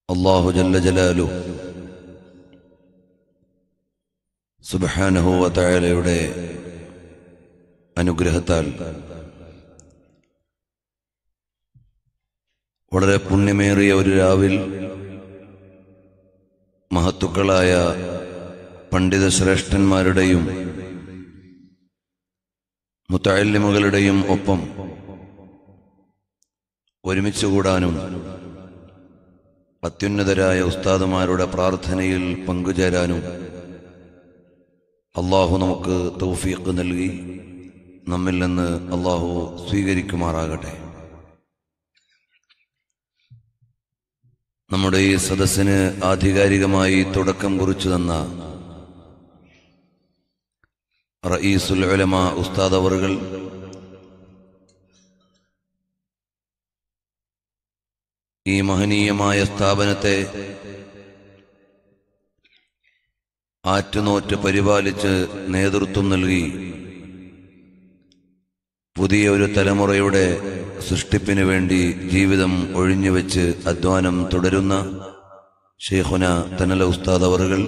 അള്ളാഹു ജല്ല ജലാലു സുബാനഹുവ തയാലയുടെ അനുഗ്രഹത്താൽ വളരെ പുണ്യമേറിയ ഒരു രാവിൽ മഹത്തുക്കളായ പണ്ഡിത ശ്രേഷ്ഠന്മാരുടെയും മുത്തല്ലിമുകളുടെയും ഒപ്പം ഒരുമിച്ച് കൂടാനും അത്യുന്നതരായ ഉസ്താദുമാരുടെ പ്രാർത്ഥനയിൽ പങ്കുചേരാനും അള്ളാഹു നമുക്ക് തൗഫീഖ് നൽകി നമ്മിൽ നിന്ന് അള്ളാഹു സ്വീകരിക്കുമാറാകട്ടെ നമ്മുടെ ഈ സദസ്സിന് ആധികാരികമായി തുടക്കം കുറിച്ചു തന്ന റയീസുൽ ഉലമ ഉസ്താദ് അവറുകൾ ഈ മഹനീയമായ സ്ഥാപനത്തെ ആറ്റുനോറ്റ് പരിപാലിച്ച് നേതൃത്വം നൽകി പുതിയ ഒരു തലമുറയുടെ സൃഷ്ടിപ്പിന് വേണ്ടി ജീവിതം ഒഴിഞ്ഞുവെച്ച് അധ്വാനം തുടരുന്ന ഷെയ്ഖുന തനല ഉസ്താദ് അവറുകൾ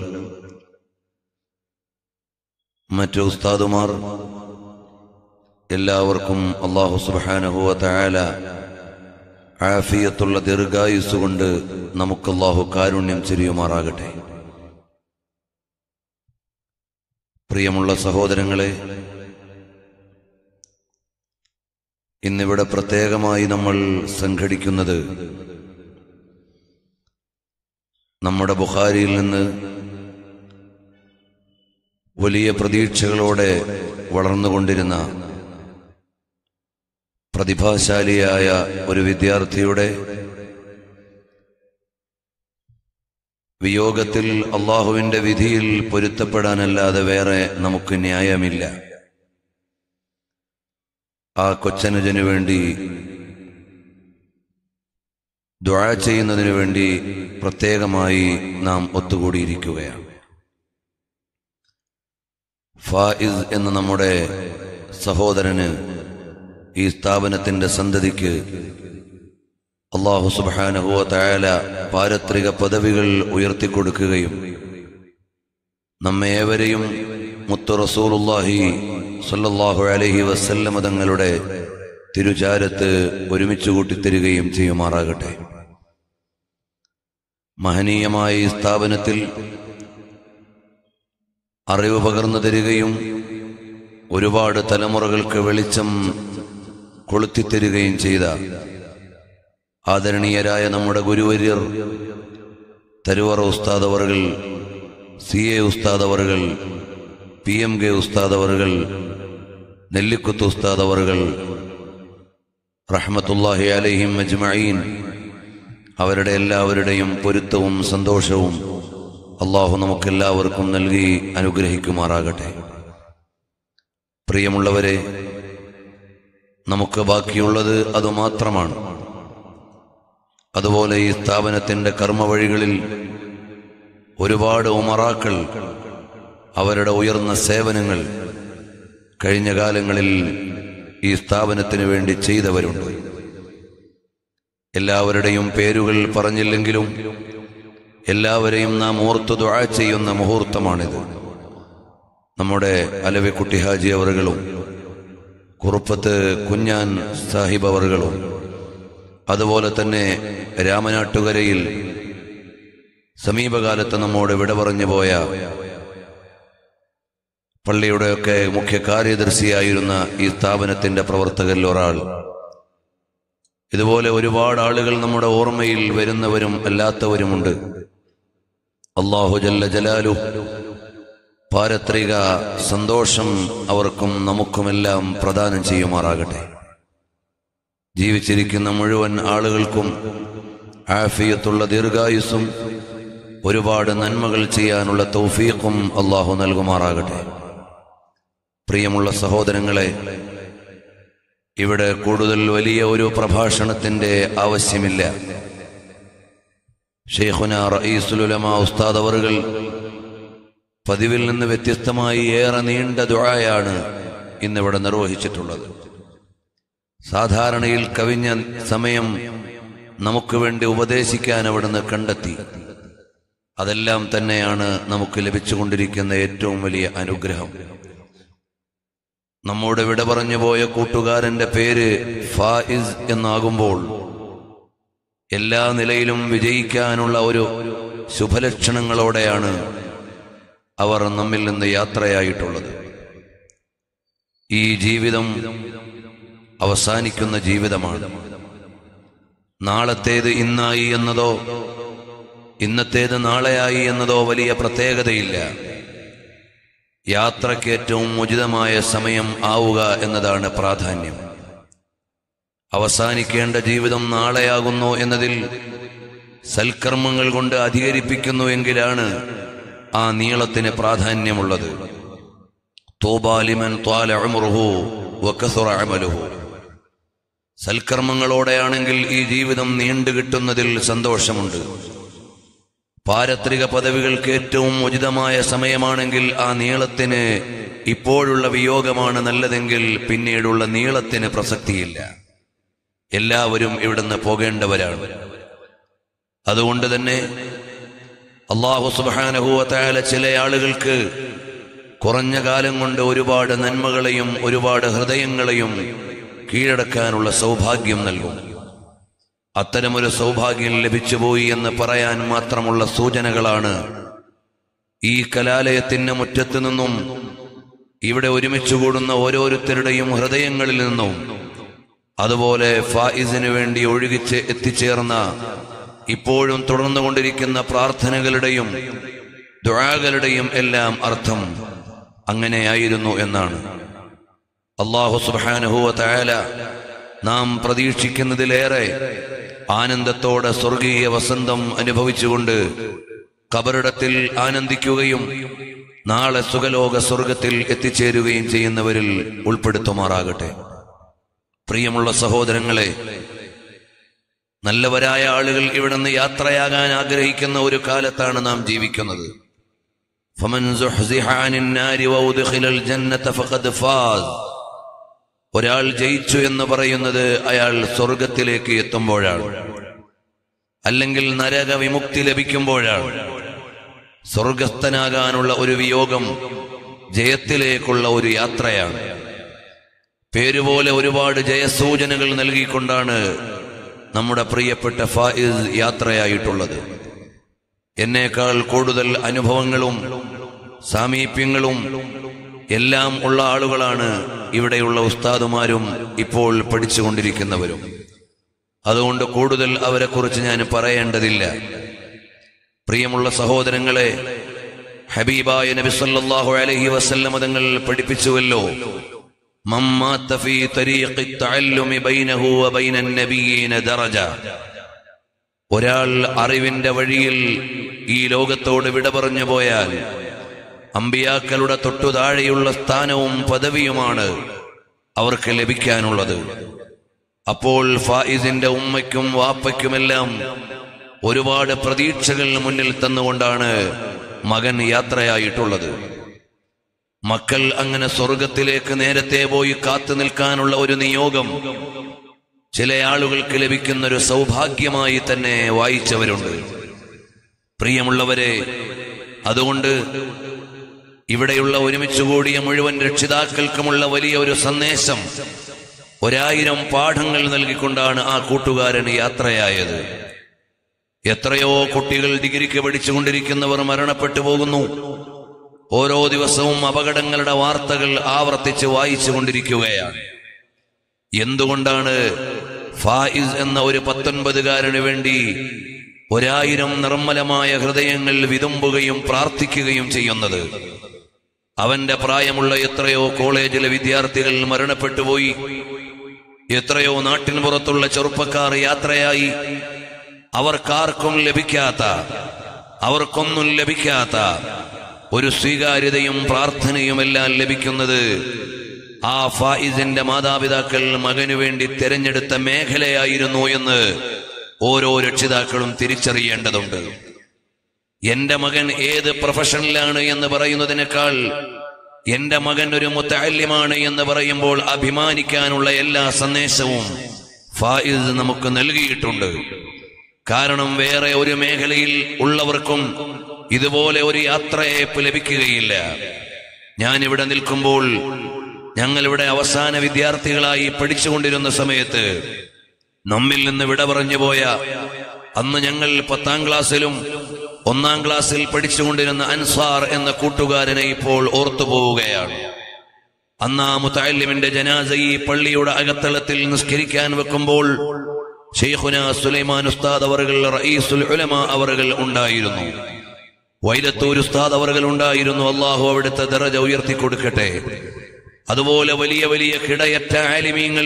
മറ്റു ഉസ്താദുമാർ എല്ലാവർക്കും അള്ളാഹു സുബാനഹുവ തയാല ആഫിയത്തുള്ള ദീർഘായുസ് കൊണ്ട് നമുക്ക് അള്ളാഹു കാരുണ്യം ചെരിയുമാറാകട്ടെ പ്രിയമുള്ള സഹോദരങ്ങളെ ഇന്നിവിടെ പ്രത്യേകമായി നമ്മൾ സംഘടിക്കുന്നത് നമ്മുടെ ബുഖാരിയിൽ നിന്ന് വലിയ പ്രതീക്ഷകളോടെ വളർന്നുകൊണ്ടിരുന്ന പ്രതിഭാശാലിയായ ഒരു വിദ്യാർത്ഥിയുടെ വിയോഗത്തിൽ അള്ളാഹുവിന്റെ വിധിയിൽ പൊരുത്തപ്പെടാനല്ലാതെ വേറെ നമുക്ക് ന്യായമില്ല ആ കൊച്ചനുജനു വേണ്ടി ദ്വാ ചെയ്യുന്നതിനു വേണ്ടി പ്രത്യേകമായി നാം ഒത്തുകൂടിയിരിക്കുകയാണ് ഫായിസ് എന്ന നമ്മുടെ സഹോദരന് ഈ സ്ഥാപനത്തിന്റെ സന്തതിക്ക് അള്ളാഹു സുബാനഹുവ തയാല പാരത്രിക പദവികൾ ഉയർത്തിക്കൊടുക്കുകയും നമ്മെ ഏവരെയും മുത്തു റസൂലുല്ലാഹി സല്ലല്ലാഹു അലൈഹി വസല്ലമ തങ്ങളുടെ തിരുചാരത്ത് ഒരുമിച്ച് കൂട്ടിത്തരികയും ചെയ്യുമാറാകട്ടെ മഹനീയമായ ഈ സ്ഥാപനത്തിൽ അറിവ് പകർന്നു തരികയും ഒരുപാട് തലമുറകൾക്ക് വെളിച്ചം കൊളുത്തിത്തരികയും ചെയ്ത ആദരണീയരായ നമ്മുടെ ഗുരുവര്യർ തരുവറ ഉസ്താദ് അവറുകൾ സി എ ഉസ്താദ് അവറുകൾ പി എം കെ ഉസ്താദ് അവറുകൾ നെല്ലിക്കുത്ത് ഉസ്താദ് അവറുകൾ റഹ്മത്തുല്ലാഹി അലഹിം അജ്മഈൻ അവരുടെ എല്ലാവരുടെയും പൊരുത്തവും സന്തോഷവും അള്ളാഹു നമുക്കെല്ലാവർക്കും നൽകി അനുഗ്രഹിക്കുമാറാകട്ടെ പ്രിയമുള്ളവരെ നമുക്ക് ബാക്കിയുള്ളത് അതുമാത്രമാണ് അതുപോലെ ഈ സ്ഥാപനത്തിന്റെ കർമ്മവഴികളിൽ ഒരുപാട് ഉമറാക്കൾ അവരുടെ ഉയർന്ന സേവനങ്ങൾ കഴിഞ്ഞ കാലങ്ങളിൽ ഈ സ്ഥാപനത്തിന് വേണ്ടി ചെയ്തവരുണ്ട് എല്ലാവരുടെയും പേരുകൾ പറഞ്ഞില്ലെങ്കിലും എല്ലാവരെയും നാം ഓർത്തു ദുആ ചെയ്യുന്ന മുഹൂർത്തമാണിത് നമ്മുടെ അലവിക്കുട്ടി ഹാജി അവറുകളും കുറുപ്പത്ത് കുഞ്ഞാൻ സാഹിബ് അവറുകളും അതുപോലെ തന്നെ രാമനാട്ടുകരയിൽ സമീപകാലത്ത് നമ്മോട് വിട പറഞ്ഞു പോയ പള്ളിയുടെയൊക്കെ മുഖ്യ കാര്യദർശിയായിരുന്ന ഈ സ്ഥാപനത്തിന്റെ പ്രവർത്തകരിൽ ഒരാൾ ഇതുപോലെ ഒരുപാട് ആളുകൾ നമ്മുടെ ഓർമ്മയിൽ വരുന്നവരും അല്ലാത്തവരുമുണ്ട് അള്ളാഹു ജല്ല ജലാലു പാരത്രിക സന്തോഷം അവർക്കും നമുക്കുമെല്ലാം പ്രദാനം ചെയ്യുമാറാകട്ടെ ജീവിച്ചിരിക്കുന്ന മുഴുവൻ ആളുകൾക്കും ആഫിയത്തുള്ള ദീർഘായുസ്സും ഒരുപാട് നന്മകൾ ചെയ്യാനുള്ള തൗഫീഖും അള്ളാഹു നൽകുമാറാകട്ടെ പ്രിയമുള്ള സഹോദരങ്ങളെ ഇവിടെ കൂടുതൽ വലിയ ഒരു പ്രഭാഷണത്തിന്റെ ആവശ്യമില്ല ഷെയ്ഖുന റഈസുലുലമ ഉസ്താദ് അവറുകൾ പതിവിൽ നിന്ന് വ്യത്യസ്തമായി ഏറെ നീണ്ട ദുആയാണ് ഇന്നിവിടെ നിർവഹിച്ചിട്ടുള്ളത് സാധാരണയിൽ കവിഞ്ഞ സമയം നമുക്ക് വേണ്ടി ഉപദേശിക്കാൻ അവിടുന്ന് കണ്ടെത്തി അതെല്ലാം തന്നെയാണ് നമുക്ക് ലഭിച്ചുകൊണ്ടിരിക്കുന്ന ഏറ്റവും വലിയ അനുഗ്രഹം നമ്മോട് വിട പറഞ്ഞു പോയ കൂട്ടുകാരന്റെ പേര് ഫായിസ് എന്നാകുമ്പോൾ എല്ലാ നിലയിലും വിജയിക്കാനുള്ള ഒരു ശുഭലക്ഷണങ്ങളോടെയാണ് അവർ നമ്മിൽ നിന്ന് യാത്രയായിട്ടുള്ളത് ഈ ജീവിതം അവസാനിക്കുന്ന ജീവിതമാണ് നാളത്തേത് ഇന്നായി എന്നതോ ഇന്നത്തേത് നാളെയായി എന്നതോ വലിയ പ്രത്യേകതയില്ല യാത്രയ്ക്ക് ഏറ്റവും ഉചിതമായ സമയം ആവുക എന്നതാണ് പ്രാധാന്യം അവസാനിക്കേണ്ട ജീവിതം നാളെയാകുന്നു എന്നതിൽ സൽക്കർമ്മങ്ങൾ കൊണ്ട് അധികരിപ്പിക്കുന്നുവെങ്കിലാണ് ആ നീളത്തിന് പ്രാധാന്യമുള്ളത് തോബാലിമൻ ത്വാല ഉമറുഹു വക്കസുറ അമലുഹു സൽക്കർമ്മങ്ങളോടെയാണെങ്കിൽ ഈ ജീവിതം നീണ്ടു കിട്ടുന്നതിൽ സന്തോഷമുണ്ട് പാരത്രിക പദവികൾക്ക് ഏറ്റവും ഉചിതമായ സമയമാണെങ്കിൽ ആ നീളത്തിന് ഇപ്പോഴുള്ള വിയോഗമാണ് നല്ലതെങ്കിൽ പിന്നീടുള്ള നീളത്തിന് പ്രസക്തിയില്ല എല്ലാവരും ഇവിടുന്ന് പോകേണ്ടവരാണ് അതുകൊണ്ട് തന്നെ അള്ളാഹു സുബാനഹുവത്തായ ചില ആളുകൾക്ക് കുറഞ്ഞ കാലം കൊണ്ട് ഒരുപാട് നന്മകളെയും ഒരുപാട് ഹൃദയങ്ങളെയും കീഴടക്കാനുള്ള സൗഭാഗ്യം നൽകും അത്തരമൊരു സൗഭാഗ്യം ലഭിച്ചുപോയി എന്ന് പറയാൻ മാത്രമുള്ള സൂചനകളാണ് ഈ കലാലയത്തിന്റെ മുറ്റത്ത് നിന്നും ഇവിടെ ഒരുമിച്ച് കൂടുന്ന ഓരോരുത്തരുടെയും ഹൃദയങ്ങളിൽ നിന്നും അതുപോലെ ഫായിസിന് വേണ്ടി ഒഴുകിച്ച് എത്തിച്ചേർന്ന ഇപ്പോഴും തുടർന്നുകൊണ്ടിരിക്കുന്ന പ്രാർത്ഥനകളുടെയും ദുആകളുടെയും എല്ലാം അർത്ഥം അങ്ങനെയായിരുന്നു എന്നാണ് അള്ളാഹു സുബാനുഹുവ തയാല നാം പ്രതീക്ഷിക്കുന്നതിലേറെ ആനന്ദത്തോടെ സ്വർഗീയ വസന്തം അനുഭവിച്ചുകൊണ്ട് കബറിടത്തിൽ ആനന്ദിക്കുകയും നാളെ സുഖലോക സ്വർഗത്തിൽ എത്തിച്ചേരുകയും ചെയ്യുന്നവരിൽ ഉൾപ്പെടുത്തുമാറാകട്ടെ പ്രിയമുള്ള സഹോദരങ്ങളെ നല്ലവരായ ആളുകൾ ഇവിടുന്ന് യാത്രയാകാൻ ആഗ്രഹിക്കുന്ന ഒരു കാലത്താണ് നാം ജീവിക്കുന്നത് فمن زحزح عن النار وأدخل الجنة فقد فاز ഒരാൾ ജയിച്ചു എന്ന് പറയുന്നത് അയാൾ സ്വർഗത്തിലേക്ക് എത്തുമ്പോഴാണ് അല്ലെങ്കിൽ നരക വിമുക്തി ലഭിക്കുമ്പോഴാണ് സ്വർഗസ്ഥനാകാനുള്ള ഒരു വിയോഗം ജയത്തിലേക്കുള്ള ഒരു യാത്രയാണ് പേരുപോലെ ഒരുപാട് ജയസൂചനകൾ നൽകിക്കൊണ്ടാണ് നമ്മുടെ പ്രിയപ്പെട്ട ഫായിസ് യാത്രയായിട്ടുള്ളത് എന്നേക്കാൾ കൂടുതൽ അനുഭവങ്ങളും സാമീപ്യങ്ങളും എല്ലാം ഉള്ള ആളുകളാണ് ഇവിടെയുള്ള ഉസ്താദുമാരും ഇപ്പോൾ പഠിച്ചുകൊണ്ടിരിക്കുന്നവരും അതുകൊണ്ട് കൂടുതൽ അവരെക്കുറിച്ച് ഞാൻ പറയേണ്ടതില്ല പ്രിയമുള്ള സഹോദരങ്ങളെ ഹബീബായ നബി സല്ലല്ലാഹു അലൈഹി വസല്ലം തങ്ങൾ പഠിപ്പിച്ചുവല്ലോ من مات في طريق التعلم بينه وبين النبيين درجة ഒരാൾ അറിവിന്റെ വഴിയിൽ ഈ ലോകത്തോട് വിട പറഞ്ഞു പോയാൽ അമ്പിയാക്കളുടെ തൊട്ടു താഴെയുള്ള സ്ഥാനവും പദവിയുമാണ് അവർക്ക് ലഭിക്കാനുള്ളത് അപ്പോൾ ഫായിസിന്റെ ഉമ്മയ്ക്കും വാപ്പയ്ക്കുമെല്ലാം ഒരുപാട് പ്രതീക്ഷകൾ മുന്നിൽ തന്നുകൊണ്ടാണ് മകൻ യാത്രയായിട്ടുള്ളത് മക്കൾ അങ്ങനെ സ്വർഗത്തിലേക്ക് നേരത്തെ പോയി കാത്തു നിൽക്കാനുള്ള ഒരു നിയോഗം ചില ആളുകൾക്ക് ലഭിക്കുന്ന ഒരു സൗഭാഗ്യമായി തന്നെ വായിച്ചവരുണ്ട് പ്രിയമുള്ളവരെ അതുകൊണ്ട് ഇവിടെയുള്ള ഒരുമിച്ച് കൂടിയ മുഴുവൻ രക്ഷിതാക്കൾക്കുമുള്ള വലിയ ഒരു സന്ദേശം ഒരായിരം പാഠങ്ങൾ നൽകിക്കൊണ്ടാണ് ആ കൂട്ടുകാരൻ യാത്രയായത് എത്രയോ കുട്ടികൾ ഡിഗ്രിക്ക് പഠിച്ചുകൊണ്ടിരിക്കുന്നവർ മരണപ്പെട്ടു പോകുന്നു ഓരോ ദിവസവും അപകടങ്ങളുടെ വാർത്തകൾ ആവർത്തിച്ച് വായിച്ചു കൊണ്ടിരിക്കുകയാണ് എന്തുകൊണ്ടാണ് ഫായിസ് എന്ന ഒരു പത്തൊൻപതുകാരന് വേണ്ടി ഒരായിരം നിർമ്മലമായ ഹൃദയങ്ങൾ വിതുമ്പുകയും പ്രാർത്ഥിക്കുകയും ചെയ്യുന്നത് അവന്റെ പ്രായമുള്ള എത്രയോ കോളേജിലെ വിദ്യാർത്ഥികൾ മരണപ്പെട്ടു പോയി എത്രയോ നാട്ടിന് പുറത്തുള്ള ചെറുപ്പക്കാർ യാത്രയായി അവർക്കാർക്കും ലഭിക്കാത്ത അവർക്കൊന്നും ലഭിക്കാത്ത ഒരു സ്വീകാര്യതയും പ്രാർത്ഥനയുമെല്ലാം ലഭിക്കുന്നത് ആ ഫായിസിന്റെ മാതാപിതാക്കൾ മകനു വേണ്ടി തിരഞ്ഞെടുത്ത മേഖലയായിരുന്നു എന്ന് ഓരോ രക്ഷിതാക്കളും തിരിച്ചറിയേണ്ടതുണ്ട് എന്റെ മകൻ ഏത് പ്രൊഫഷനിലാണ് എന്ന് പറയുന്നതിനേക്കാൾ എന്റെ മകൻ ഒരു മുത്തല്യമാണ് എന്ന് പറയുമ്പോൾ അഭിമാനിക്കാനുള്ള എല്ലാ സന്ദേശവും ഫായിദ് നമുക്ക് നൽകിയിട്ടുണ്ട് കാരണം വേറെ ഒരു മേഖലയിൽ ഉള്ളവർക്കും ഇതുപോലെ ഒരു യാത്രയയപ്പ് ലഭിക്കുകയില്ല ഞാൻ ഇവിടെ നിൽക്കുമ്പോൾ ഞങ്ങളിവിടെ അവസാന വിദ്യാർത്ഥികളായി പഠിച്ചുകൊണ്ടിരുന്ന സമയത്ത് നമ്മിൽ നിന്ന് വിട പറഞ്ഞു പോയ അന്ന് ഞങ്ങൾ പത്താം ക്ലാസ്സിലും ഒന്നാം ക്ലാസ്സിൽ പഠിച്ചുകൊണ്ടിരുന്ന അൻസാർ എന്ന കൂട്ടുകാരനെ ഇപ്പോൾ ഓർത്തു പോവുകയാണ് അന്ന് ആ മുത്താലിമിന്റെ ജനാസ ഈ പള്ളിയുടെ അകത്തളത്തിൽ നിസ്കരിക്കാൻ വെക്കുമ്പോൾ ഷെയ്ഖുന സുലൈമാൻ ഉസ്താദ് അവറുകൾ റയീസുൽ ഉലമ അവറുകൾ ഉണ്ടായിരുന്നു വൈലത്തൂർ ഉസ്താദ് അവറുകൾ ഉണ്ടായിരുന്നു അള്ളാഹു അവിടുത്തെ ദറജ ഉയർത്തി കൊടുക്കട്ടെ അതുപോലെ വലിയ വലിയ കിടയറ്റ ആലിമീങ്ങൾ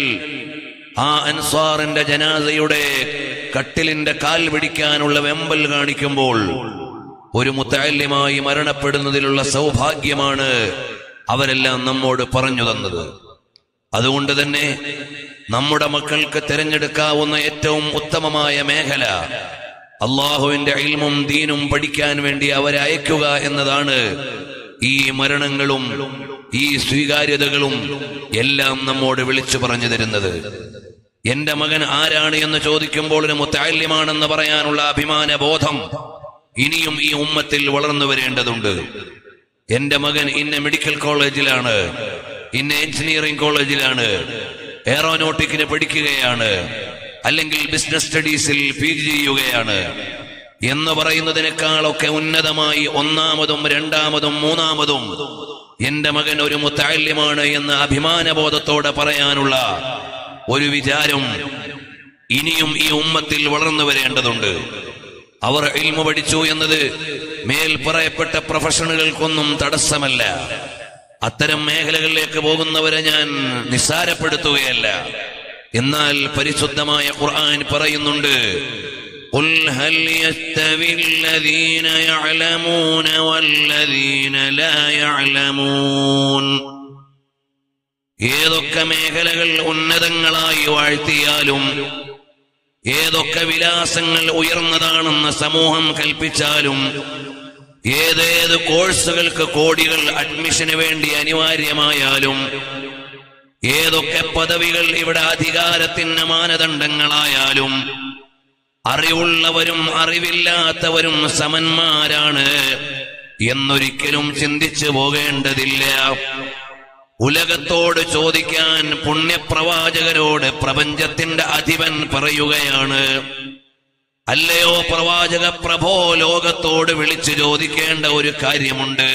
ആ അൻസാറിന്റെ ജനാസയുടെ കട്ടിലിന്റെ കാൽ പിടിക്കാനുള്ള വെമ്പൽ കാണിക്കുമ്പോൾ ഒരു മുത്താല്യമായി മരണപ്പെടുന്നതിലുള്ള സൗഭാഗ്യമാണ് അവരെല്ലാം നമ്മോട് പറഞ്ഞു തന്നത് അതുകൊണ്ട് തന്നെ നമ്മുടെ മക്കൾക്ക് തിരഞ്ഞെടുക്കാവുന്ന ഏറ്റവും ഉത്തമമായ മേഖല അള്ളാഹുവിന്റെ ഇൽമും ദീനും പഠിക്കാൻ വേണ്ടി അവരെ അയക്കുക എന്നതാണ് ഈ മരണങ്ങളും ഈ സ്വീകാര്യതകളും എല്ലാം നമ്മോട് വിളിച്ചു പറഞ്ഞു തരുന്നത് എന്റെ മകൻ ആരാണ് എന്ന് ചോദിക്കുമ്പോൾ ഒരു മുത്താല്യമാണെന്ന് പറയാനുള്ള അഭിമാന ബോധം ഇനിയും ഈ ഉമ്മത്തിൽ വളർന്നു വരേണ്ടതുണ്ട് എന്റെ മകൻ ഇന്ന മെഡിക്കൽ കോളേജിലാണ് ഇന്ന എഞ്ചിനീയറിംഗ് കോളേജിലാണ് എയറോനോട്ടിക്കിന് പഠിക്കുകയാണ് അല്ലെങ്കിൽ ബിസിനസ് സ്റ്റഡീസിൽ പി ജി ചെയ്യുകയാണ് എന്ന് പറയുന്നതിനേക്കാളൊക്കെ ഉന്നതമായി ഒന്നാമതും രണ്ടാമതും മൂന്നാമതും എന്റെ മകൻ ഒരു മുത്താല്യമാണ് എന്ന് അഭിമാനബോധത്തോടെ പറയാനുള്ള ഒരു വിചാരം ഇനിയും ഈ ഉമ്മത്തിൽ വളർന്നു വരേണ്ടതുണ്ട് അവർ ഇൽമു പഠിച്ചു എന്നത് മേൽ പറയപ്പെട്ട പ്രൊഫഷണലുകൾക്കൊന്നും തടസ്സമല്ല അത്തരം മേഖലകളിലേക്ക് പോകുന്നവരെ ഞാൻ നിസ്സാരപ്പെടുത്തുകയല്ല എന്നാൽ പരിശുദ്ധമായ ഖുർആൻ പറയുന്നുണ്ട് قل هل يستوي الذين يعلمون والذين لا يعلمون ഏതൊക്കെ മേഖലകൾ ഉന്നതങ്ങളായി വാഴ്ത്തിയാലും ഏതൊക്കെ വിലാസങ്ങൾ ഉയർന്നതാണെന്ന് സമൂഹം കൽപ്പിച്ചാലും ഏതേത് കോഴ്സുകൾക്ക് കോടികൾ അഡ്മിഷന് വേണ്ടി അനിവാര്യമായാലും ഏതൊക്കെ പദവികൾ ഇവിടെ അധികാരത്തിന് മാനദണ്ഡങ്ങളായാലും അറിവുള്ളവരും അറിവില്ലാത്തവരും സമന്മാരാണ് എന്നൊരിക്കലും ചിന്തിച്ചു പോകേണ്ടതില്ല ഉലകത്തോട് ചോദിക്കാൻ പുണ്യപ്രവാചകരോട് പ്രപഞ്ചത്തിന്റെ അധിപൻ പറയുകയാണ് അല്ലയോ പ്രവാചക പ്രഭോ ലോകത്തോട് വിളിച്ചു ചോദിക്കേണ്ട ഒരു കാര്യമുണ്ട്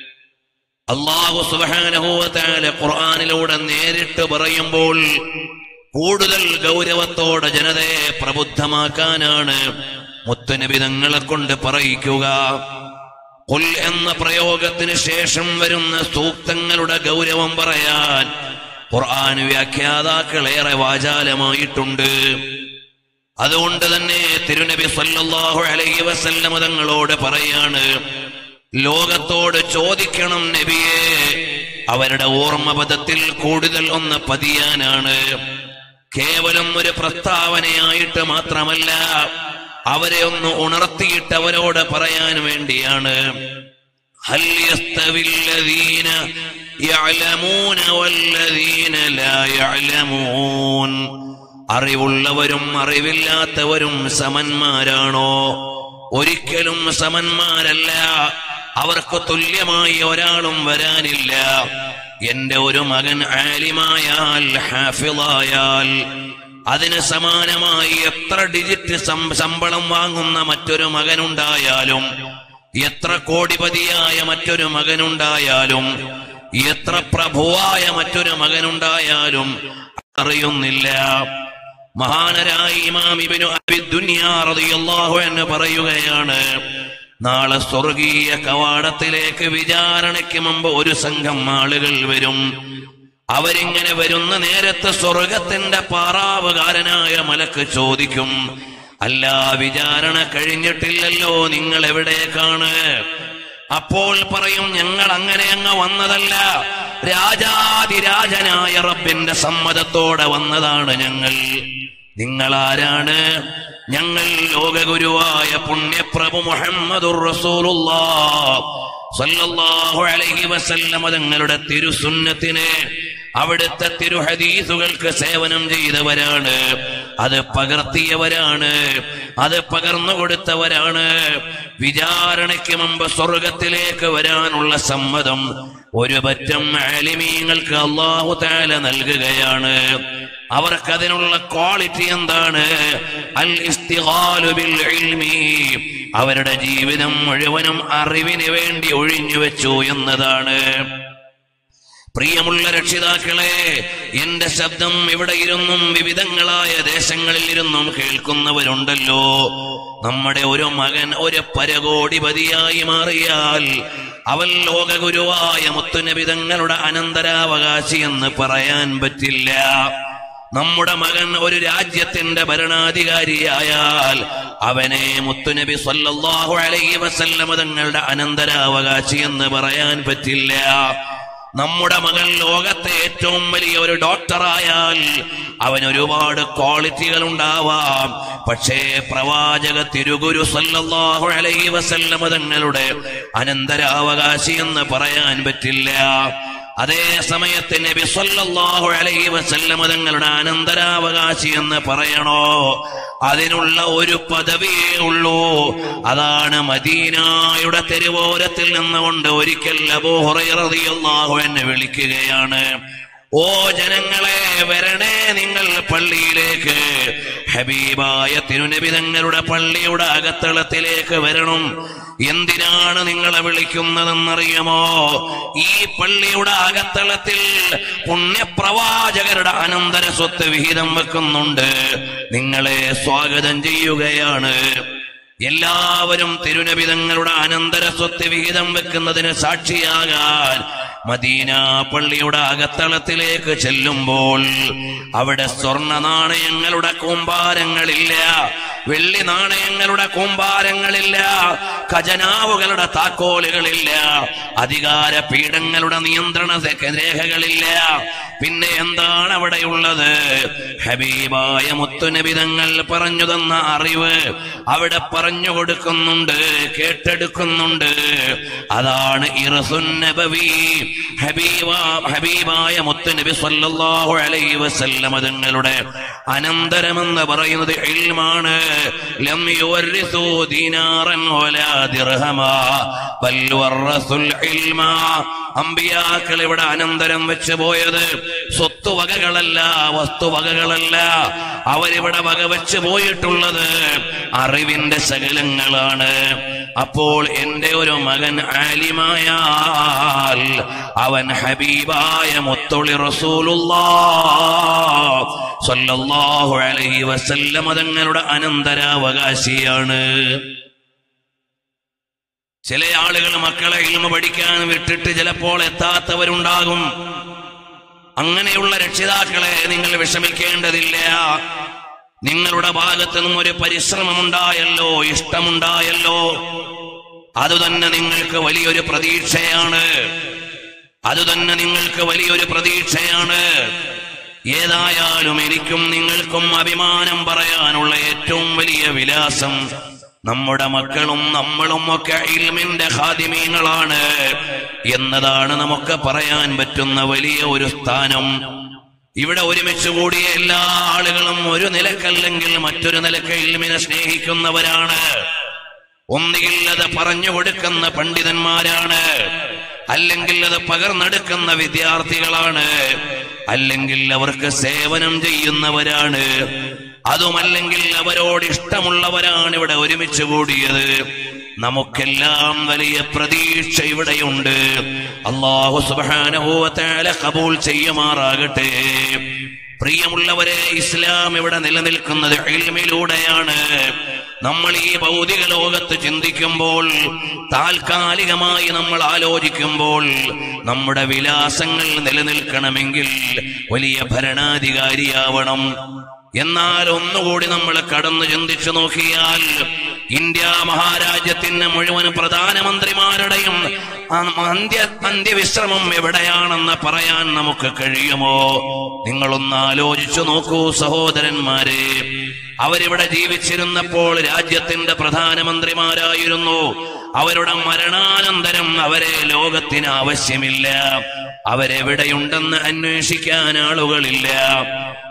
അള്ളാഹു സുബാനഹുവത്താല ഖുർആാനിലൂടെ നേരിട്ട് പറയുമ്പോൾ കൂടുതൽ ഗൗരവത്തോടെ ജനതയെ പ്രബുദ്ധമാക്കാനാണ് മുത്തനബി തങ്ങളെ കൊണ്ട് പറയിക്കുക കുൽ എന്ന പ്രയോഗത്തിന് ശേഷം വരുന്ന സൂക്തങ്ങളുടെ ഗൗരവം പറയാൻ ഖുർആൻ വ്യാഖ്യാതാക്കളേറെ വാചാലമായിട്ടുണ്ട് അതുകൊണ്ട് തന്നെ തിരുനബി സല്ലല്ലാഹു അലൈഹി വസല്ലമ തങ്ങളോട് പറയാണ് ലോകത്തോട് ചോദിക്കണം നബിയെ അവരുടെ ഓർമ്മപദത്തിൽ കൂടുതൽ ഒന്ന് പതിയാനാണ് കേവലം ഒരു പ്രസ്താവനയായിട്ട് മാത്രമല്ല അവരെ ഒന്ന് ഉണർത്തിയിട്ട് അവരോട് പറയാൻ വേണ്ടിയാണ് هل يستوي الذين يعلمون والذين لا يعلمون അറിവുള്ളവരും അറിവില്ലാത്തവരും സമന്മാരാണോ ഒരിക്കലും സമന്മാരല്ല അവർക്ക് തുല്യമായി ഒരാളും വരാനില്ല എന്റെ ഒരു മകൻ ആലിമായാൽ ഹാഫിളായാൽ അതിന് സമാനമായി എത്ര ഡിജിറ്റ് സം- ശമ്പളം വാങ്ങുന്ന മറ്റൊരു മകനുണ്ടായാലും എത്ര കോടിപതിയായ മറ്റൊരു മകനുണ്ടായാലും എത്ര പ്രഭുവായ മറ്റൊരു മകനുണ്ടായാലും അറിയുന്നില്ല മഹാനരായ ഇമാം ഇബ്നു അബി ദുനിയാ റളിയല്ലാഹു അൻഹു പറയുകയാണ് നാളെ സ്വർഗീയ കവാടത്തിലേക്ക് വിചാരണയ്ക്ക് മുമ്പ് ഒരു സംഘം ആളുകൾ വരും അവരിങ്ങനെ വരുന്ന നേരത്ത് സ്വർഗത്തിന്റെ പാറാവുകാരനായ മലക്ക് ചോദിക്കും അല്ല വിചാരണ കഴിഞ്ഞിട്ടില്ലല്ലോ നിങ്ങൾ എവിടേക്കാണ് അപ്പോൾ പറയും ഞങ്ങൾ അങ്ങനെ അങ്ങ് വന്നതല്ല രാജാതിരാജനായ റബ്ബിന്റെ സമ്മതത്തോടെ വന്നതാണ് ഞങ്ങൾ നിങ്ങൾ ആരാണ് ഞങ്ങൾ ലോകഗുരുവായ പുണ്യപ്രഭു മുഹമ്മദുർ റസൂലുള്ളാഹ് സല്ലല്ലാഹു അലൈഹി വസല്ലമ തങ്ങളുടെ തിരുസുന്നത്തിനെ അവിടുത്തെ തിരുഹദീസുകൾക്ക് സേവനം ചെയ്തവരാണ് അത് പകർത്തിയവരാണ് അത് പകർന്നു കൊടുത്തവരാണ് വിചാരണയ്ക്ക് മുമ്പ് സ്വർഗത്തിലേക്ക് വരാനുള്ള സമ്മതം ഒരു പറ്റം ആലിമീങ്ങൾക്ക് അള്ളാഹു താല നൽകുകയാണ് അവർക്കതിനുള്ള ക്വാളിറ്റി എന്താണ് അൽ ഇസ്തിഗാലു ബിൽ ഇൽമി അവരുടെ ജീവിതം മുഴുവനും അറിവിന് വേണ്ടി ഒഴിഞ്ഞു വെച്ചു എന്നതാണ് പ്രിയമുള്ള രക്ഷിതാക്കളെ എന്റെ ശബ്ദം ഇവിടെ ഇരുന്നും വിവിധങ്ങളായ ദേശങ്ങളിൽ ഇരുന്നും കേൾക്കുന്നവരുണ്ടല്ലോ നമ്മുടെ ഒരു മകൻ ഒരു പരകോടിപതിയായി മാറിയാൽ അവൻ ലോകഗുരുവായ മുത്തുനബിതങ്ങളുടെ അനന്തരാവകാശി എന്ന് പറയാൻ പറ്റില്ല നമ്മുടെ മകൻ ഒരു രാജ്യത്തിന്റെ ഭരണാധികാരിയായാൽ അവനെ മുത്തുനബി സല്ലല്ലാഹു അലൈഹി വസല്ലമ തങ്ങളുടെ അനന്തരാവകാശി എന്ന് പറയാൻ പറ്റില്ല നമ്മുടെ മകൻ ലോകത്തെ ഏറ്റവും വലിയ ഒരു ഡോക്ടറായാൽ അവൻ ഒരുപാട് ക്വാളിറ്റികൾ ഉണ്ടാവാം പക്ഷേ പ്രവാചക തിരുഗുരു സല്ലല്ലാഹു അലൈഹി വസല്ലമ തങ്ങളുടെ അനന്തരാവകാശി എന്ന് പറയാൻ പറ്റില്ല അതേ സമയത്ത് നബി സല്ലല്ലാഹു അലൈഹി വസല്ലമ തങ്ങളുടെ അനന്തരാവകാശി എന്ന് പറയണോ അതിനുള്ള ഒരു പദവിയേ ഉള്ളൂ അതാണ് മദീനായുടെ തെരുവോരത്തിൽ നിന്നുകൊണ്ട് ഒരിക്കൽ അബൂ ഹുറൈറ റളിയല്ലാഹു എന്നെ വിളിക്കുകയാണ് ഓ ജനങ്ങളെ വരണേ നിങ്ങൾ പള്ളിയിലേക്ക് ഹബീബായ തിരുനബി തങ്ങളുടെ പള്ളിയുടെ അകത്തളത്തിലേക്ക് വരണം എന്തിനാണ് നിങ്ങളെ വിളിക്കുന്നതെന്നറിയുമോ ഈ പള്ളിയുടെ അകത്തളത്തിൽ പുണ്യപ്രവാചകരുടെ അനന്തര സ്വത്ത് വിഹിതം വെക്കുന്നുണ്ട് നിങ്ങളെ സ്വാഗതം ചെയ്യുകയാണ് എല്ലാവരും തിരുനബി തങ്ങളുടെ അനന്തര സ്വത്ത് വിഹിതം വെക്കുന്നതിന് സാക്ഷിയാകാൻ മദീന പള്ളിയുടെ അകത്തളത്തിലേക്ക് ചെല്ലുമ്പോൾ അവിടെ സ്വർണ നാണയങ്ങളുടെ കൂമ്പാരങ്ങളില്ല വെള്ളി നാണയങ്ങളുടെ കൂമ്പാരങ്ങളില്ല ഖജനാവുകളുടെ താക്കോലുകളില്ല അധികാര പീഠങ്ങളുടെ നിയന്ത്രണ രേഖകളില്ല പിന്നെ എന്താണ് അവിടെയുള്ളത് ഹബീബായ മുത്തുനബിതങ്ങൾ പറഞ്ഞു തന്ന അറിവ് അവിടെ പറഞ്ഞു കൊടുക്കുന്നുണ്ട് കേട്ടെടുക്കുന്നുണ്ട് അതാണ് ഇറസുന്നബവി ഹബീബ ഹബീബായ മുത്തുനബി സല്ലല്ലാഹു അലൈഹി വസല്ലമ തങ്ങളുടെ അനന്തരമെന്ന് പറയുന്നത് ഇൽമാണ് ലം യുവരിസു ദീനാറൻ വലാ ദിർഹമാ ബൽ വറസുൽ ഇൽമ അമ്പിയാക്കൾ ഇവിടെ അനന്തരം വെച്ച് പോയത് സ്വത്തുവകകളല്ല വസ്തുവകകളല്ല അവരിവിടെ വക വെച്ച് പോയിട്ടുള്ളത് അറിവിന്റെ ശകലങ്ങളാണ് അപ്പോൾ എന്റെ ഒരു മകൻ ആലിമായാൽ അവൻ ഹബീബായ മുത്തൊളി റസൂലുള്ളാഹു അലൈഹി വസല്ലമ തങ്ങളുടെ അനന്തരാവകാശിയാണ് ചില ആളുകൾ മക്കളെ ഇൽമ പഠിക്കാൻ വിട്ടിട്ട് ചിലപ്പോൾ എത്താത്തവരുണ്ടാകും അങ്ങനെയുള്ള രക്ഷിതാക്കളെ നിങ്ങൾ വിഷമിക്കേണ്ടതില്ല നിങ്ങളുടെ ഭാഗത്ത് നിന്നും ഒരു പരിശ്രമമുണ്ടായല്ലോ ഇഷ്ടമുണ്ടായല്ലോ അതുതന്നെ നിങ്ങൾക്ക് വലിയൊരു പ്രതീക്ഷയാണ് അതുതന്നെ നിങ്ങൾക്ക് വലിയൊരു പ്രതീക്ഷയാണ് ഏതായാലും എനിക്കും നിങ്ങൾക്കും അഭിമാനം പറയാനുള്ള ഏറ്റവും വലിയ വിലാസം നമ്മുടെ മക്കളും നമ്മളും ഒക്കെ ഇൽമിന്റെ ഹാദിമീങ്ങളാണ് എന്നതാണ് നമുക്ക് പറയാൻ പറ്റുന്ന വലിയ ഒരു സ്ഥാനം ഇവിടെ ഒരുമിച്ച് കൂടിയ എല്ലാ ആളുകളും ഒരു നിലക്കല്ലെങ്കിൽ മറ്റൊരു നിലക്ക് ഇൽമിനെ സ്നേഹിക്കുന്നവരാണ് ഒന്നുകിൽ അത് പറഞ്ഞു കൊടുക്കുന്ന പണ്ഡിതന്മാരാണ് അല്ലെങ്കിൽ അത് പകർന്നെടുക്കുന്ന വിദ്യാർത്ഥികളാണ് അല്ലെങ്കിൽ അവർക്ക് സേവനം ചെയ്യുന്നവരാണ് അതുമല്ലെങ്കിൽ അവരോട് ഇഷ്ടമുള്ളവരാണ് ഇവിടെ ഒരുമിച്ച് കൂടിയത് നമുക്കെല്ലാം വലിയ പ്രതീക്ഷ ഇവിടെയുണ്ട് അള്ളാഹു സുബാനഹുവത്തേല കബൂൽ ചെയ്യുമാറാകട്ടെ പ്രിയമുള്ളവരെ ഇസ്ലാം ഇവിടെ നിലനിൽക്കുന്നത് ഇൽമിലൂടെയാണ് നമ്മൾ ഈ ഭൗതിക ലോകത്ത് ചിന്തിക്കുമ്പോൾ താൽക്കാലികമായി നമ്മൾ ആലോചിക്കുമ്പോൾ നമ്മുടെ വിലാസങ്ങൾ നിലനിൽക്കണമെങ്കിൽ വലിയ ഭരണാധികാരിയാവണം എന്നാൽ ഒന്നുകൂടി നമ്മൾ കടന്നു ചിന്തിച്ചു നോക്കിയാൽ ഇന്ത്യ മഹാരാജ്യത്തിന്റെ മുഴുവൻ പ്രധാനമന്ത്രിമാരുടെയും അന്ത്യ അന്ത്യവിശ്രമം എവിടെയാണെന്ന് പറയാൻ നമുക്ക് കഴിയുമോ നിങ്ങളൊന്ന് ആലോചിച്ചു നോക്കൂ സഹോദരന്മാരെ അവരിവിടെ ജീവിച്ചിരുന്നപ്പോൾ രാജ്യത്തിന്റെ പ്രധാനമന്ത്രിമാരായിരുന്നു അവരുടെ മരണാനന്തരം അവരെ ലോകത്തിന് ആവശ്യമില്ല അവരെവിടെയുണ്ടെന്ന് അന്വേഷിക്കാൻ ആളുകളില്ല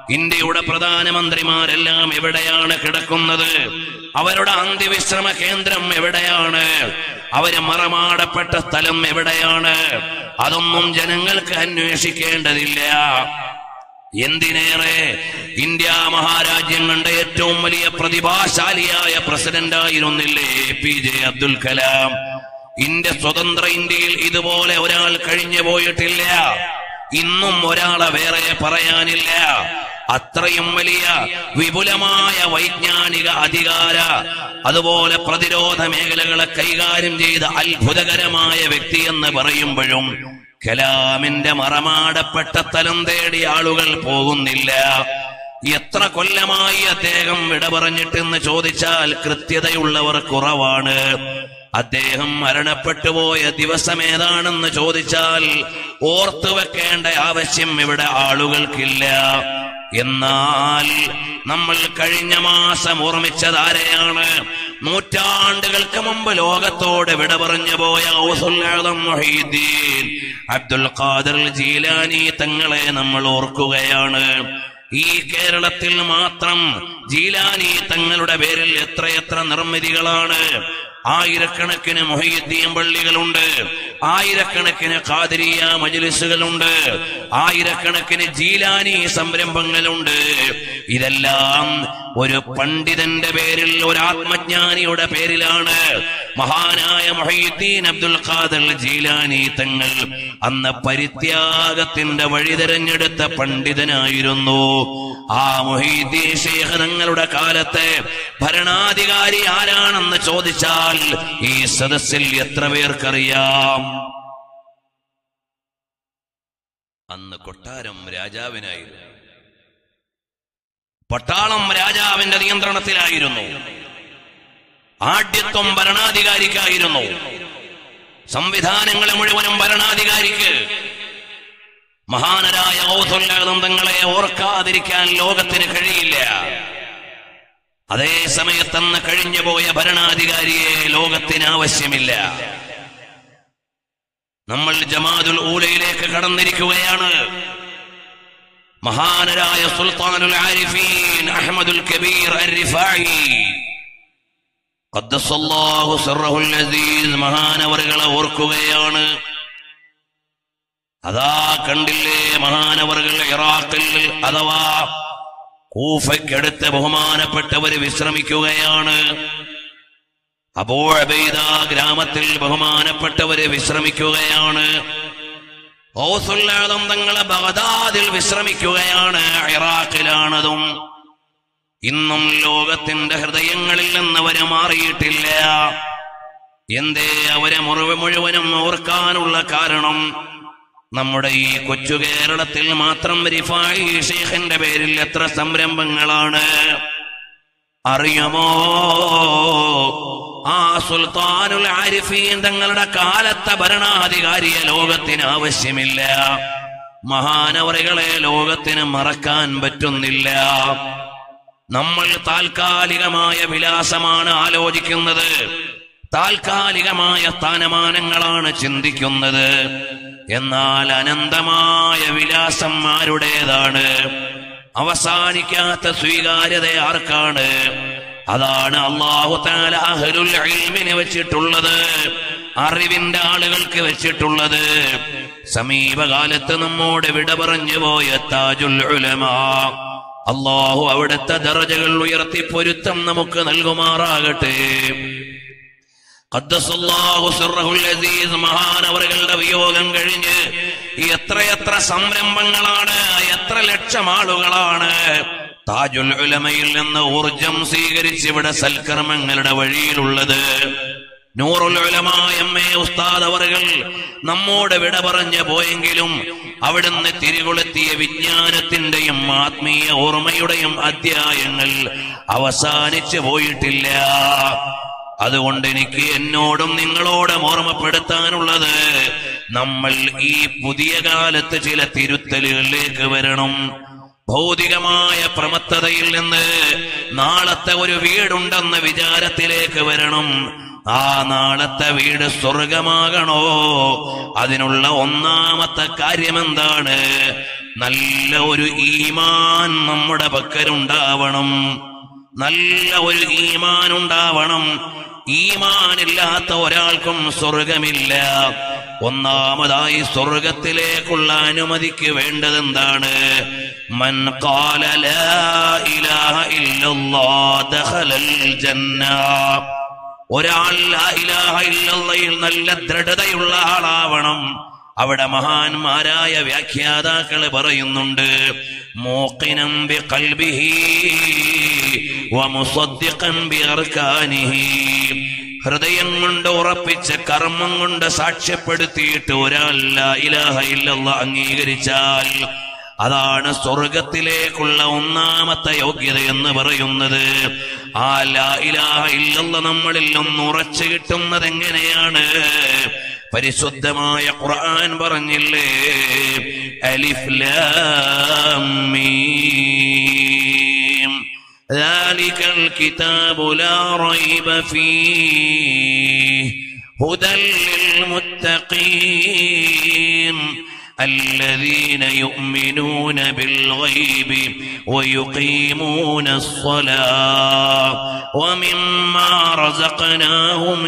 ഇന്ത്യയുടെ പ്രധാനമന്ത്രിമാരെല്ലാം എവിടെയാണ് കിടക്കുന്നത് അവരുടെ അന്ത്യവിശ്രമ കേന്ദ്രം എവിടെയാണ് അവര് മറമാടപ്പെട്ട സ്ഥലം എവിടെയാണ് അതൊന്നും ജനങ്ങൾക്ക് അന്വേഷിക്കേണ്ടതില്ല എന്തിനേറെ ഇന്ത്യ മഹാരാജ്യം കണ്ട ഏറ്റവും വലിയ പ്രതിഭാശാലിയായ പ്രസിഡന്റ് ആയിരുന്നില്ലേ A P J Abdul Kalam India സ്വതന്ത്ര ഇന്ത്യയിൽ ഇതുപോലെ ഒരാൾ കഴിഞ്ഞു പോയിട്ടില്ല ഇന്നും ഒരാളെ വേറെ പറയാനില്ല അത്രയും വലിയ വിപുലമായ വൈജ്ഞാനിക അധികാര അതുപോലെ പ്രതിരോധ മേഖലകളെ കൈകാര്യം ചെയ്ത അത്ഭുതകരമായ വ്യക്തി എന്ന് പറയുമ്പോഴും കലാമിന്റെ മറമാടപ്പെട്ട തലം തേടി ആളുകൾ പോകുന്നില്ല എത്ര കൊല്ലമായി അദ്ദേഹം വിട പറഞ്ഞിട്ടെന്ന് ചോദിച്ചാൽ കൃത്യതയുള്ളവർ കുറവാണ് അദ്ദേഹം മരണപ്പെട്ടു പോയ ദിവസം ഏതാണെന്ന് ചോദിച്ചാൽ ഓർത്തു വെക്കേണ്ട ആവശ്യം ഇവിടെ ആളുകൾക്കില്ല എന്നാൽ നമ്മൾ കഴിഞ്ഞ മാസം ഓർമ്മിച്ചത് ആരെയാണ് നൂറ്റാണ്ടുകൾക്ക് മുമ്പ് ലോകത്തോട് വിട പറഞ്ഞു പോയ ഔസുൽ ആദം മുഹീദ്ദീൻ അബ്ദുൽ ഖാദർ ജീലാനി തങ്ങളെ നമ്മൾ ഓർക്കുകയാണ് ഈ കേരളത്തിൽ മാത്രം ജീലാനി തങ്ങളുടെ പേരിൽ എത്രയെത്ര നിർമ്മിതികളാണ് ആയിരക്കണക്കിന് മൊഹീദ്ദീൻ പള്ളികളുണ്ട് ആയിരക്കണക്കിന് ഖാദിരിയ മജ്ലിസുകളുണ്ട് ആയിരക്കണക്കിന് ജീലാനി സംരംഭങ്ങളുണ്ട് ഇതെല്ലാം ഒരു പണ്ഡിതന്റെ പേരിൽ ഒരു ആത്മജ്ഞാനിയുടെ പേരിലാണ് മഹാനായ മൊഹീദ്ദീൻ അബ്ദുൽ ഖാദർ ജീലാനി തങ്ങൾ അന്ന് പരിത്യാഗത്തിന്റെ വഴി തിരഞ്ഞെടുത്ത പണ്ഡിതനായിരുന്നു ആ മൊഹീദ്ദീൻ ശേഖ് തങ്ങളുടെ കാലത്തെ ഭരണാധികാരി ആരാണെന്ന് ചോദിച്ചാൽ ഈ സദസ്സിൽ എത്ര പേർക്കറിയാം അന്ന് കൊട്ടാരം രാജാവിനായിരുന്നു പട്ടാളം രാജാവിന്റെ നിയന്ത്രണത്തിലായിരുന്നു ആഢ്യത്വം ഭരണാധികാരിക്കായിരുന്നു സംവിധാനങ്ങൾ മുഴുവനും ഭരണാധികാരിക്ക് മഹാനരായ ഔസുല്ലാദം തങ്ങളെ ഓർക്കാതിരിക്കാൻ ലോകത്തിന് കഴിയില്ല അതേ സമയത്തന്ന് കഴിഞ്ഞുപോയ ഭരണാധികാരിയെ ലോകത്തിന് ആവശ്യമില്ല നമ്മൾ ജമാദുൽ ഊലയിലേക്ക് കടന്നിരിക്കുകയാണ് മഹാനരായ സുൽത്താനുൽ ആരിഫീൻ അഹമ്മദുൽ കബീർ അരിഫായി ഖദ്ദസല്ലാഹു സിർറഹുൽ അസീസ് മഹാനവറുകളെ ഓർക്കുകയാണ് അതാ കണ്ടില്ലേ മഹാനവറുകൾ ഇറാഖിൽ അഥവാ കൂഫയ്ക്കടുത്ത് ബഹുമാനപ്പെട്ടവര് വിശ്രമിക്കുകയാണ് അബോഅബൈദ ഗ്രാമത്തിൽ ബഹുമാനപ്പെട്ടവര് വിശ്രമിക്കുകയാണ് ഔസുല്ലാദം തങ്ങളെ ബഗദാദിൽ വിശ്രമിക്കുകയാണ് ഇറാഖിലാണതും ഇന്നും ലോകത്തിന്റെ ഹൃദയങ്ങളിൽ നിന്ന് അവര് മാറിയിട്ടില്ല എന്തേ അവരെ മുറിവ് മുഴുവനും ഓർക്കാനുള്ള കാരണം നമ്മുടെ ഈ കൊച്ചു കേരളത്തിൽ മാത്രം റിഫായി ഷെയ്ഖിന്റെ പേരിൽ എത്ര സംരംഭങ്ങളാണ് അറിയാമോ ആ സുൽത്താനുൽ ആരിഫീൻ തങ്ങളുടെ കാലത്തെ ഭരണാധികാരിയെ ലോകത്തിന് ആവശ്യമില്ല മഹാനവറികളെ ലോകത്തിന് മറക്കാൻ പറ്റുന്നില്ല നമ്മൾ താൽക്കാലികമായ വിലാസമാണ് ആലോചിക്കുന്നത് താൽക്കാലികമായ സ്ഥാനമാനങ്ങളാണ് ചിന്തിക്കുന്നത് എന്നാൽ അനന്തമായ വിലാസം ആരുടേതാണ് അവസാനിക്കാത്ത സ്വീകാര്യത ആർക്കാണ് അതാണ് അള്ളാഹു താല അഹ്ലുൽ ഇൽമിന് വെച്ചിട്ടുള്ളത് അറിവിന്റെ ആളുകൾക്ക് വെച്ചിട്ടുള്ളത് സമീപകാലത്ത് നമ്മോട് വിട പറഞ്ഞു പോയ താജുൽ ഉലമാ അള്ളാഹു അവിടുത്തെ ദറജകൾ ഉയർത്തി പൊരുത്തം നമുക്ക് നൽകുമാറാകട്ടെ ഖദ്ദസല്ലാഹു സിർറഹുൽ അസീസ് മഹാനവറുകളുടെ വിയോഗം കഴിഞ്ഞ് എത്രയെത്ര സംരംഭങ്ങളാണ് എത്ര ലക്ഷം ആളുകളാണ് താജുൽ ഉലമയിൽ നിന്ന് ഊർജം സ്വീകരിച്ച് ഇവിടെ സൽക്കർമ്മങ്ങളുടെ വഴിയിലുള്ളത് നൂറുൽ ഉലമ എം എ ഉസ്താദ് അവറുകൾ നമ്മോട് വിട പറഞ്ഞു പോയെങ്കിലും അവിടുന്ന് തിരികൊളുത്തിയ വിജ്ഞാനത്തിന്റെയും ആത്മീയ ഓർമ്മയുടെയും അധ്യായങ്ങൾ അവസാനിച്ചു പോയിട്ടില്ല അതുകൊണ്ട് എനിക്ക് എന്നോടും നിങ്ങളോടും ഓർമ്മപ്പെടുത്താനുള്ളത് നമ്മൾ ഈ പുതിയ കാലത്ത് ചില തിരുത്തലുകളിലേക്ക് വരണം ഭൗതികമായ പ്രമത്തതയിൽ നിന്ന് നാളത്തെ ഒരു വീടുണ്ടെന്ന വിചാരത്തിലേക്ക് വരണം ആ നാളത്തെ വീട് സ്വർഗമാകണോ അതിനുള്ള ഒന്നാമത്തെ കാര്യം എന്താണ് നല്ല ഒരു ഈമാൻ നമ്മുടെ പക്കലുണ്ടാവണം നല്ല ഒരു ഈമാൻ ഉണ്ടാവണം ഈമാനില്ലാത്ത ഒരാൾക്കും സ്വർഗമില്ല ഒന്നാമതായി സ്വർഗത്തിലേക്കുള്ള അനുമതിക്ക് വേണ്ടത് എന്താണ് മൻ ഖാല ലാ ഇലാഹ ഇല്ലല്ലാഹ് ദഖലൽ ജന്ന ഒരാൾ ലാ ഇലാഹ ഇല്ലല്ലയിൽ നല്ല ദൃഢതയുള്ള ആളാവണം അവിടെ മഹാന്മാരായ വ്യാഖ്യാതാക്കള് പറയുന്നുണ്ട് മൂക്കിനം ബി ഖൽബിഹി വമുസദ്ദിഖൻ ബി അർക്കാനിഹി ഹൃദയം കൊണ്ട് ഉറപ്പിച്ച് കർമ്മം കൊണ്ട് സാക്ഷ്യപ്പെടുത്തിയിട്ട് ഒരാൾ ലാ ഇലാഹ ഇല്ലല്ലാഹ് അംഗീകരിച്ചാൽ അതാണ് സ്വർഗത്തിലേക്കുള്ള ഒന്നാമത്തെ യോഗ്യത എന്ന് പറയുന്നത് ആ ലാ ഇലാഹ ഇല്ലല്ല നമ്മളിൽ ഒന്ന് ഉറച്ചു കിട്ടുന്നത് എങ്ങനെയാണ് പരിശുദ്ധമായ ഖുർആൻ പറഞ്ഞില്ലേ അലിഫ് ലാം മീം ذلك الكتاب لا ريب فيه هدى للمتقين الذين يؤمنون بالغيب ويقيمون الصلاة ومما رزقناهم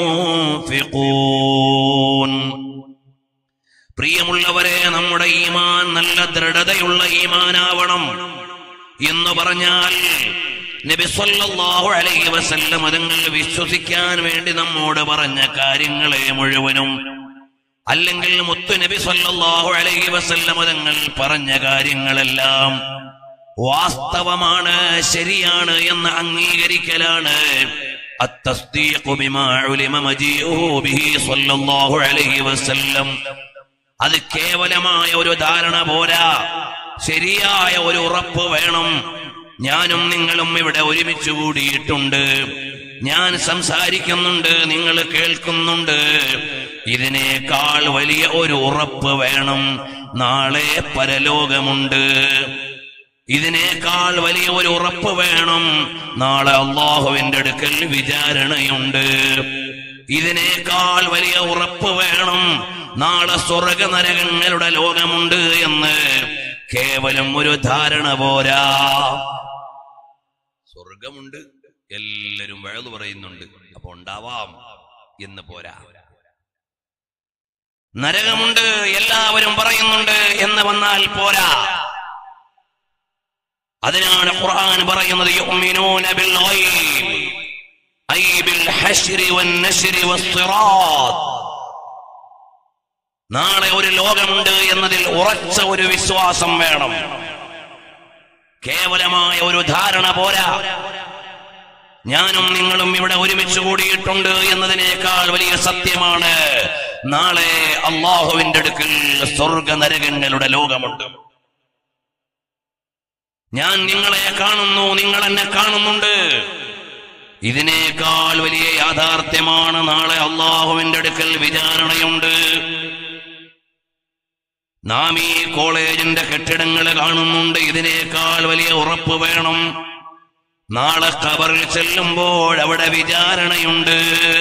ينفقون പ്രിയമുള്ളവരെ നമ്മുടെ ഈമാൻ നല്ല ദൃഢതയുള്ള ഈമാനാവണം എന്ന് പറഞ്ഞാൽ നബി സല്ലല്ലാഹു അലൈഹി വസല്ലം അതുങ്ങൾ വിശ്വസിക്കാൻ വേണ്ടി നമ്മോട് പറഞ്ഞ കാര്യങ്ങളെ മുഴുവനും അല്ലെങ്കിൽ മുത്തു നബി സല്ലല്ലാഹു അലൈഹി വസല്ലം അതുങ്ങൾ പറഞ്ഞ കാര്യങ്ങളെല്ലാം വാസ്തവമാണ് ശരിയാണ് എന്ന് അംഗീകരിക്കലാണ് التصديق بما علم مجيئه به صلى الله عليه وسلم അത് കേവലമായ ഒരു ധാരണ പോരാ ശരിയായ ഒരു ഉറപ്പ് വേണം ഞാനും നിങ്ങളും ഇവിടെ ഒരുമിച്ച് കൂടിയിട്ടുണ്ട് ഞാൻ സംസാരിക്കുന്നുണ്ട് നിങ്ങൾ കേൾക്കുന്നുണ്ട് ഇതിനേക്കാൾ വലിയ ഒരു ഉറപ്പ് വേണം നാളെ പരലോകമുണ്ട് ഇതിനേക്കാൾ വലിയ ഒരു ഉറപ്പ് വേണം നാളെ അള്ളാഹുവിന്റെ അടുക്കൽ വിചാരണയുണ്ട് ഇതിനേക്കാൾ വലിയ ഉറപ്പ് വേണം നാളെ സ്വർഗ നരകങ്ങളുടെ ലോകമുണ്ട് എന്ന് കേവലം ഒരു ധാരണ പോരാ സ്വർഗമുണ്ട് എല്ലാരും വഴുതു പറയുന്നുണ്ട് അപ്പൊ ഉണ്ടാവാം എന്ന് പോരാ നരകമുണ്ട് എല്ലാവരും പറയുന്നുണ്ട് എന്ന് വന്നാൽ പോരാ അതിനാണ് ഖുർആൻ പറയുന്നത് യുഅ്മിനൂന ബിൽ ഗൈബ് ഐ ബിൽ ഹശ്രി വൻ നശ്രി വസ്സിറാത്ത് നാളെ ഒരു ലോകമുണ്ട് എന്നതിൽ ഉറച്ച ഒരു വിശ്വാസം വേണം കേവലമായ ഒരു ധാരണ പോരാ ഞാനും നിങ്ങളും ഇവിടെ ഒരുമിച്ച് കൂടിയിട്ടുണ്ട് എന്നതിനേക്കാൾ വലിയ സത്യമാണ് നാളെ അള്ളാഹുവിന്റെ അടുക്കൽ സ്വർഗ നരകങ്ങളുടെ ലോകമുണ്ട് ഞാൻ നിങ്ങളെ കാണുന്നു നിങ്ങൾ എന്നെ കാണുന്നുണ്ട് ഇതിനേക്കാൾ വലിയ യാഥാർത്ഥ്യമാണ് നാളെ അള്ളാഹുവിന്റെ അടുക്കൽ വിചാരണയുണ്ട് നാം ഈ കോളേജിന്റെ കെട്ടിടങ്ങൾ കാണുന്നുണ്ട് ഇതിനേക്കാൾ വലിയ ഉറപ്പ് വേണം നാളെ കബറിൽ ചെല്ലുമ്പോൾ അവിടെ വിചാരണയുണ്ട്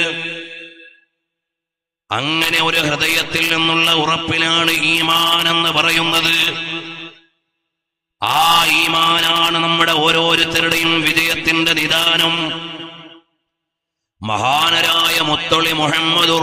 അങ്ങനെ ഒരു ഹൃദയത്തിൽ നിന്നുള്ള ഉറപ്പിലാണ് ഈമാൻ എന്ന് പറയുന്നത് ആ ഈമാനാണ് നമ്മുടെ ഓരോരുത്തരുടെയും വിജയത്തിന്റെ നിദാനം മഹാനരായ മുത്തൊളി മുഹമ്മദുർ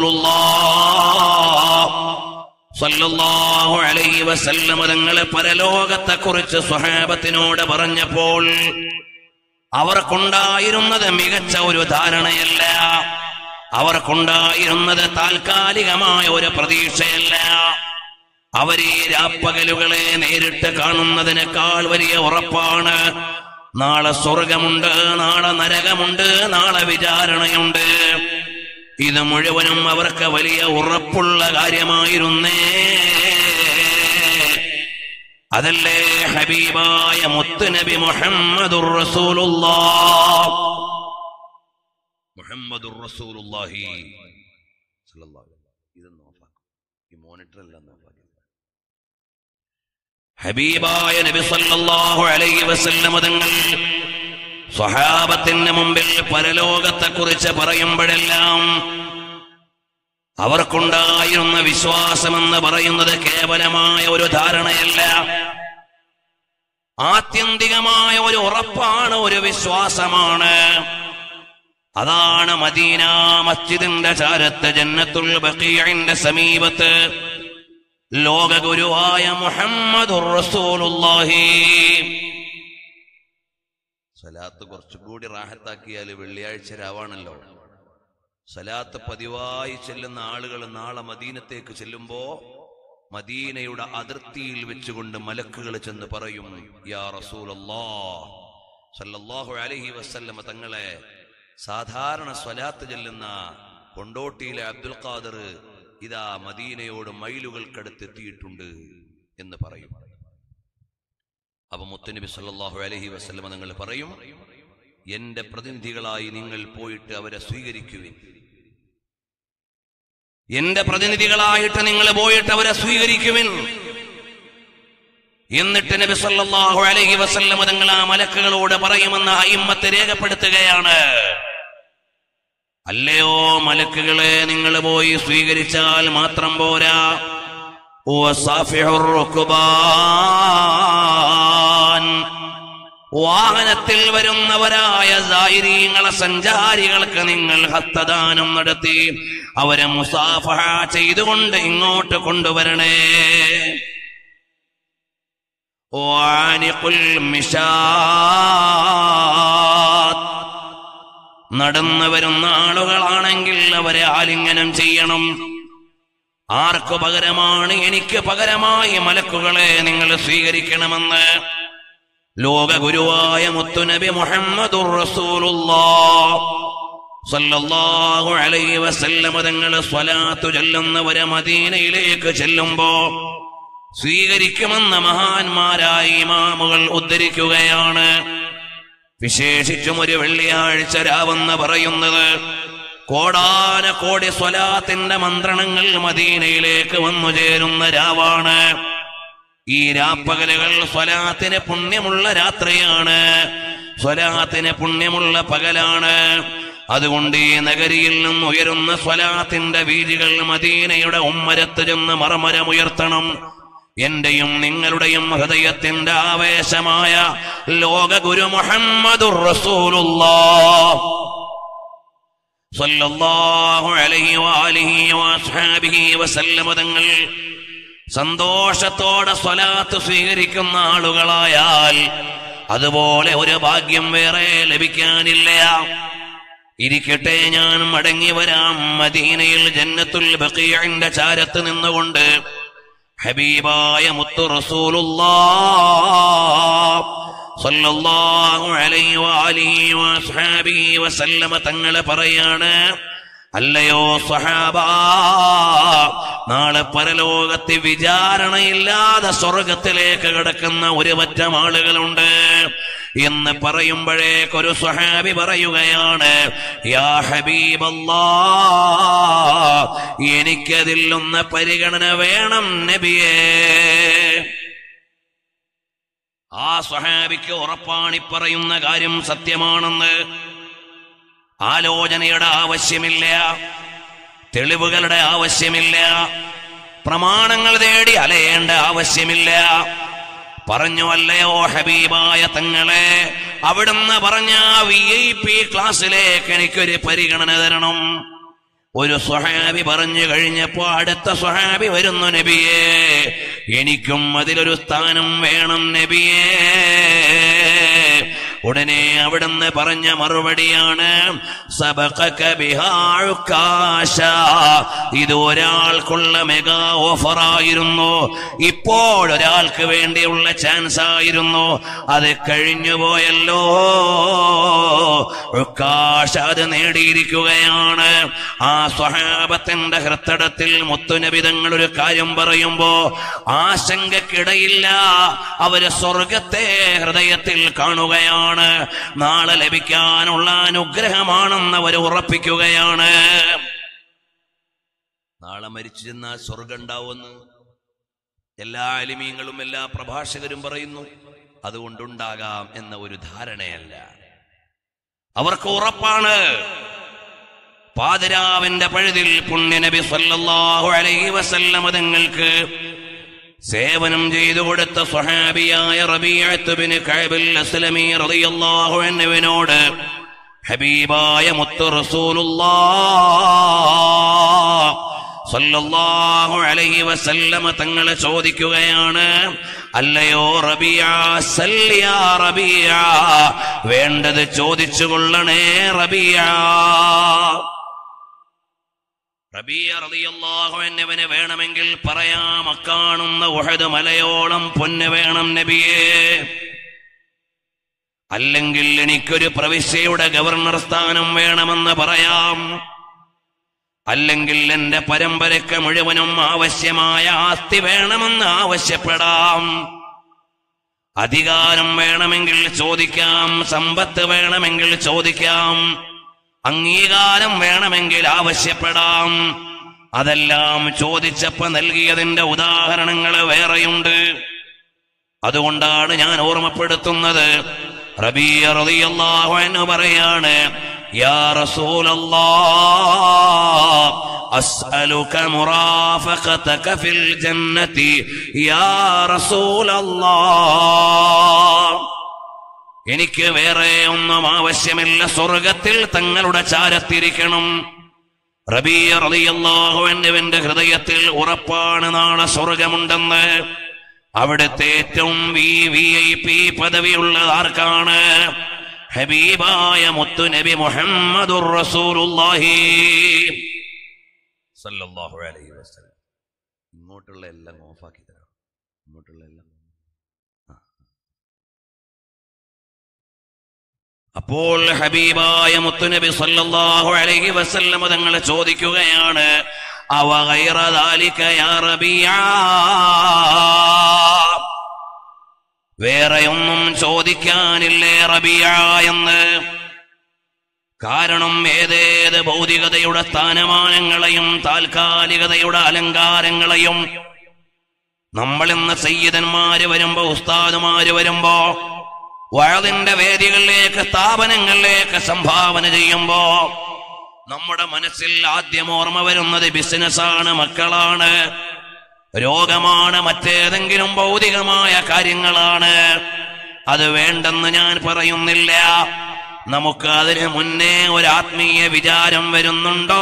സല്ലല്ലാഹു അലൈഹി വസല്ലം തങ്ങളെ പരലോകത്തെ കുറിച്ച് സ്വഹാബത്തിനോട് പറഞ്ഞപ്പോൾ അവർക്കുണ്ടായിരുന്നത് മികച്ച ഒരു ധാരണയല്ല അവർക്കുണ്ടായിരുന്നത് താൽക്കാലികമായ ഒരു പ്രതീക്ഷയല്ല അവർ ഈ രാപ്പകലുകളെ നേരിട്ട് കാണുന്നതിനേക്കാൾ വലിയ ഉറപ്പാണ് നാളെ സ്വർഗമുണ്ട് നാളെ നരകമുണ്ട് നാളെ വിചാരണയുണ്ട് ഇത് മുഴുവനും അവർക്ക് വലിയ ഉറപ്പുള്ള കാര്യമായിരുന്നേ അതല്ലേ ഹബീബായ മുത്തുനബി മുഹമ്മദുർ റസൂലുള്ളാഹ് മുഹമ്മദുർ റസൂലുള്ളാഹി സല്ലല്ലാഹു അലൈഹി വസല്ലം. ഇതൊന്ന് ഓഫാക്കും ഈ മോണിറ്റർ എല്ലാം ഒന്ന് ഓഫാക്കി ഹബീബായ നബി സല്ലല്ലാഹു അലൈഹി വസല്ലം തങ്ങൾ സ്വഹാബത്തിന് മുമ്പിൽ പരലോകത്തെ കുറിച്ച് പറയുമ്പോഴെല്ലാം അവർക്കുണ്ടായിരുന്ന വിശ്വാസമെന്ന് പറയുന്നത് കേവലമായ ഒരു ധാരണയല്ല ആത്യന്തികമായ ഒരു ഉറപ്പാണ് ഒരു വിശ്വാസമാണ് അതാണ് മദീന മസ്ജിദിന്റെ ചാരത്ത് ജന്നത്തുൽ ബഖീഇന്റെ സമീപത്ത് ലോകഗുരുവായ മുഹമ്മദുർ റസൂലുള്ളാഹി സലാത്ത് കുറച്ചുകൂടി റാഹത്താക്കിയാൽ വെള്ളിയാഴ്ച രാവാണല്ലോ സലാത്ത് പതിവായി ചെല്ലുന്ന ആളുകൾ നാളെ മദീനത്തേക്ക് ചെല്ലുമ്പോ മദീനയുടെ അതിർത്തിയിൽ വെച്ചുകൊണ്ട് മലക്കുകൾ ചെന്ന് പറയും യാ റസൂലല്ലാ സല്ലല്ലാഹു അലൈഹി വസല്ലമ തങ്ങളെ സാധാരണ സ്വലാത്ത് ചെല്ലുന്ന കൊണ്ടോട്ടിയിലെ അബ്ദുൽ ഖാദർ ഇതാ മദീനയോട് മൈലുകൾക്കടുത്തെത്തിയിട്ടുണ്ട് എന്ന് പറയും അപ്പൊ മുത്തനബി സല്ലല്ലാഹു അലൈഹി വസല്ലമ നിങ്ങൾ പറയും എന്റെ പ്രതിനിധികളായി നിങ്ങൾ പോയിട്ട് അവരെ സ്വീകരിക്കുവിൻ എന്റെ പ്രതിനിധികളായിട്ട് നിങ്ങൾ പോയിട്ട് അവരെ സ്വീകരിക്കുവിൻ എന്നിട്ട് നബി സല്ലല്ലാഹു അലൈഹി വസല്ലം തങ്ങൾ ആ മലക്കുകളോട് പറയുമെന്ന് അയിമ്മത്ത് രേഖപ്പെടുത്തുകയാണ് അല്ലയോ മലക്കുകളെ നിങ്ങൾ പോയി സ്വീകരിച്ചാൽ മാത്രം പോരാ വസാഫിഹുർ റുക്ബാൻ. വാഹനത്തിൽ വരുന്നവരായ സായിരീങ്ങളെ സഞ്ചാരികൾക്ക് നിങ്ങൾ ഹസ്തദാനം നടത്തി അവരെ മുസാഫഹ ചെയ്തുകൊണ്ട് ഇങ്ങോട്ട് കൊണ്ടുവരണേ വാനിഖുൽ മിഷാത്ത്. നടന്നു വരുന്ന ആളുകളാണെങ്കിൽ അവരെ ആലിംഗനം ചെയ്യണം ആർക്കു പകരമാണ് എനിക്ക് പകരമായി മലക്കുകളെ നിങ്ങൾ സ്വീകരിക്കണമെന്ന് ലോകഗുരുവായ മുത്തുനബി മുഹമ്മദുർ റസൂലുള്ളാഹ് സല്ലല്ലാഹു അലൈഹി വസല്ലമ തങ്ങൾ സ്വലാത്തു ചൊല്ലുന്നവരെ മദീനയിലേക്ക് ചെല്ലുമ്പോ സ്വീകരിക്കുമെന്ന മഹാന്മാരായ ഇമാമുകൾ ഉദ്ധരിക്കുകയാണ് വിശേഷിച്ചും ഒരു വെള്ളിയാഴ്ച രാവെന്ന് പറയുന്നത് കോടാന കോടി സ്വലാത്തിന്റെ മന്ത്രണങ്ങൾ മദീനയിലേക്ക് വന്നു ചേരുന്ന രാവാണ് ഈ രാപ്പകലുകൾ സ്വലാത്തിന് പുണ്യമുള്ള രാത്രിയാണ് സ്വലാത്തിന് പുണ്യമുള്ള പകലാണ് അതുകൊണ്ട് ഈ നഗരിയിൽ നിന്ന് ഉയരുന്ന സ്വലാത്തിന്റെ വീതികൾ മദീനയുടെ ഉമ്മരത്ത് ചെന്ന് മറമരമുയർത്തണം എന്റെയും നിങ്ങളുടെയും ഹൃദയത്തിന്റെ ആവേശമായ ലോകഗുരു മുഹമ്മദുർ റസൂലുള്ളാഹ് സല്ലല്ലാഹു അലൈഹി വാലിഹി വസ്ഹാബിഹി വസല്ലമ തങ്ങൾ സന്തോഷത്തോടെ സ്വലാത്ത് സ്വീകരിക്കുന്ന ആളുകളായാൽ അതുപോലെ ഒരു ഭാഗ്യം വേറെ ലഭിക്കാനില്ല ഇരിക്കട്ടെ ഞാൻ മടങ്ങി വരാം മദീനയിൽ ജന്നത്തുൽ ബഖീഇന്റെ ചാരത്ത് നിന്നുകൊണ്ട് ഹബീബായ മുത്തു റസൂലുള്ളാഹ് സല്ലല്ലാഹു അലൈഹി വആലിഹി വസ്ഹാബിഹി വസല്ലമ തങ്ങളെ പറയാണ് അല്ലയോ സഹാബ നാളെ പരലോകത്ത് വിചാരണയില്ലാതെ സ്വർഗത്തിലേക്ക് കിടക്കുന്ന ഒരു പറ്റം ആളുകളുണ്ട് എന്ന് പറയുമ്പോഴേക്കൊരു സ്വഹാബി പറയുകയാണ് യാ ഹബീബല്ലാ എനിക്കതിൽ ഒന്ന് പരിഗണന വേണം നബിയേ ആ സ്വഹാബിക്ക് ഉറപ്പാണി പറയുന്ന കാര്യം സത്യമാണെന്ന് ആലോചനയുടെ ആവശ്യമില്ല തെളിവുകളുടെ ആവശ്യമില്ല പ്രമാണങ്ങൾ തേടി അലയേണ്ട ആവശ്യമില്ല പറഞ്ഞു അല്ലയോ ഹബീബായ തങ്ങളെ അവിടുന്ന് പറഞ്ഞ വി ഐ പി ക്ലാസ്സിലേക്ക് എനിക്കൊരു പരിഗണന തരണം ഒരു സ്വഹാബി പറഞ്ഞു കഴിഞ്ഞപ്പോ അടുത്ത സ്വഹാബി വരുന്നു നബിയേ എനിക്കും അതിലൊരു സ്ഥാനം വേണം നബിയേ ഉടനെ അവിടുന്ന് പറഞ്ഞ മറുപടിയാണ് സബഖക ബിഹാ ഉക്കാശ. ഇത് ഒരാൾക്കുള്ള മെഗാ ഓഫറായിരുന്നു ഇപ്പോൾ ഒരാൾക്ക് വേണ്ടിയുള്ള ചാൻസ് ആയിരുന്നു അത് കഴിഞ്ഞു പോയല്ലോ ഉക്കാശ അത് നേടിയിരിക്കുകയാണ് ആ സ്വഹാബത്തിന്റെ ഹൃത്തടത്തിൽ മുത്തുനബിതങ്ങൾ ഒരു കാര്യം പറയുമ്പോ ആശങ്കക്കിടയില്ല അവര് സ്വർഗത്തെ ഹൃദയത്തിൽ കാണുകയാണ് നാളെ ലഭിക്കാനുള്ള അനുഗ്രഹമാണെന്ന് അവർ ഉറപ്പിക്കുകയാണ് നാളെ മരിച്ചു ചെന്നാൽ സ്വർഗം ഉണ്ടാവുമെന്ന് എല്ലാ അലിമീങ്ങളും എല്ലാ പ്രഭാഷകരും പറയുന്നു അതുകൊണ്ടുണ്ടാകാം എന്ന ഒരു ധാരണയല്ല അവർക്ക് ഉറപ്പാണ് പാതിരാവിന്റെ പഴുതിൽ പുണ്യനബി സല്ലല്ലാഹു അലൈഹി വസല്ലമ തങ്ങൾക്ക് സേവനം ചെയ്തു കൊടുത്ത സ്വഹാബിയായ റബീഅത്ത് ബിൻ കഅബിൽ അസ്ലമി റളിയല്ലാഹു അൻഹുവിനോട് ഹബീബായ മുത്തു റസൂലുള്ളാഹ് സല്ലല്ലാഹു അലൈഹി വസല്ലമ തങ്ങളെ ചോദിക്കുകയാണ് അല്ലയോ റബിയ സല്ലിയ റബിയ വേണ്ടത് ചോദിച്ചു കൊള്ളണേ റബിയ റബിയ റളിയല്ലാഹു അൻഹുവിന് വേണമെങ്കിൽ പറയാം അക്കാണുന്ന ഉഹദ് മലയോളം പൊന്ന് വേണം നബിയേ അല്ലെങ്കിൽ എനിക്കൊരു പ്രവിശ്യയുടെ ഗവർണർ സ്ഥാനം വേണമെന്ന് പറയാം അല്ലെങ്കിൽ എന്റെ പരമ്പരയ്ക്ക് മുഴുവനും ആവശ്യമായ ആസ്തി വേണമെന്ന് ആവശ്യപ്പെടാം അധികാരം വേണമെങ്കിൽ ചോദിക്കാം സമ്പത്ത് വേണമെങ്കിൽ ചോദിക്കാം അംഗീകാരം വേണമെങ്കിൽ ആവശ്യപ്പെടാം അതെല്ലാം ചോദിച്ചപ്പോ നൽകിയതിന്റെ ഉദാഹരണങ്ങൾ വേറെയുണ്ട് അതുകൊണ്ടാണ് ഞാൻ ഓർമ്മപ്പെടുത്തുന്നത് റബീയ റളിയല്ലാഹു അൻഹു പറയാണ് യാ റസൂലല്ലാഹ് അസ്അലുക മുറാഫഖതക ഫിൽ ജന്നതി യാ റസൂലല്ലാഹ് എനിക്ക് വേറെ ഒന്നും ആവശ്യമില്ല സ്വർഗത്തിൽ തങ്ങളുടെ ചാരത്തിരിക്കണം റബീയ റളിയല്ലാഹു അൻഹുവിന്റെ ഹൃദയത്തിൽ ഉറപ്പാണ് നാളെ സ്വർഗമുണ്ടെന്ന് അവിടുത്തെ ഏറ്റവും വി വി ഐ പി പദവിയുള്ളത് ആർക്കാണ് ഹബീബായ മുത്തു നബി മുഹമ്മദുർ റസൂലുള്ളാഹി സല്ലല്ലാഹു അലൈഹി വസല്ലം ഇങ്ങോട്ടുള്ള എല്ലാം ഓഫാക്കി തരാം ഇങ്ങോട്ടുള്ള എല്ലാം ആ. അപ്പോൾ ഹബീബായ മുത്തുനബി സല്ലല്ലാഹു അലൈഹി വസല്ലം തങ്ങൾ ചോദിക്കുകയാണ് അവ ഗൈറ ദാലിക യാ റബിയ വേറെയൊന്നും ചോദിക്കാനില്ലേ റബിയ എന്ന് കാരണം ഏതേത് ഭൗതികതയുടെ സ്ഥാനമാനങ്ങളെയും താൽക്കാലികതയുടെ അലങ്കാരങ്ങളെയും നമ്മൾ ഇന്ന് സയ്യിദന്മാര് വരുമ്പോ ഉസ്താദുമാര് വരുമ്പോ വഴതിന്റെ വേദികളിലേക്ക് സ്ഥാപനങ്ങളിലേക്ക് സംഭാവന ചെയ്യുമ്പോ നമ്മുടെ മനസ്സിൽ ആദ്യം ഓർമ്മ വരുന്നത് ബിസിനസ്സാണ് മക്കളാണ് രോഗമാണ് മറ്റേതെങ്കിലും ഭൗതികമായ കാര്യങ്ങളാണ് അത് വേണ്ടെന്ന് ഞാൻ പറയുന്നില്ല നമുക്ക് അതിന് മുന്നേ ഒരു ആത്മീയ വിചാരം വരുന്നുണ്ടോ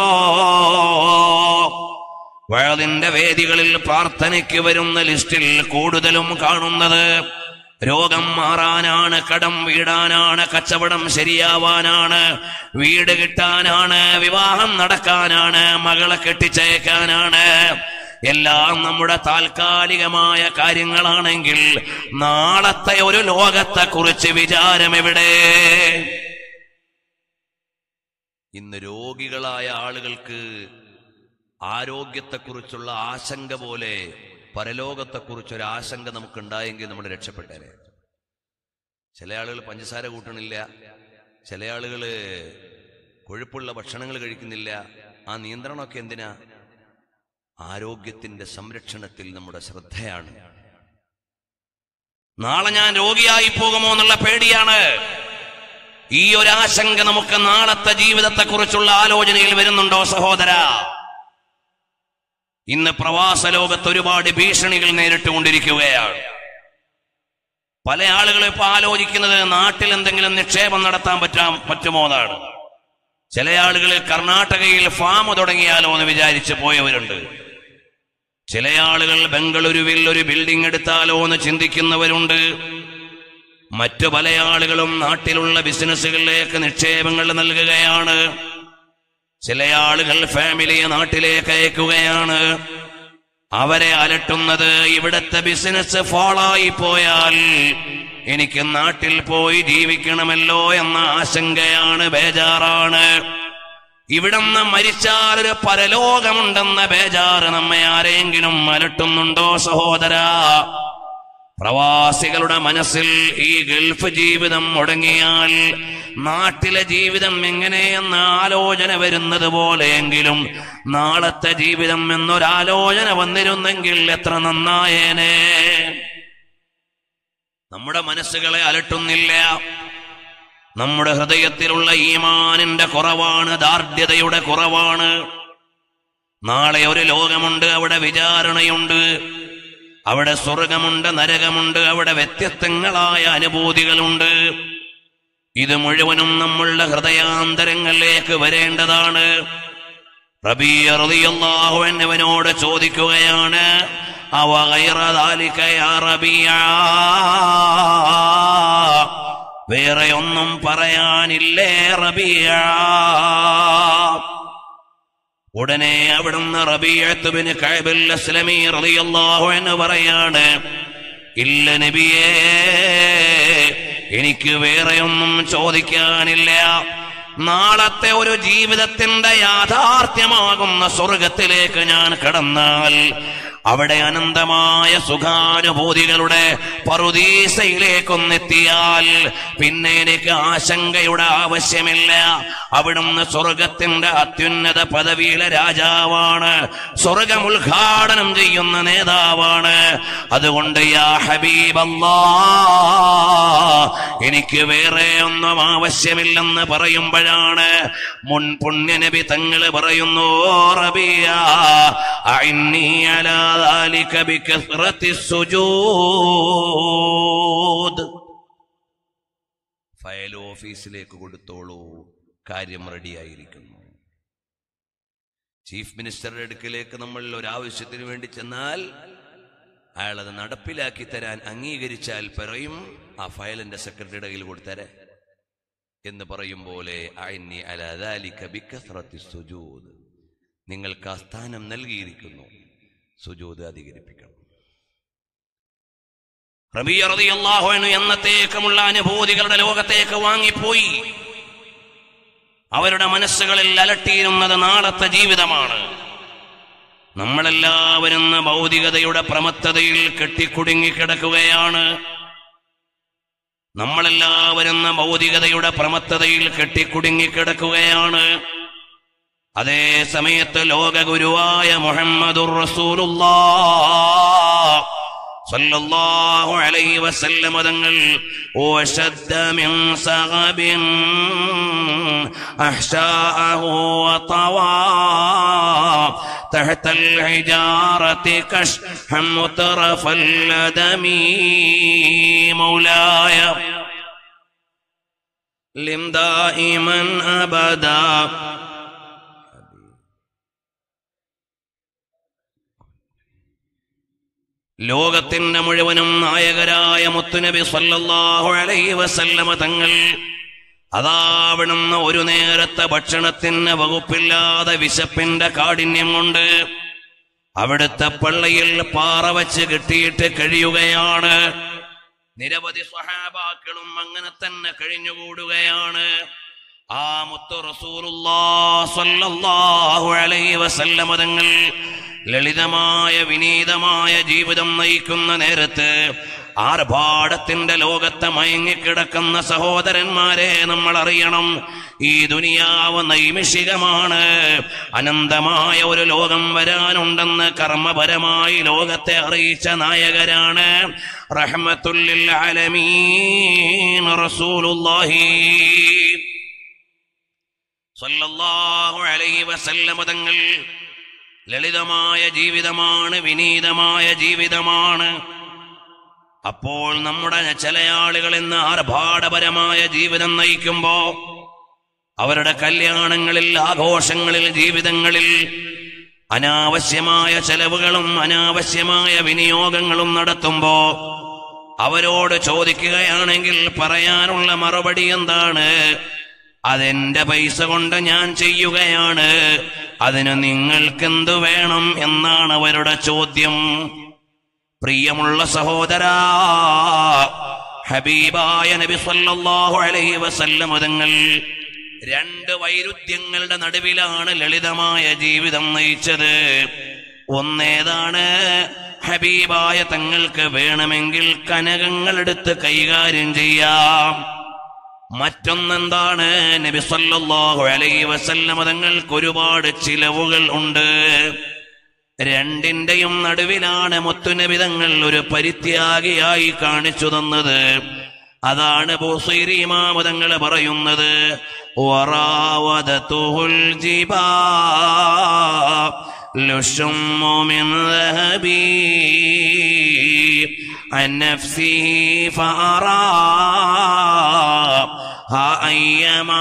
വഴതിന്റെ വേദികളിൽ പ്രാർത്ഥനയ്ക്ക് വരുന്ന ലിസ്റ്റിൽ കൂടുതലും കാണുന്നത് രോഗം മാറാനാണ് കടം വീടാനാണ് കച്ചവടം ശരിയാവാനാണ് വീട് കിട്ടാനാണ് വിവാഹം നടക്കാനാണ് മകളെ കെട്ടിച്ചയക്കാനാണ് എല്ലാം നമ്മുടെ താൽക്കാലികമായ കാര്യങ്ങളാണെങ്കിൽ നാളത്തെ ഒരു ലോകത്തെ കുറിച്ച് വിചാരം എവിടെ ഇന്ന് രോഗികളായ ആളുകൾക്ക് ആരോഗ്യത്തെക്കുറിച്ചുള്ള ആശങ്ക പോലെ പരലോകത്തെക്കുറിച്ചൊരു ആശങ്ക നമുക്കുണ്ടായെങ്കിൽ നമ്മൾ രക്ഷപ്പെട്ടേനെ ചില ആളുകൾ പഞ്ചസാര കൂട്ടണില്ല ചില ആളുകൾ കൊഴുപ്പുള്ള ഭക്ഷണങ്ങൾ കഴിക്കുന്നില്ല ആ നിയന്ത്രണമൊക്കെ എന്തിനാ ആരോഗ്യത്തിന്റെ സംരക്ഷണത്തിൽ നമ്മുടെ ശ്രദ്ധയാണ് നാളെ ഞാൻ രോഗിയായി പോകുമോ എന്നുള്ള പേടിയാണ് ഈ ഒരു ആശങ്ക നമുക്ക് നാളത്തെ ജീവിതത്തെ കുറിച്ചുള്ള ആലോചനയിൽ വരുന്നുണ്ടോ സഹോദര ഇന്ന് പ്രവാസ ലോകത്ത് ഒരുപാട് ഭീഷണികൾ നേരിട്ടുകൊണ്ടിരിക്കുകയാണ് പല ആളുകളും ഇപ്പൊ ആലോചിക്കുന്നത് നാട്ടിൽ എന്തെങ്കിലും നിക്ഷേപം നടത്താൻ പറ്റാൻ പറ്റുമോ എന്നാണ് ചില ആളുകൾ കർണാടകയിൽ ഫാം തുടങ്ങിയാലോ എന്ന് വിചാരിച്ച് പോയവരുണ്ട് ചില ആളുകൾ ബംഗളൂരുവിൽ ഒരു ബിൽഡിംഗ് എടുത്താലോ എന്ന് ചിന്തിക്കുന്നവരുണ്ട് മറ്റു പല ആളുകളും നാട്ടിലുള്ള ബിസിനസ്സുകളിലേക്ക് നിക്ഷേപങ്ങൾ നൽകുകയാണ് ചില ആളുകൾ ഫാമിലിയെ നാട്ടിലേക്ക് അയക്കുകയാണ് അവരെ അലട്ടുന്നത് ഇവിടത്തെ ബിസിനസ് ഫോളായി പോയാൽ എനിക്ക് നാട്ടിൽ പോയി ജീവിക്കണമല്ലോ എന്ന ആശങ്കയാണ് ബേജാറാണ് ഇവിടുന്ന് മരിച്ചാൽ ഒരു പരലോകമുണ്ടെന്ന ബേജാറ് നമ്മെ ആരെങ്കിലും അലട്ടുന്നുണ്ടോ സഹോദര പ്രവാസികളുടെ മനസ്സിൽ ഈ ഗൾഫ് ജീവിതം മുടങ്ങിയാൽ നാട്ടിലെ ജീവിതം എങ്ങനെയെന്ന ആലോചന വരുന്നത് പോലെയെങ്കിലും നാളത്തെ ജീവിതം എന്നൊരാലോചന വന്നിരുന്നെങ്കിൽ എത്ര നന്നായേനെ നമ്മുടെ മനസ്സുകളെ അലട്ടുന്നില്ല നമ്മുടെ ഹൃദയത്തിലുള്ള ഈമാനിന്റെ കുറവാണ് ദാർഢ്യതയുടെ കുറവാണ് നാളെ ഒരു ലോകമുണ്ട് അവിടെ വിചാരണയുണ്ട് അവിടെ സ്വർഗമുണ്ട് നരകമുണ്ട് അവിടെ വ്യത്യസ്തങ്ങളായ അനുഭൂതികളുണ്ട് ഇത് മുഴുവനും നമ്മളുടെ ഹൃദയാന്തരങ്ങളിലേക്ക് വരേണ്ടതാണ് റബീയ റളിയല്ലാഹു അൻഹുവിനോട് ചോദിക്കുകയാണ് അവ ഗൈറ ദാലിക യാ റബീയ വേറെ ഒന്നും പറയാനില്ലേ റബീയ ഉടനെ അവിടുന്ന് റബീഅത്തുബിന് കഅബുൽ അസ്ലമി റളിയല്ലാഹു അൻഹു പറയാണ് ഇല്ല നബിയേ എനിക്ക് വേറെയൊന്നും ചോദിക്കാനില്ല നാളത്തെ ഒരു ജീവിതത്തിന്റെ യാഥാർത്ഥ്യമാകുന്ന സ്വർഗത്തിലേക്ക് ഞാൻ കടന്നാൽ അവിടെ അനന്തമായ സുഖാനുഭൂതികളുടെ പറുദീസയിലേക്കൊന്നെത്തിയാൽ പിന്നെ എനിക്ക് ആശങ്കയുടെ ആവശ്യമില്ല അവിടുന്ന് സ്വർഗത്തിന്റെ അത്യുന്നത പദവിയിലെ രാജാവാണ് സ്വർഗം ഉദ്ഘാടനം ചെയ്യുന്ന നേതാവാണ് അതുകൊണ്ട് യാ ഹബീബല്ലാ എനിക്ക് വേറെ ഒന്നും ആവശ്യമില്ലെന്ന് പറയുമ്പോഴാണ് മുൻ പുണ്യനബി തങ്ങൾ പറയുന്നു റബിയ അഇന്നി അലാ ذلك بكثرة السجود ഫയൽ ഓഫീസിലേക്ക് കൊടുത്തോളൂ കാര്യം റെഡിയായിരിക്കുന്നു ചീഫ് മിനിസ്റ്ററുടെ അടുക്കിലേക്ക് നമ്മൾ ഒരു ആവശ്യത്തിന് വേണ്ടി ചെന്നാൽ അയാൾ അത് നടപ്പിലാക്കി തരാൻ അംഗീകരിച്ചാൽ പറയും ആ ഫയലിന്റെ സെക്രട്ടറിയുടെ കയ്യിൽ കൊടുത്തരെ എന്ന് പറയും പോലെ അയന്നി അലാദാലിക ബിക്കസ്റത്തി സുജൂദ് നിങ്ങൾക്ക് ആ സ്ഥാനം നൽകിയിരിക്കുന്നു സുജൂദ് അധികരിപ്പിക്കണം റബിയ റളിയല്ലാഹു അൻഹു എന്നത്തേക്കുമുള്ള അനുഭൂതികളുടെ ലോകത്തേക്ക് വാങ്ങിപ്പോയി അവരുടെ മനസ്സുകളിൽ അലട്ടിയിരുന്നത് നാളത്തെ ജീവിതമാണ് നമ്മളെല്ലാവരും ഇന്ന് ഭൗതികതയുടെ പ്രമത്തതയിൽ കെട്ടിക്കുടുങ്ങിക്കിടക്കുകയാണ് നമ്മളെല്ലാവരും ഇന്ന് ഭൗതികതയുടെ പ്രമത്തതയിൽ കെട്ടിക്കുടുങ്ങിക്കിടക്കുകയാണ് അതേ സമയത്ത് ലോകഗുരുവായ മുഹമ്മദുർ റസൂലുള്ളാഹ് സല്ലല്ലാഹു അലൈഹി വസല്ലം തങ്ങൾ وشد من صغب أحشاءه وطوى تحت الحجارة كشحا مترف اللدم مولاي لم دائما أبدا ലോകത്തിന്റെ മുഴുവനും നായകരായ മുത്തുനബി സല്ലല്ലാഹു അലൈഹി വസല്ലമ തങ്ങൾ അതാവണമെന്ന ഒരു നേരത്തെ ഭക്ഷണത്തിന് വകുപ്പില്ലാതെ വിശപ്പിന്റെ കാഠിന്യം കൊണ്ട് അവിടുത്തെ പള്ളിയിൽ പാറ വച്ച് കെട്ടിയിട്ട് കഴിയുകയാണ് നിരവധി സ്വഹാബാക്കളും അങ്ങനെ തന്നെ കഴിഞ്ഞുകൂടുകയാണ് ആ മുത്തു റസൂലുള്ളാഹി സ്വല്ലല്ലാഹു അലൈഹി വസല്ലമ തങ്ങൾ ലളിതമായ വിനീതമായ ജീവിതം നയിക്കുന്ന നേരത്ത് ആർഭാടത്തിന്റെ ലോകത്തെ മയങ്ങിക്കിടക്കുന്ന സഹോദരന്മാരെ നമ്മൾ അറിയണം ഈ ദുനിയാവ് നൈമിഷികമാണ് അനന്തമായ ഒരു ലോകം വരാനുണ്ടെന്ന് കർമ്മപരമായി ലോകത്തെ അറിയിച്ച നായകരാണ് റഹ്മത്തുല്ലിൽ ആലമീൻ റസൂലുള്ളാഹി സല്ലല്ലാഹു അലൈഹി വസല്ലമ തങ്ങൾ ലളിതമായ ജീവിതമാണ് വിനീതമായ ജീവിതമാണ് അപ്പോൾ നമ്മുടെ ചില ആളുകൾ ഇന്ന് ആർഭാടപരമായ ജീവിതം നയിക്കുമ്പോ അവരുടെ കല്യാണങ്ങളിൽ ആഘോഷങ്ങളിൽ ജീവിതങ്ങളിൽ അനാവശ്യമായ ചെലവുകളും അനാവശ്യമായ വിനിയോഗങ്ങളും നടത്തുമ്പോ അവരോട് ചോദിക്കുകയാണെങ്കിൽ പറയാനുള്ള മറുപടി എന്താണ് അതെന്റെ പൈസ കൊണ്ട് ഞാൻ ചെയ്യുകയാണ് അതിന് നിങ്ങൾക്കെന്തു വേണം എന്നാണ് അവരുടെ ചോദ്യം പ്രിയമുള്ള സഹോദരാ ഹബീബായ നബി സല്ലല്ലാഹു അലൈഹി വസല്ലം തങ്ങൾ രണ്ട് വൈരുദ്ധ്യങ്ങളുടെ നടുവിലാണ് ലളിതമായ ജീവിതം നയിച്ചത് ഒന്നേതാണ് ഹബീബായ തങ്ങൾക്ക് വേണമെങ്കിൽ കനകങ്ങൾ എടുത്ത് കൈകാര്യം ചെയ്യാം മറ്റൊന്നെന്താണ് നബി സല്ലല്ലാഹു അലൈഹി വസല്ലം തങ്ങൾക്ക് ഒരുപാട് ചിലവുകൾ ഉണ്ട് രണ്ടിന്റെയും നടുവിലാണ് മുത്തുനബി തങ്ങൾ ഒരു പരിത്യാഗിയായി കാണിച്ചു തന്നത് അതാണ് ബുസൈരി ഇമാമതങ്ങൾ പറയുന്നത് വറാവദതുഹുൽ ജിബാൽ الشم من ذهبي عن نفسه فأراها أيما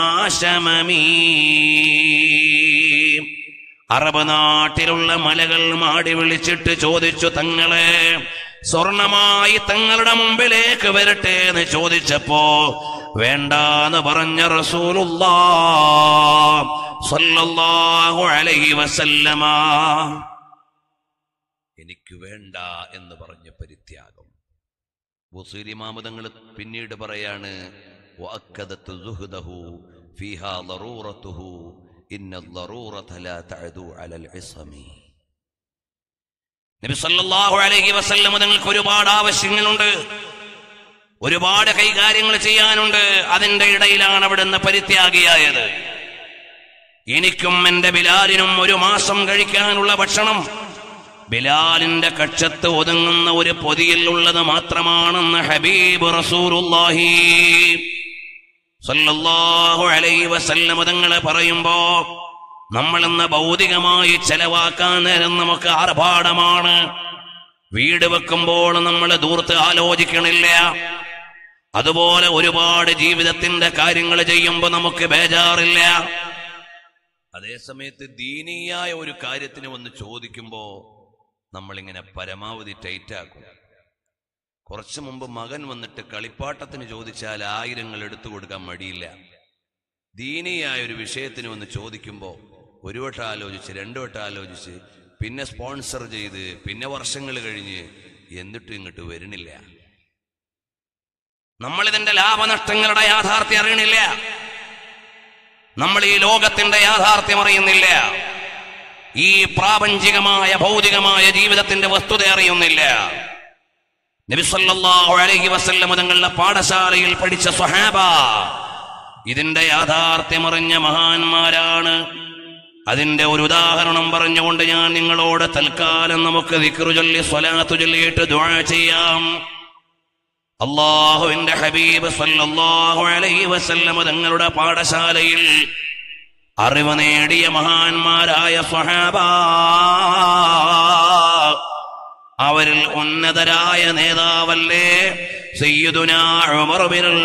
شممي അറബ് നാട്ടിലുള്ള മലകൾ മാടി വിളിച്ചിട്ട് ചോദിച്ചു തങ്ങളെ സ്വർണമായി തങ്ങളുടെ മുമ്പിലേക്ക് വരട്ടെ എന്ന് ചോദിച്ചപ്പോ വേണ്ടാന്ന് പറഞ്ഞ റസൂലുള്ളാ സല്ലല്ലാഹു അലൈഹി വസല്ലമ എനിക്ക് വേണ്ട എന്ന് പറഞ്ഞ പരിത്യാഗം മുസ്ലിമാമതങ്ങൾ പിന്നീട് പറയാണ് وأكدت زهده فيها ضرورته إن الضرورة لا تعدو على العصم നബി സല്ലല്ലാഹു അലൈഹി വസല്ലം നിങ്ങൾക്ക് ഒരുപാട് ആവശ്യങ്ങളുണ്ട് ഒരുപാട് കൈകാര്യങ്ങൾ ചെയ്യാനുണ്ട് അതിന്റെ ഇടയിലാണ് അവിടുന്ന് പരിത്യാഗിയായത് എനിക്കും എന്റെ ബിലാലിനും ഒരു മാസം കഴിക്കാനുള്ള ഭക്ഷണം ബിലാലിന്റെ കക്ഷത്ത് ഒതുങ്ങുന്ന ഒരു പൊതിയിൽ ഉള്ളത് മാത്രമാണെന്ന് ഹബീബ് റസൂലുള്ളാഹി സല്ലല്ലാഹു അലൈഹി വസല്ലം തങ്ങളെ പറയുമ്പോ നമ്മൾ ഇന്ന് ഭൗതികമായി ചെലവാക്കാൻ നേരം നമുക്ക് ആർഭാടമാണ് വീട് വെക്കുമ്പോൾ നമ്മൾ ദൂർത്ത് ആലോചിക്കണില്ല അതുപോലെ ഒരുപാട് ജീവിതത്തിന്റെ കാര്യങ്ങൾ ചെയ്യുമ്പോൾ നമുക്ക് ബേജാറില്ല അതേസമയത്ത് ദീനീയായ ഒരു കാര്യത്തിന് വന്ന് ചോദിക്കുമ്പോ നമ്മളിങ്ങനെ പരമാവധി ടൈറ്റാക്കും കുറച്ചു മുമ്പ് മകൻ വന്നിട്ട് കളിപ്പാട്ടത്തിന് ചോദിച്ചാൽ ആയിരങ്ങൾ എടുത്തു കൊടുക്കാൻ മടിയില്ല ദീനീയായ ഒരു വിഷയത്തിന് വന്ന് ചോദിക്കുമ്പോ ഒരു വട്ടം ആലോചിച്ച് രണ്ടു വട്ടം ആലോചിച്ച് പിന്നെ സ്പോൺസർ ചെയ്ത് പിന്നെ വർഷങ്ങൾ കഴിഞ്ഞ് എന്നിട്ടും ഇങ്ങോട്ട് വരുന്നില്ല നമ്മൾ ഇതിന്റെ ലാഭനഷ്ടങ്ങളുടെ യാഥാർത്ഥ്യം അറിയണില്ല നമ്മൾ ഈ ലോകത്തിന്റെ യാഥാർത്ഥ്യം അറിയുന്നില്ല ഈ പ്രാപഞ്ചികമായ ഭൗതികമായ ജീവിതത്തിന്റെ വസ്തുത അറിയുന്നില്ല നബിസല്ലാഹു അലൈഹി വസല്ലം തങ്ങളുടെ പാഠശാലയിൽ പഠിച്ച സ്വഹാബ ഇതിന്റെ യാഥാർത്ഥ്യമറിഞ്ഞ മഹാന്മാരാണ് അതിന്റെ ഒരു ഉദാഹരണം പറഞ്ഞുകൊണ്ട് ഞാൻ നിങ്ങളോട് തൽക്കാലം നമുക്ക് ദിക്റു ചൊല്ലി സ്വലാത്തു ചൊല്ലിയിട്ട് ദുആ ചെയ്യാം അള്ളാഹുവിന്റെ ഹബീബ് സല്ലല്ലാഹു അലൈഹി വസല്ലം തങ്ങളുടെ പാഠശാലയിൽ അറിവ് നേടിയ മഹാന്മാരായ സ്വഹാബ അവരിൽ ഉന്നതരായ നേതാവല്ലേ സയ്യിദുനാ ഉമർ ബിനുൽ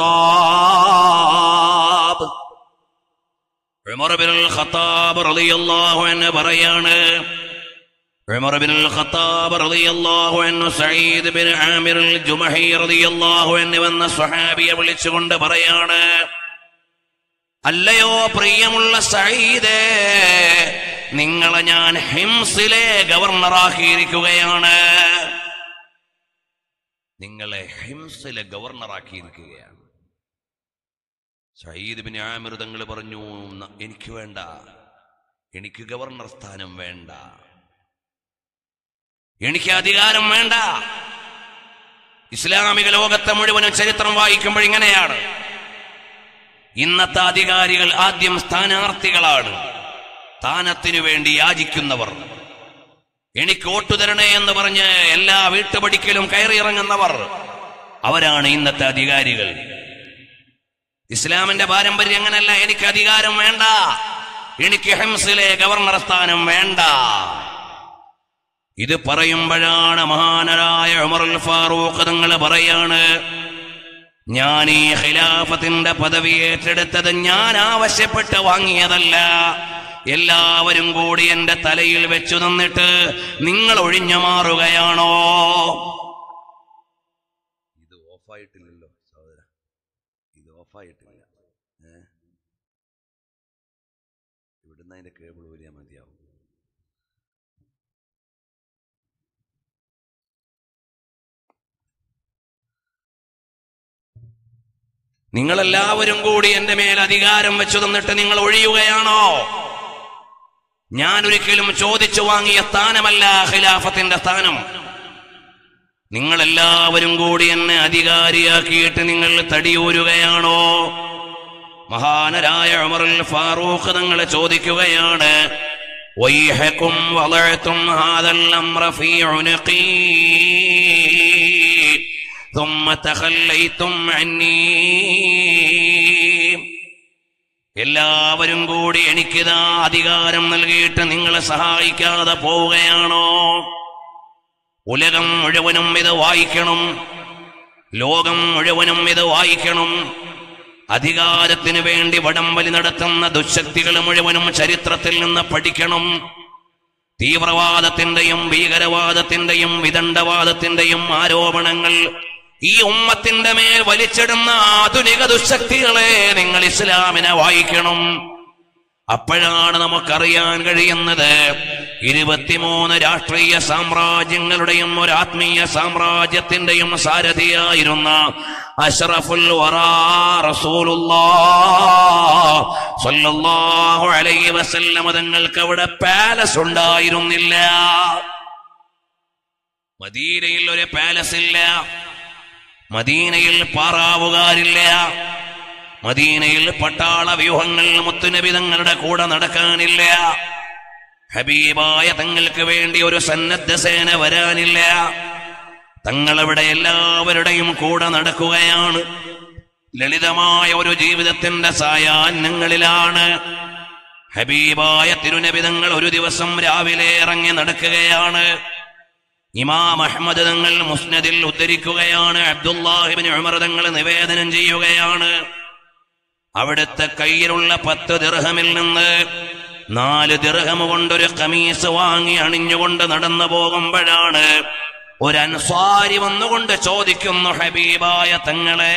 ഖത്താബ് ഉമർ ബിനുൽ ഖത്താബ് റളിയല്ലാഹു അൻഹു പറയാണ് ഉമർ ബിനുൽ ഖത്താബ് റളിയല്ലാഹു അൻഹു Saeed bin Amir al Jumahi റളിയല്ലാഹു അൻഹു എന്ന സ്വഹാബിയെ വിളിച്ചുകൊണ്ട് പറയാണ് അല്ലയോ പ്രിയമുള്ള സഈദേ നിങ്ങളെ ഞാൻ ഹിംസിലെ ഗവർണറാക്കിയിരിക്കുകയാണ് നിങ്ങളെ ഹിംസിലെ ഗവർണറാക്കിയിരിക്കുകയാണ് സയ്യിദ് ബിൻ ആമിർ തങ്ങൾ പറഞ്ഞു "ന- എനിക്ക് വേണ്ട എനിക്ക് ഗവർണർ സ്ഥാനം വേണ്ട എനിക്ക് അധികാരം വേണ്ട ഇസ്ലാമിക ലോകത്തെ മുഴുവനും ചരിത്രം വായിക്കുമ്പോൾ ഇങ്ങനെയാണ് ഇന്നത്തെ അധികാരികൾ ആദ്യം സ്ഥാനാർത്ഥികളാണ് സ്ഥാനത്തിനു വേണ്ടി യാചിക്കുന്നവർ എനിക്ക് വോട്ട് തരണേ എന്ന് പറഞ്ഞ് എല്ലാ വീട്ടുപടിക്കലും കയറിയിറങ്ങുന്നവർ അവരാണ് ഇന്നത്തെ അധികാരികൾ ഇസ്ലാമിന്റെ പാരമ്പര്യം അങ്ങനല്ല എനിക്ക് അധികാരം വേണ്ട എനിക്ക് ഹെംസിലെ ഗവർണർ സ്ഥാനം വേണ്ട ഇത് പറയുമ്പോഴാണ് മഹാനരായ ഉമറുൽ ഫാറൂഖ് തങ്ങൾ പറയാണ് ഞാൻ ഈ ഖിലാഫത്തിന്റെ പദവി ഏറ്റെടുത്തത് ഞാൻ ആവശ്യപ്പെട്ട് വാങ്ങിയതല്ല എല്ലാവരും കൂടി എന്റെ തലയിൽ വെച്ചു തന്നിട്ട് നിങ്ങൾ ഒഴിഞ്ഞു മാറുകയാണോ ഇത് ഓഫായിട്ടില്ലല്ലോ സഹോദര ഇത് ഓഫായിട്ടില്ല ഏ ഇവിടുന്ന് അതിന്റെ കേബിൾ ഊരിയാൽ മതിയാവും നിങ്ങളെല്ലാവരും കൂടി എന്റെ മേൽ അധികാരം വെച്ചു തന്നിട്ട് നിങ്ങൾ ഒഴിയുകയാണോ ഞാൻ ഒരിക്കലും ചോദിച്ചു വാങ്ങിയ സ്ഥാനമല്ല ഖിലാഫത്തിന്റെ സ്ഥാനം നിങ്ങളെല്ലാവരും കൂടി എന്നെ അധികാരിയാക്കിയിട്ട് നിങ്ങൾ തടിയൂരുകയാണോ മഹാനരായ ഉമറുൽ ഫാറൂഖ് തങ്ങളെ ചോദിക്കുകയാണ് വൈഹക്കും വളഴത്തും ഹാദൽ അംറ ഫീ ഉനഖീ ثم تخليتم عني എല്ലാവരും കൂടി എനിക്കിതാ അധികാരം നൽകിയിട്ട് നിങ്ങളെ സഹായിക്കാതെ പോവുകയാണോ ഉലകം മുഴുവനും ഇത് വായിക്കണം ലോകം മുഴുവനും ഇത് വായിക്കണം അധികാരത്തിന് വേണ്ടി വടംവലി നടത്തുന്ന ദുശക്തികൾ മുഴുവനും ചരിത്രത്തിൽ നിന്ന് പഠിക്കണം തീവ്രവാദത്തിന്റെയും ഭീകരവാദത്തിന്റെയും വിദണ്ഡവാദത്തിന്റെയും ആരോപണങ്ങൾ ഈ ഉമ്മത്തിന്റെ മേൽ വലിച്ചിടുന്ന ആധുനിക ദുശക്തികളെ നിങ്ങൾ ഇസ്ലാമിനെ വായിക്കണം അപ്പോഴാണ് നമുക്കറിയാൻ കഴിയുന്നത് ഇരുപത്തിമൂന്ന് രാഷ്ട്രീയ സാമ്രാജ്യങ്ങളുടെയും ഒരു ആത്മീയ സാമ്രാജ്യത്തിന്റെയും സാരഥിയായിരുന്ന അഷ്റഫുൽ വറാ റസൂലുള്ളാഹ് സ്വല്ലല്ലാഹു അലൈഹി വസല്ലം തങ്ങൾക്ക് അവിടെ പാലസ് ഉണ്ടായിരുന്നില്ല മദീനയിൽ ഒരു പാലസ് ഇല്ല മദീനയിൽ പാറാവുകാരില്ല മദീനയിൽ പട്ടാള വ്യൂഹങ്ങൾ മുത്തുനബി തങ്ങളുടെ കൂടെ നടക്കാനില്ല ഹബീബായ തങ്ങൾക്ക് വേണ്ടി ഒരു സന്നദ്ധ സേന വരാനില്ല തങ്ങളവിടെ എല്ലാവരുടെയും കൂടെ നടക്കുകയാണ് ലളിതമായ ഒരു ജീവിതത്തിന്റെ സായാഹ്നങ്ങളിലാണ് ഹബീബായ തിരുനബിതങ്ങൾ ഒരു ദിവസം രാവിലെ ഇറങ്ങി നടക്കുകയാണ് ഇമാം അഹമ്മദ് തങ്ങൾ മുസ്നദിൽ ഉദ്ധരിക്കുകയാണ് അബ്ദുല്ലാഹിബിൻ ഉമർ തങ്ങൾ നിവേദനം ചെയ്യുകയാണ് അവിടുത്തെ കയ്യിലുള്ള പത്ത് ദിർഹമിൽ നിന്ന് നാല് ദിർഹം കൊണ്ടൊരു കമീസ് വാങ്ങി അണിഞ്ഞുകൊണ്ട് നടന്നു പോകുമ്പോഴാണ് ഒരു അൻസ്വാരി വന്നുകൊണ്ട് ചോദിക്കുന്നു ഹബീബായ തങ്ങളെ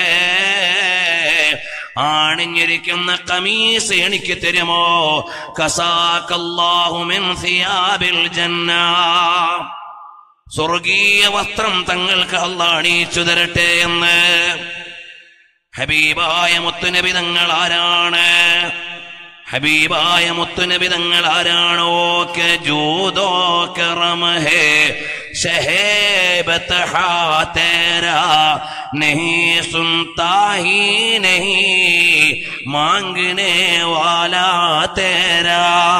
ആണിഞ്ഞിരിക്കുന്ന കമീസ് എനിക്ക് തരുമോ കസാക്കല്ലാഹു മിൻ സിയാബിൽ ജന്ന സ്വർഗീയ വസ്ത്രം തങ്ങൾക്ക് അള്ളാഹ് അണിയിച്ചു തരട്ടെ എന്ന് ഹബീബായ മുത്തുനബി തങ്ങൾ ആരാണ് ഹബീബായ മുത്തുനബി തങ്ങൾ ആരാണോ കെ ജൂതോ കറം ഹേ ഷഹേബത്ത് ഹാ തേരാ नहीं सुनता ही नहीं मांगने वाला तेरा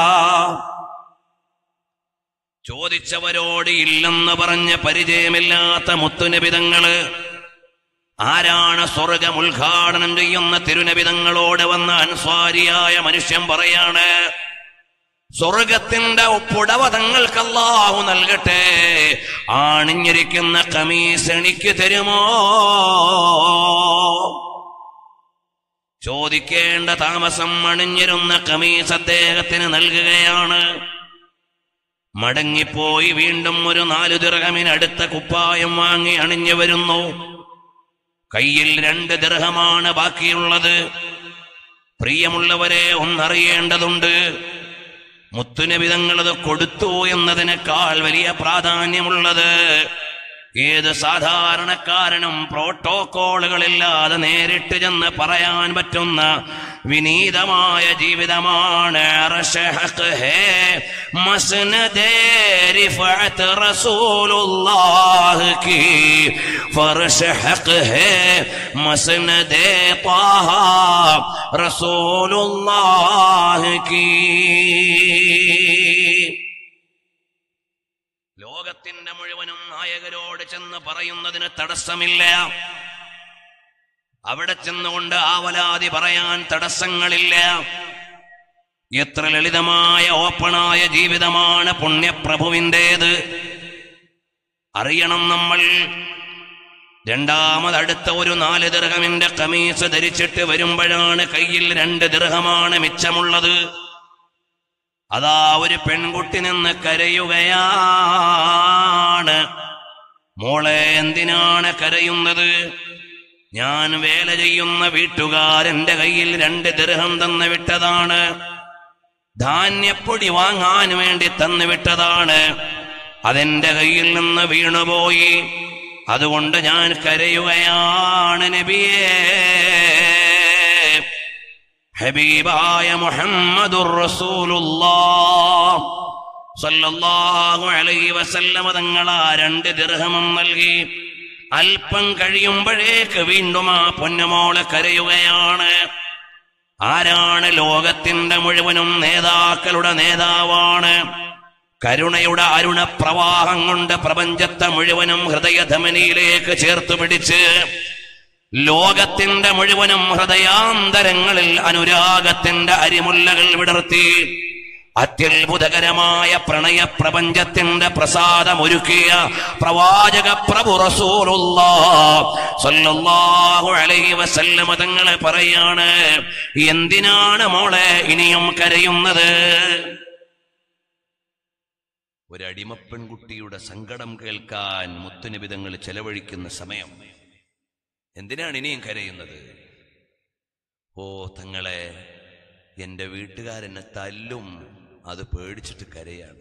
ചോദിച്ചവരോട് ഇല്ലെന്ന് പറഞ്ഞ് പരിചയമില്ലാത്ത മുത്തുനബിതങ്ങള് ആരാണ് സ്വർഗം ഉദ്ഘാടനം ചെയ്യുന്ന തിരുനബിതങ്ങളോട് വന്ന അൻസ്വാരിയായ മനുഷ്യൻ പറയാണ് സ്വർഗത്തിന്റെ പുടവ തങ്ങൾക്ക് അല്ലാഹു നൽകട്ടെ ആണിഞ്ഞിരിക്കുന്ന കമീസ് എനിക്ക് തരുമോ ചോദിക്കേണ്ട താമസം അണിഞ്ഞിരുന്ന കമീസ് അദ്ദേഹത്തിന് നൽകുകയാണ് മടങ്ങിപ്പോയി വീണ്ടും ഒരു നാലു ദിർഹമിനടുത്ത കുപ്പായം വാങ്ങി അണിഞ്ഞു വരുന്നു കയ്യിൽ രണ്ട് ദിർഹമാണ് ബാക്കിയുള്ളത് പ്രിയമുള്ളവരെ ഒന്നറിയേണ്ടതുണ്ട് മുത്തുനബിതങ്ങളത് കൊടുത്തു എന്നതിനേക്കാൾ വലിയ പ്രാധാന്യമുള്ളത് ഏത് സാധാരണക്കാരനും പ്രോട്ടോകോളുകളില്ലാതെ നേരിട്ട് ചെന്ന് പറയാൻ പറ്റുന്ന വിനീതമായ ജീവിതമാണ് അർശഹഖ് ഹേ മസ്നദേ റിഫഅത്ത് റസൂലുള്ളാഹ് കി ഫർശ് ഹഖ് ഹേ മസ്നദേ ത്വാഹ റസൂലുള്ളാഹ് കി ലോകത്തിന്റെ മുഴുവനും നായകരോട് ചെന്ന് പറയുന്നതിന് തടസ്സമില്ല അവിടെ ചെന്നുകൊണ്ട് ആവലാതി പറയാൻ തടസ്സങ്ങളില്ല എത്ര ലളിതമായ ഓപ്പണായ ജീവിതമാണ് പുണ്യപ്രഭുവിൻ്റേത് അറിയണം നമ്മൾ രണ്ടാമത് അടുത്ത ഒരു നാല് ദീർഘമിന്റെ കമീസ് ധരിച്ചിട്ട് വരുമ്പോഴാണ് കയ്യിൽ രണ്ട് ദീർഘമാണ് മിച്ചമുള്ളത് അതാ ഒരു പെൺകുട്ടി നിന്ന് കരയുകയാണ് മോളെ എന്തിനാണ് കരയുന്നത് ഞാൻ വേല ചെയ്യുന്ന വീട്ടുകാരന്റെ കയ്യിൽ രണ്ട് ദൃഹം തന്നു വിട്ടതാണ് ധാന്യപ്പൊടി വാങ്ങാൻ വേണ്ടി തന്നു വിട്ടതാണ് അതെന്റെ കയ്യിൽ നിന്ന് വീണുപോയി അതുകൊണ്ട് ഞാൻ കരയുകയാണ് നബിയേ ഹബീബായ മുഹമ്മദുർ റസൂലുള്ളാഹ് സല്ലല്ലാഹു അലൈഹി വസല്ലമ തങ്ങൾ ആ രണ്ട് ദിർഹമം നൽകി അല്പം കഴിയുമ്പോഴേക്ക് വീണ്ടും ആ പൊന്നുമോള് കരയുകയാണ് ആരാണ് ലോകത്തിന്റെ മുഴുവനും നേതാക്കളുടെ നേതാവാണ് കരുണയുടെ അരുണ പ്രവാഹം കൊണ്ട് പ്രപഞ്ചത്തെ മുഴുവനും ഹൃദയധമനിയിലേക്ക് ചേർത്ത് പിടിച്ച് ലോകത്തിന്റെ മുഴുവനും ഹൃദയാന്തരങ്ങളിൽ അനുരാഗത്തിന്റെ അരിമുല്ലകൾ വിടർത്തി അത്യത്ഭുതകരമായ പ്രണയ പ്രപഞ്ചത്തിന്റെ പ്രസാദമൊരുക്കിയ പ്രവാചക പ്രഭു റസൂലുള്ളാഹു അലൈഹി വസല്ലമ തങ്ങളെ പറയാണ് എന്തിനാണ് മോളെ ഇനിയും കരയുന്നത് ഒരടിമ പെൺകുട്ടിയുടെ സങ്കടം കേൾക്കാൻ മുത്തുനിബിതങ്ങൾ ചെലവഴിക്കുന്ന സമയം എന്തിനാണ് ഇനിയും കരയുന്നത് ഓ തങ്ങളെ എന്റെ വീട്ടുകാരെന്നെ തല്ലും അത് പേടിച്ചിട്ട് കരയാണ്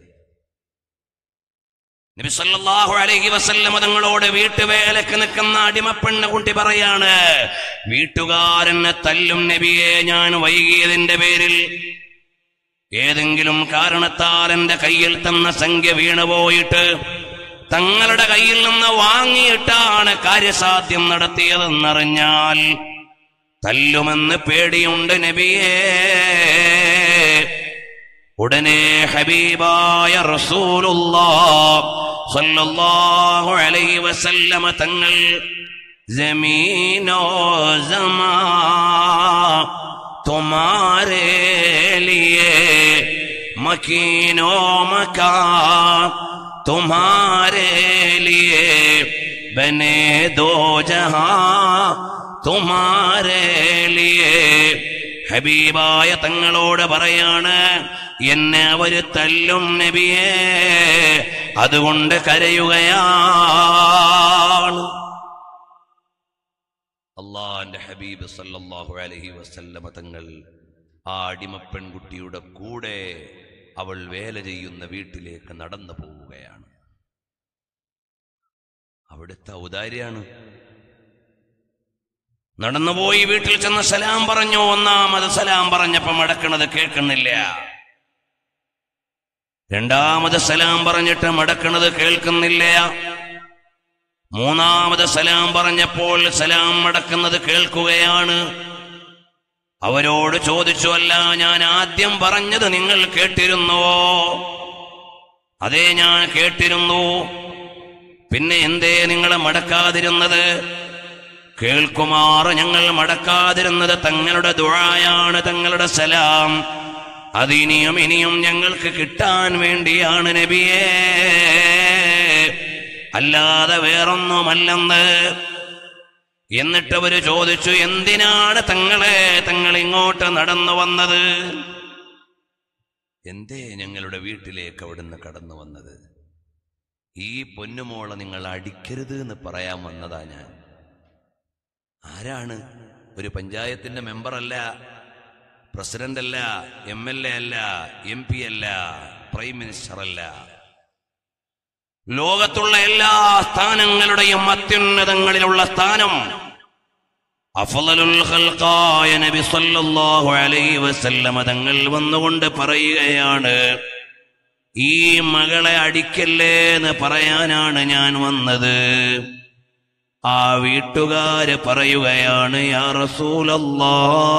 നബി സല്ലല്ലാഹു അലൈഹി വസല്ലമ തങ്ങളോട് വീട്ടുവേലക്ക് നിൽക്കുന്ന അടിമപ്പെണ്ണ കുട്ടി പറയാണ് വീട്ടുകാരനെ തല്ലും നബിയെ ഞാൻ വൈകിയതിന്റെ പേരിൽ ഏതെങ്കിലും കാരണത്താൽ എന്റെ കയ്യിൽ തന്ന സംഖ്യ വീണുപോയിട്ട് തങ്ങളുടെ കയ്യിൽ നിന്ന് വാങ്ങിയിട്ടാണ് കാര്യസാധ്യം നടത്തിയതെന്നറിഞ്ഞാൽ തല്ലുമെന്ന് പേടിയുണ്ട് നബിയേ ഉടനെ ഹബീബായ റസൂലുള്ളാഹ് സല്ലല്ലാഹു അലൈഹി വസല്ലമ തങ്ങൾ ജമീനോ ജമാ തുമാരേ ലിയേ മക്കീനോ മക്കാ തുമാരേ ലിയേ ബനെ ദോ ജഹാ തുമാരേ ലിയേ ഹബീബായ തങ്ങളോട് പറയാണ് എന്നെ അവര് തല്ലും നബിയേ അതുകൊണ്ട് കരയുകയാണ് അള്ളാന്റെ ഹബീബ് സല്ലല്ലാഹു അലൈഹി വസല്ലമ തങ്ങൾ ആ അടിമ പെൺകുട്ടിയുടെ കൂടെ അവൾ വേല ചെയ്യുന്ന വീട്ടിലേക്ക് നടന്നു പോവുകയാണ് അവിടുത്തെ ഔദാര്യാണ് നടന്നുപോയി വീട്ടിൽ ചെന്ന് സലാം പറഞ്ഞു ഒന്നാമത് സലാം പറഞ്ഞപ്പോ മടക്കണത് കേൾക്കുന്നില്ല രണ്ടാമത് സലാം പറഞ്ഞിട്ട് മടക്കണത് കേൾക്കുന്നില്ല മൂന്നാമത് സലാം പറഞ്ഞപ്പോൾ സലാം മടക്കുന്നത് കേൾക്കുകയാണ് അവരോട് ചോദിച്ചു അല്ല ഞാൻ ആദ്യം പറഞ്ഞത് നിങ്ങൾ കേട്ടിരുന്നുവോ അതെ ഞാൻ കേട്ടിരുന്നു പിന്നെ എന്തേ നിങ്ങളെ മടക്കാതിരുന്നത് കേൾക്കുമാറ് ഞങ്ങൾ മടക്കാതിരുന്നത് തങ്ങളുടെ ദുഴായാണ് തങ്ങളുടെ സലാം അതിനിയും ഇനിയും ഞങ്ങൾക്ക് കിട്ടാൻ വേണ്ടിയാണ് നബിയേ അല്ലാതെ വേറൊന്നുമല്ലെന്ന് എന്നിട്ട് അവര് ചോദിച്ചു എന്തിനാണ് തങ്ങളെ തങ്ങൾ ഇങ്ങോട്ട് നടന്നു വന്നത് എന്തേ ഞങ്ങളുടെ വീട്ടിലേക്ക് അവിടുന്ന് കടന്നു വന്നത് ഈ പൊന്നുമോളെ നിങ്ങൾ അടിക്കരുത് എന്ന് പറയാൻ വന്നതാ ഞാൻ ആരാണ് ഒരു പഞ്ചായത്തിന്റെ മെമ്പറല്ല പ്രസിഡന്റ് അല്ല എം എൽ എ അല്ല എം പി അല്ല പ്രൈം മിനിസ്റ്റർ അല്ല ലോകത്തുള്ള എല്ലാ സ്ഥാനങ്ങളുടെയും അത്യുന്നതങ്ങളിലുള്ള സ്ഥാനം അഫ്ളലുൽ ഖൽഖായ നബി സല്ലല്ലാഹു അലൈഹി വസല്ലമ തങ്ങൾ വന്നുകൊണ്ട് പറയുകയാണ് ഈ മകളെ അടിക്കല്ലേ എന്ന് പറയാനാണ് ഞാൻ വന്നത് ആ വീട്ടുകാര് പറയുകയാണ് യാ റസൂലല്ലാ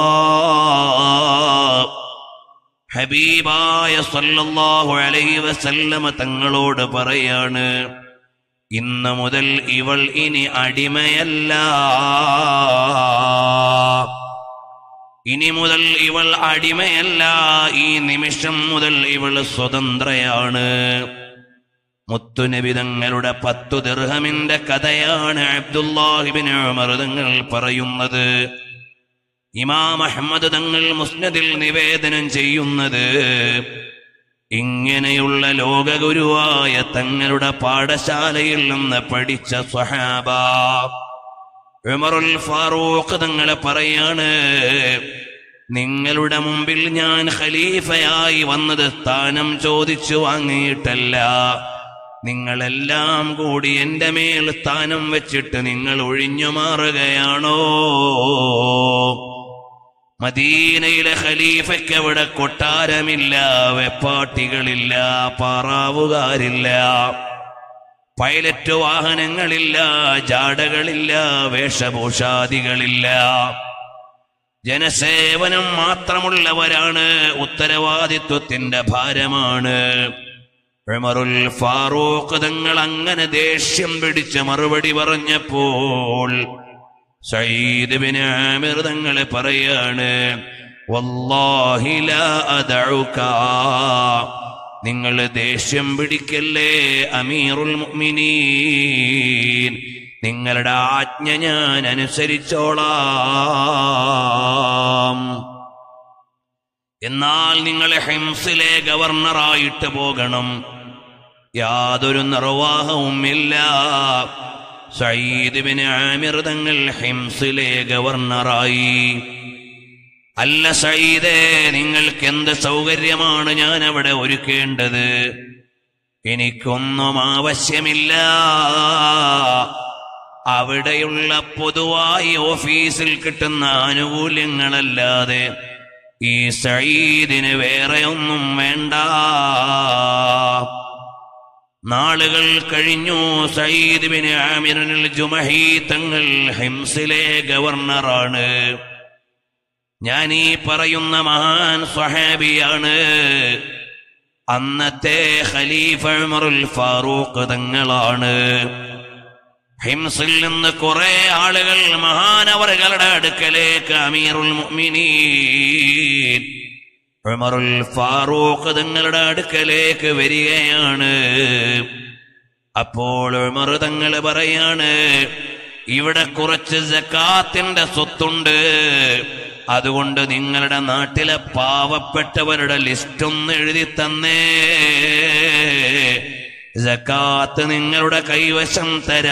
ഹബീബായ സല്ലല്ലാഹു അലൈഹി വസല്ലമ തങ്ങളോട് പറയാണ് ഇന്ന് മുതൽ ഇവൾ ഇനി അടിമയല്ല ഇനി മുതൽ ഇവൾ അടിമയല്ല ഈ നിമിഷം മുതൽ ഇവൾ സ്വതന്ത്രയാണ് മുത്തുനബി തങ്ങളുടെ പത്തു ദിർഹമിന്റെ കഥയാണ് അബ്ദുല്ലാഹിബിൻ ഉമർ തങ്ങൾ പറയുന്നത് ഇമാം അഹമ്മദ് തങ്ങൾ മുസ്നദിൽ നിവേദനം ചെയ്യുന്നത് ഇങ്ങനെയുള്ള ലോകഗുരുവായ തങ്ങളുടെ പാഠശാലയിൽ നിന്ന് പഠിച്ച സ്വഹാബ ഉമറുൽ ഫാറൂഖ് തങ്ങളെ പറയാണ് നിങ്ങളുടെ മുമ്പിൽ ഞാൻ ഖലീഫയായി വന്നത് സ്ഥാനം ചോദിച്ചു വാങ്ങിയിട്ടല്ല നിങ്ങളെല്ലാം കൂടി എന്റെ മേൽ സ്ഥാനം വെച്ചിട്ട് നിങ്ങൾ ഒഴിഞ്ഞു മാറുകയാണോ മദീനയിലെ ഖലീഫയ്ക്ക് അവിടെ കൊട്ടാരമില്ല വെപ്പാട്ടികളില്ല പാറാവുകാരില്ല പൈലറ്റ് വാഹനങ്ങളില്ല ജാടകളില്ല വേഷഭൂഷാദികളില്ല ജനസേവനം മാത്രമുള്ളവരാണ് ഉത്തരവാദിത്വത്തിന്റെ ഭാരമാണ് ഉമറുൽ ഫാറൂഖ് തങ്ങൾ അങ്ങനെ ദേഷ്യം പിടിച്ച് മറുപടി പറഞ്ഞപ്പോൾ സയ്യിദ് ബിൻ ആമിർ തങ്ങൾ പറയാണ് വല്ലാഹി ലാ അദഉക നിങ്ങൾ ദേഷ്യം പിടിക്കല്ലേ അമീറുൽ മുഅ്മിനീൻ നിങ്ങളുടെ ആജ്ഞ ഞാൻ അനുസരിച്ചോളാം എന്നാൽ നിങ്ങൾ ഹിംസിലെ ഗവർണറായിട്ട് പോകണം യാതൊരു നിർവാഹവും ഇല്ല സയ്യിദ് ബിൻ ആമിർ തങ്ങൾ ഹിംസിലെ ഗവർണറായി അല്ല സയ്യിദേ നിങ്ങൾക്ക് എന്ത് സൗകര്യമാണ് ഞാൻ അവിടെ ഒരുക്കേണ്ടത് എനിക്കൊന്നും ആവശ്യമില്ല അവിടെയുള്ള പൊതുവായി ഓഫീസിൽ കിട്ടുന്ന ആനുകൂല്യങ്ങളല്ലാതെ ഈ സയ്യിദിന് വേറെ ഒന്നും വേണ്ട നാളുകൾ കഴിഞ്ഞു സയ്യിദ് ബിൻ ആമിറിനിൽ ജുമഹി തങ്ങൾ ഹിംസിലെ ഗവർണറാണ് ഞാൻ ഈ പറയുന്ന മഹാൻ സ്വഹാബിയാണ് അന്നത്തെ ഖലീഫ ഉമറുൽ ഫാറൂഖ് തങ്ങളാണ് ഹിംസിൽ നിന്ന് കുറെ ആളുകൾ മഹാനവറുകളുടെ അടുക്കലേക്ക് അമീറുൽ മുഅ്മിനീൻ ഉമറുൽ ഫാറൂഖ് തങ്ങളുടെ അടുക്കലേക്ക് വരികയാണ് അപ്പോൾ ഉമർ തങ്ങൾ പറയാണ് ഇവിടെ കുറച്ച് ജക്കാത്തിന്റെ സ്വത്തുണ്ട് അതുകൊണ്ട് നിങ്ങളുടെ നാട്ടിലെ പാവപ്പെട്ടവരുടെ ലിസ്റ്റ് ഒന്ന് എഴുതി തന്നേ ജക്കാത്ത് നിങ്ങളുടെ കൈവശം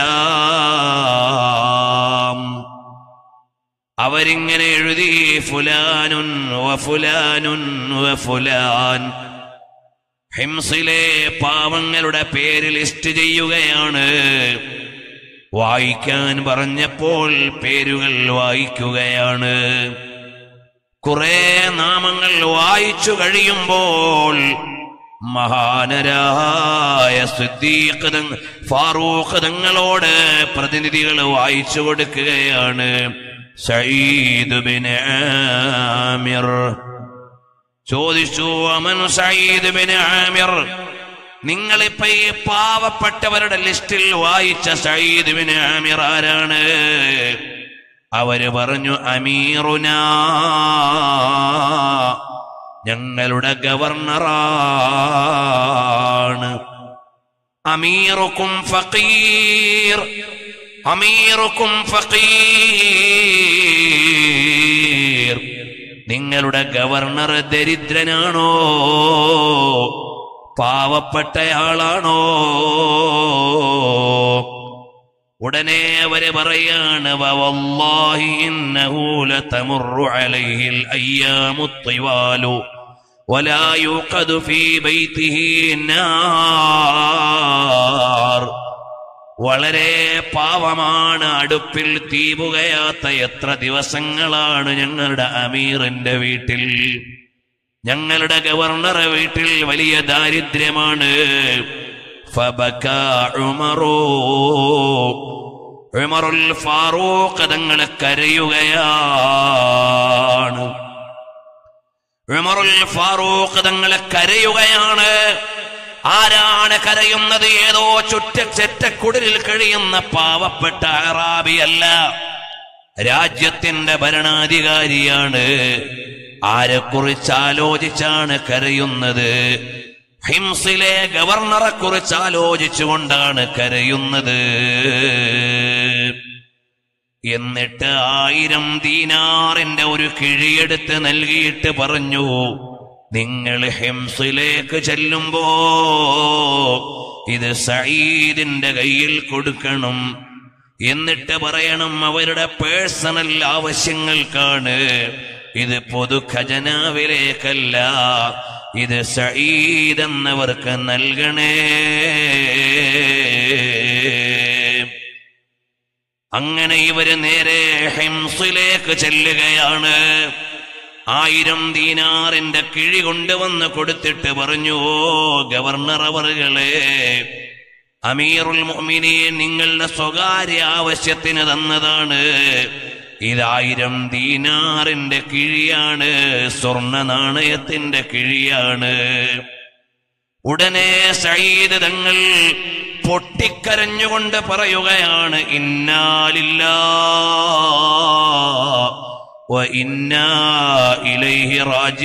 തരാം അവരിങ്ങനെ എഴുതി ഫുലാനുൻ വഫുലാനുൻ വഫുലാൻ ഹിംസിലെ പാവങ്ങളുടെ പേര് ലിസ്റ്റ് ചെയ്യുകയാണ് വായിക്കാൻ പറഞ്ഞപ്പോൾ പേരുകൾ വായിക്കുകയാണ് കുറെ നാമങ്ങൾ വായിച്ചു കഴിയുമ്പോൾ മഹാനരായ സിദ്ദീഖ് തങ്ങ- ഫാറൂഖ് തങ്ങളോട് പ്രതിനിധികൾ വായിച്ചു കൊടുക്കുകയാണ് സയ്യിദ് ബിൻ ആമിർ ചോദിച്ചു അമൻ സയ്യിദ് ബിൻ ആമിർ നിങ്ങളിപ്പോ ഈ പാവപ്പെട്ടവരുടെ ലിസ്റ്റിൽ വായിച്ച സയ്യിദ് ബിൻ ആമിർ ആരാണ് അവര് പറഞ്ഞു അമീറുന ഞങ്ങളുടെ ഗവർണറാണ് അമീറുക്കും ഫക്കീർ അമീറുക്കും ഫക്കീർ നിങ്ങളുടെ ഗവർണർ ദരിദ്രനാണോ പാവപ്പെട്ടയാളാണോ ഉടനെ അവര് പറയാണ് വവല്ലാഹി ഇന്നഹു ലതമുറു അലൈഹിൽ അയ്യാമു ത്വിവാലു ولا يوقد في بيته نار വളരെ പാവമാണ് അടുപ്പിൽ തീപുകയാത്ത എത്ര ദിവസങ്ങളാണ് ഞങ്ങളുടെ അമീറിന്റെ വീട്ടിൽ ഞങ്ങളുടെ ഗവർണറെ വീട്ടിൽ വലിയ ദാരിദ്ര്യമാണ് ഫബകാ ഉമറോ ഉമറുൽ ഫാറൂഖ് തങ്ങളെ കരയുകയാണ് ഉമറുൽ ഫാറൂഖ് തങ്ങളെ കരയുകയാണ് ആരാണ് കരയുന്നത് ഏതോ ചുറ്റ ചെറ്റക്കുടലിൽ കഴിയുന്ന പാവപ്പെട്ട അറാബിയല്ല രാജ്യത്തിന്റെ ഭരണാധികാരിയാണ് ആരെക്കുറിച്ച് ആലോചിച്ചാണ് കരയുന്നത് ഹിംസിലെ ഗവർണറെ കുറിച്ച് ആലോചിച്ചുകൊണ്ടാണ് കരയുന്നത് എന്നിട്ട് ആയിരം ദീനാറിന്റെ ഒരു കിഴിയെടുത്ത് നൽകിയിട്ട് പറഞ്ഞു നിങ്ങൾ ഹിംസിലേക്ക് ചെല്ലുമ്പോ ഇത് സയ്യിദിന്റെ കയ്യിൽ കൊടുക്കണം എന്നിട്ട് പറയണം അവരുടെ പേഴ്സണൽ ആവശ്യങ്ങൾക്കാണ് ഇത് പൊതു ഖജനാവിലേക്കല്ല ഇത് സയ്യിദ് എന്നവർക്ക് നൽകണേ അങ്ങനെ ഇവര് നേരെ ഹിംസിലേക്ക് ചെല്ലുകയാണ് ആയിരം ദീനാറിന്റെ കിഴി കൊണ്ടുവന്ന് കൊടുത്തിട്ട് പറഞ്ഞു "ഓ ഗവർണർ അവറുകളെ അമീറുൽ മുഅ്മിനീൻ നിങ്ങളുടെ സ്വകാര്യ ആവശ്യത്തിന് തന്നതാണ് ഇതായിരം ദീനാറിന്റെ കിഴിയാണ് സ്വർണ്ണ നാണയത്തിന്റെ കിഴിയാണ് ഉടനെ സയ്യിദ് തങ്ങൾ പൊട്ടിക്കരഞ്ഞുകൊണ്ട് പറയുകയാണ് ഇന്നാലില്ല ഇന്നാ ഇലൈഹി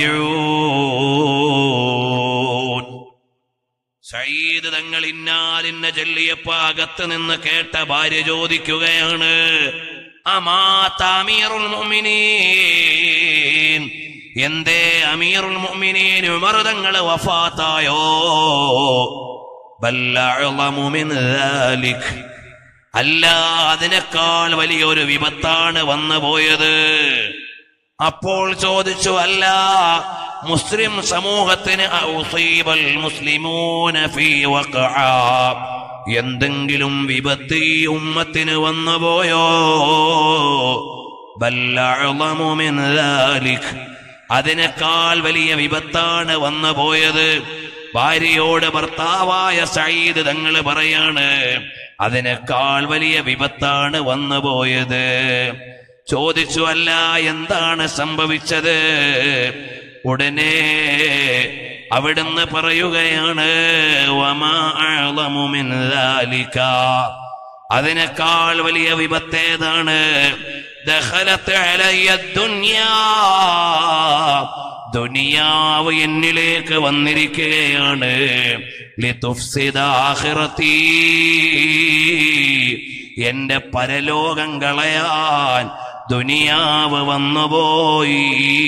റാജിഊൻ സയ്യിദ് തങ്ങൾ ഇന്നാലിന്ന ചൊല്ലിയപ്പോ അകത്ത് നിന്ന് കേട്ട ഭാര്യ ചോദിക്കുകയാണ് അമാത അമീറുൽ മുഅ്മിനീൻ എന്തേ അമീറുൽ മുഅ്മിനീൻ ഉമർ തങ്ങൾ വഫാത്തായോ ബൽ അഅളമു മിൻ ദാലിക് അല്ല അതിനേക്കാൾ വലിയൊരു വിപത്താണ് വന്നു പോയത് അപ്പോൾ ചോദിച്ചു അല്ല മുസ്ലിം സമൂഹത്തിന് ഔസീബൽ മുസ്ലിമൂന ഫീ വഖഅ. എന്തെങ്കിലും വിപത്ത് ഈ ഉമ്മത്തിന് വന്നു പോയോ ബൽ അഅളമു മിൻ ദാലിക്. അതിനേക്കാൾ വലിയ വിപത്താണ് വന്നു പോയത് ഭാര്യയോട് ഭർത്താവായ സയ്യിദ് തങ്ങൾ പറയാണ് അതിനേക്കാൾ വലിയ വിപത്താണ് വന്നു പോയത് ചോദിച്ചു അല്ല എന്താണ് സംഭവിച്ചത് ഉടനെ അവിടുന്ന് പറയുകയാണ് വമാ അഅളമു മിൻ ദാലിക. അതിനേക്കാൾ വലിയ വിപത്തേതാണ് ദഖലത്ത് അലയ്യ ദുനിയാ ദുനിയാവ് എന്നിലേക്ക് വന്നിരിക്കുകയാണ് ലിതുഫ്സിദ ആഖിറതീ. എന്റെ പരലോകം കളയാൻ ദുനിയാവ് വന്നുപോയി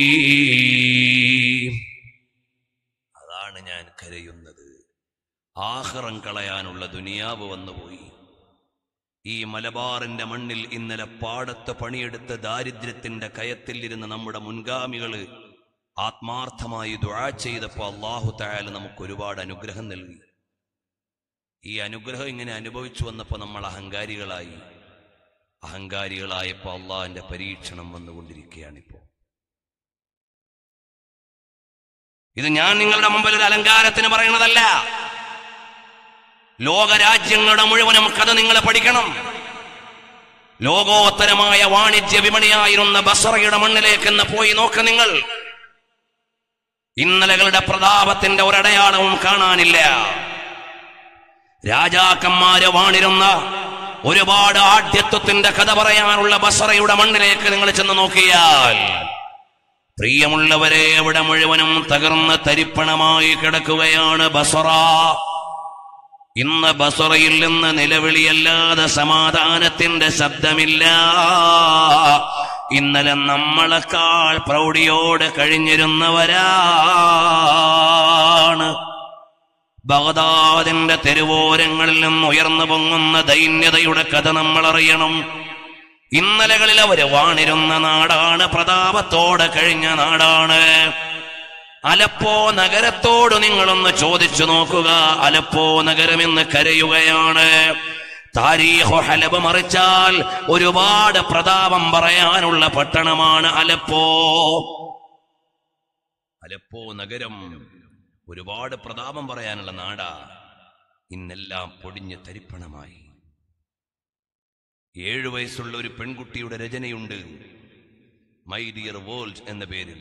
അതാണ് ഞാൻ കരയുന്നത് ആഹ്റം കളയാനുള്ള ദുനിയാവ് വന്നുപോയി ഈ മലബാറിന്റെ മണ്ണിൽ ഇന്നലെ പാടത്ത് പണിയെടുത്ത് ദാരിദ്ര്യത്തിന്റെ കയത്തിൽ ഇരുന്ന നമ്മുടെ മുൻഗാമികള് ആത്മാർത്ഥമായി ദുആ ചെയ്തപ്പോൾ അള്ളാഹു തായാല് നമുക്ക് ഒരുപാട് അനുഗ്രഹം നൽകി ഈ അനുഗ്രഹം ഇങ്ങനെ അനുഭവിച്ചു വന്നപ്പോൾ നമ്മൾ അഹങ്കാരികളായി അഹങ്കാരികളായപ്പോൾ അള്ളാഹിന്റെ പരീക്ഷണം വന്നുകൊണ്ടിരിക്കുകയാണിപ്പോ ഇത് ഞാൻ നിങ്ങളുടെ മുമ്പിൽ ഒരു അലങ്കാരത്തിന് പറയുന്നതല്ല ലോകരാജ്യങ്ങളുടെ മുഴുവനും കഥ നിങ്ങൾ പഠിക്കണം ലോകോത്തരമായ വാണിജ്യ വിപണിയായിരുന്ന ബസറയുടെ മണ്ണിലേക്ക് എന്ന് പോയി നോക്ക് നിങ്ങൾ ഇന്നലകളുടെ പ്രതാപത്തിന്റെ ഒരടയാളവും കാണാനില്ല രാജാക്കന്മാര് വാണിരുന്ന ഒരുപാട് ആഢ്യത്വത്തിന്റെ കഥ പറയാനുള്ള ബസറയുടെ മണ്ണിലേക്ക് നിങ്ങൾ ചെന്ന് നോക്കിയാൽ പ്രിയമുള്ളവരെ അവിടെ മുഴുവനും തകർന്ന് തരിപ്പണമായി കിടക്കുകയാണ് ബസറ ഇന്ന് ബസറയിൽ നിന്ന് നിലവിളിയല്ലാതെ സമാധാനത്തിന്റെ ശബ്ദമില്ല ഇന്നലെ നമ്മളെക്കാൾ പ്രൗഢിയോട് കഴിഞ്ഞിരുന്നവരാണ് ബഗദാദിന്റെ തെരുവോരങ്ങളിൽ നിന്ന് ഉയർന്നു പൊങ്ങുന്ന ദൈന്യതയുടെ കഥ നമ്മൾ അറിയണം ഇന്നലകളിൽ അവര് വാണിരുന്ന നാടാണ് പ്രതാപത്തോടെ കഴിഞ്ഞ നാടാണ് അലപ്പോ നഗരത്തോട് നിങ്ങളൊന്ന് ചോദിച്ചു നോക്കുക അലപ്പോ നഗരം ഇന്ന് കരയുകയാണ് താരീഹു ഹലബ് മറിച്ചാൽ ഒരുപാട് പ്രതാപം പറയാനുള്ള പട്ടണമാണ് അലപ്പോ അലപ്പോ നഗരം ഒരുപാട് പ്രതാപം പറയാനുള്ള നാടാ ഇന്നെല്ലാം പൊടിഞ്ഞ് തരിപ്പണമായി ഏഴു വയസ്സുള്ള ഒരു പെൺകുട്ടിയുടെ രചനയുണ്ട് മൈ ഡിയർ വേൾഡ് എന്ന പേരിൽ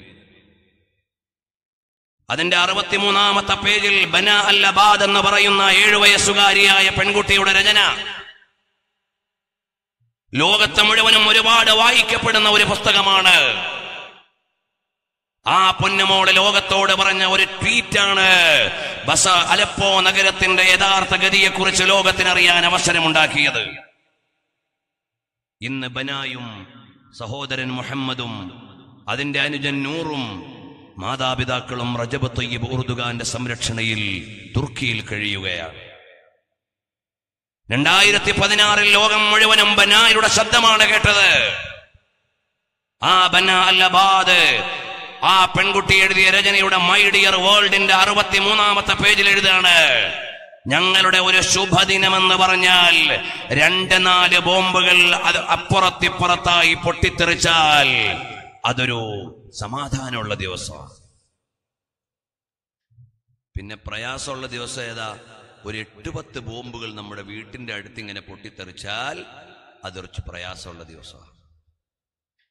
അതിന്റെ അറുപത്തിമൂന്നാമത്തെ പേജിൽ ബന അൽ അബാദ് എന്ന് പറയുന്ന ഏഴു വയസ്സുകാരിയായ പെൺകുട്ടിയുടെ രചന ലോകത്ത് മുഴുവനും ഒരുപാട് വായിക്കപ്പെടുന്ന ഒരു പുസ്തകമാണ് ആ പൊന്നുമോള് ലോകത്തോട് പറഞ്ഞ ഒരു ട്വീറ്റാണ് ബസ അലപ്പോ നഗരത്തിന്റെ യഥാർത്ഥ ഗതിയെക്കുറിച്ച് ലോകത്തിനറിയാൻ അവസരമുണ്ടാക്കിയത് ഇന്ന് ബനായും സഹോദരൻ മുഹമ്മദും അതിന്റെ അനുജൻ നൂറും മാതാപിതാക്കളും റജബ് തയ്യബ് ഉറുദുഖാന്റെ സംരക്ഷണയിൽ തുർക്കിയിൽ കഴിയുകയാണ് രണ്ടായിരത്തി പതിനാറിൽ ലോകം മുഴുവനും ബനായുടെ ശബ്ദമാണ് കേട്ടത് ആ ബന അല്ലബാദ് ആ പെൺകുട്ടി എഴുതിയ രചനയുടെ മൈ ഡിയർ വേൾഡിന്റെ അറുപത്തിമൂന്നാമത്തെ പേജിൽ എഴുതാണ് ഞങ്ങളുടെ ഒരു ശുഭദിനമെന്ന് പറഞ്ഞാൽ രണ്ട് നാല് ബോംബുകൾ അത് അപ്പുറത്തിപ്പുറത്തായി പൊട്ടിത്തെറിച്ചാൽ അതൊരു സമാധാനമുള്ള ദിവസമാണ് പിന്നെ പ്രയാസമുള്ള ദിവസം ഏതാ ഒരു എട്ട് പത്ത് ബോംബുകൾ നമ്മുടെ വീട്ടിന്റെ അടുത്ത് ഇങ്ങനെ പൊട്ടിത്തെറിച്ചാൽ അതൊരു പ്രയാസമുള്ള ദിവസമാണ്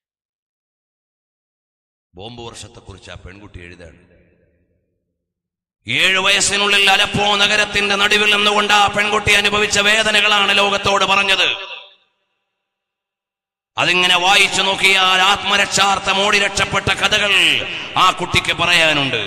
ബോംബ് വർഷത്തെക്കുറിച്ച് ആ പെൺകുട്ടി എഴുതാണ് ഏഴു വയസ്സിനുള്ളിൽ അലപ്പോ നഗരത്തിന്റെ നടുവിൽ നിന്നുകൊണ്ട് ആ പെൺകുട്ടി അനുഭവിച്ച വേദനകളാണ് ലോകത്തോട് പറഞ്ഞത് അതിങ്ങനെ വായിച്ചു നോക്കിയാൽ ആത്മരക്ഷാർത്ഥം ഓടി രക്ഷപ്പെട്ട കഥകൾ ആ കുട്ടിക്ക് പറയാനുണ്ട്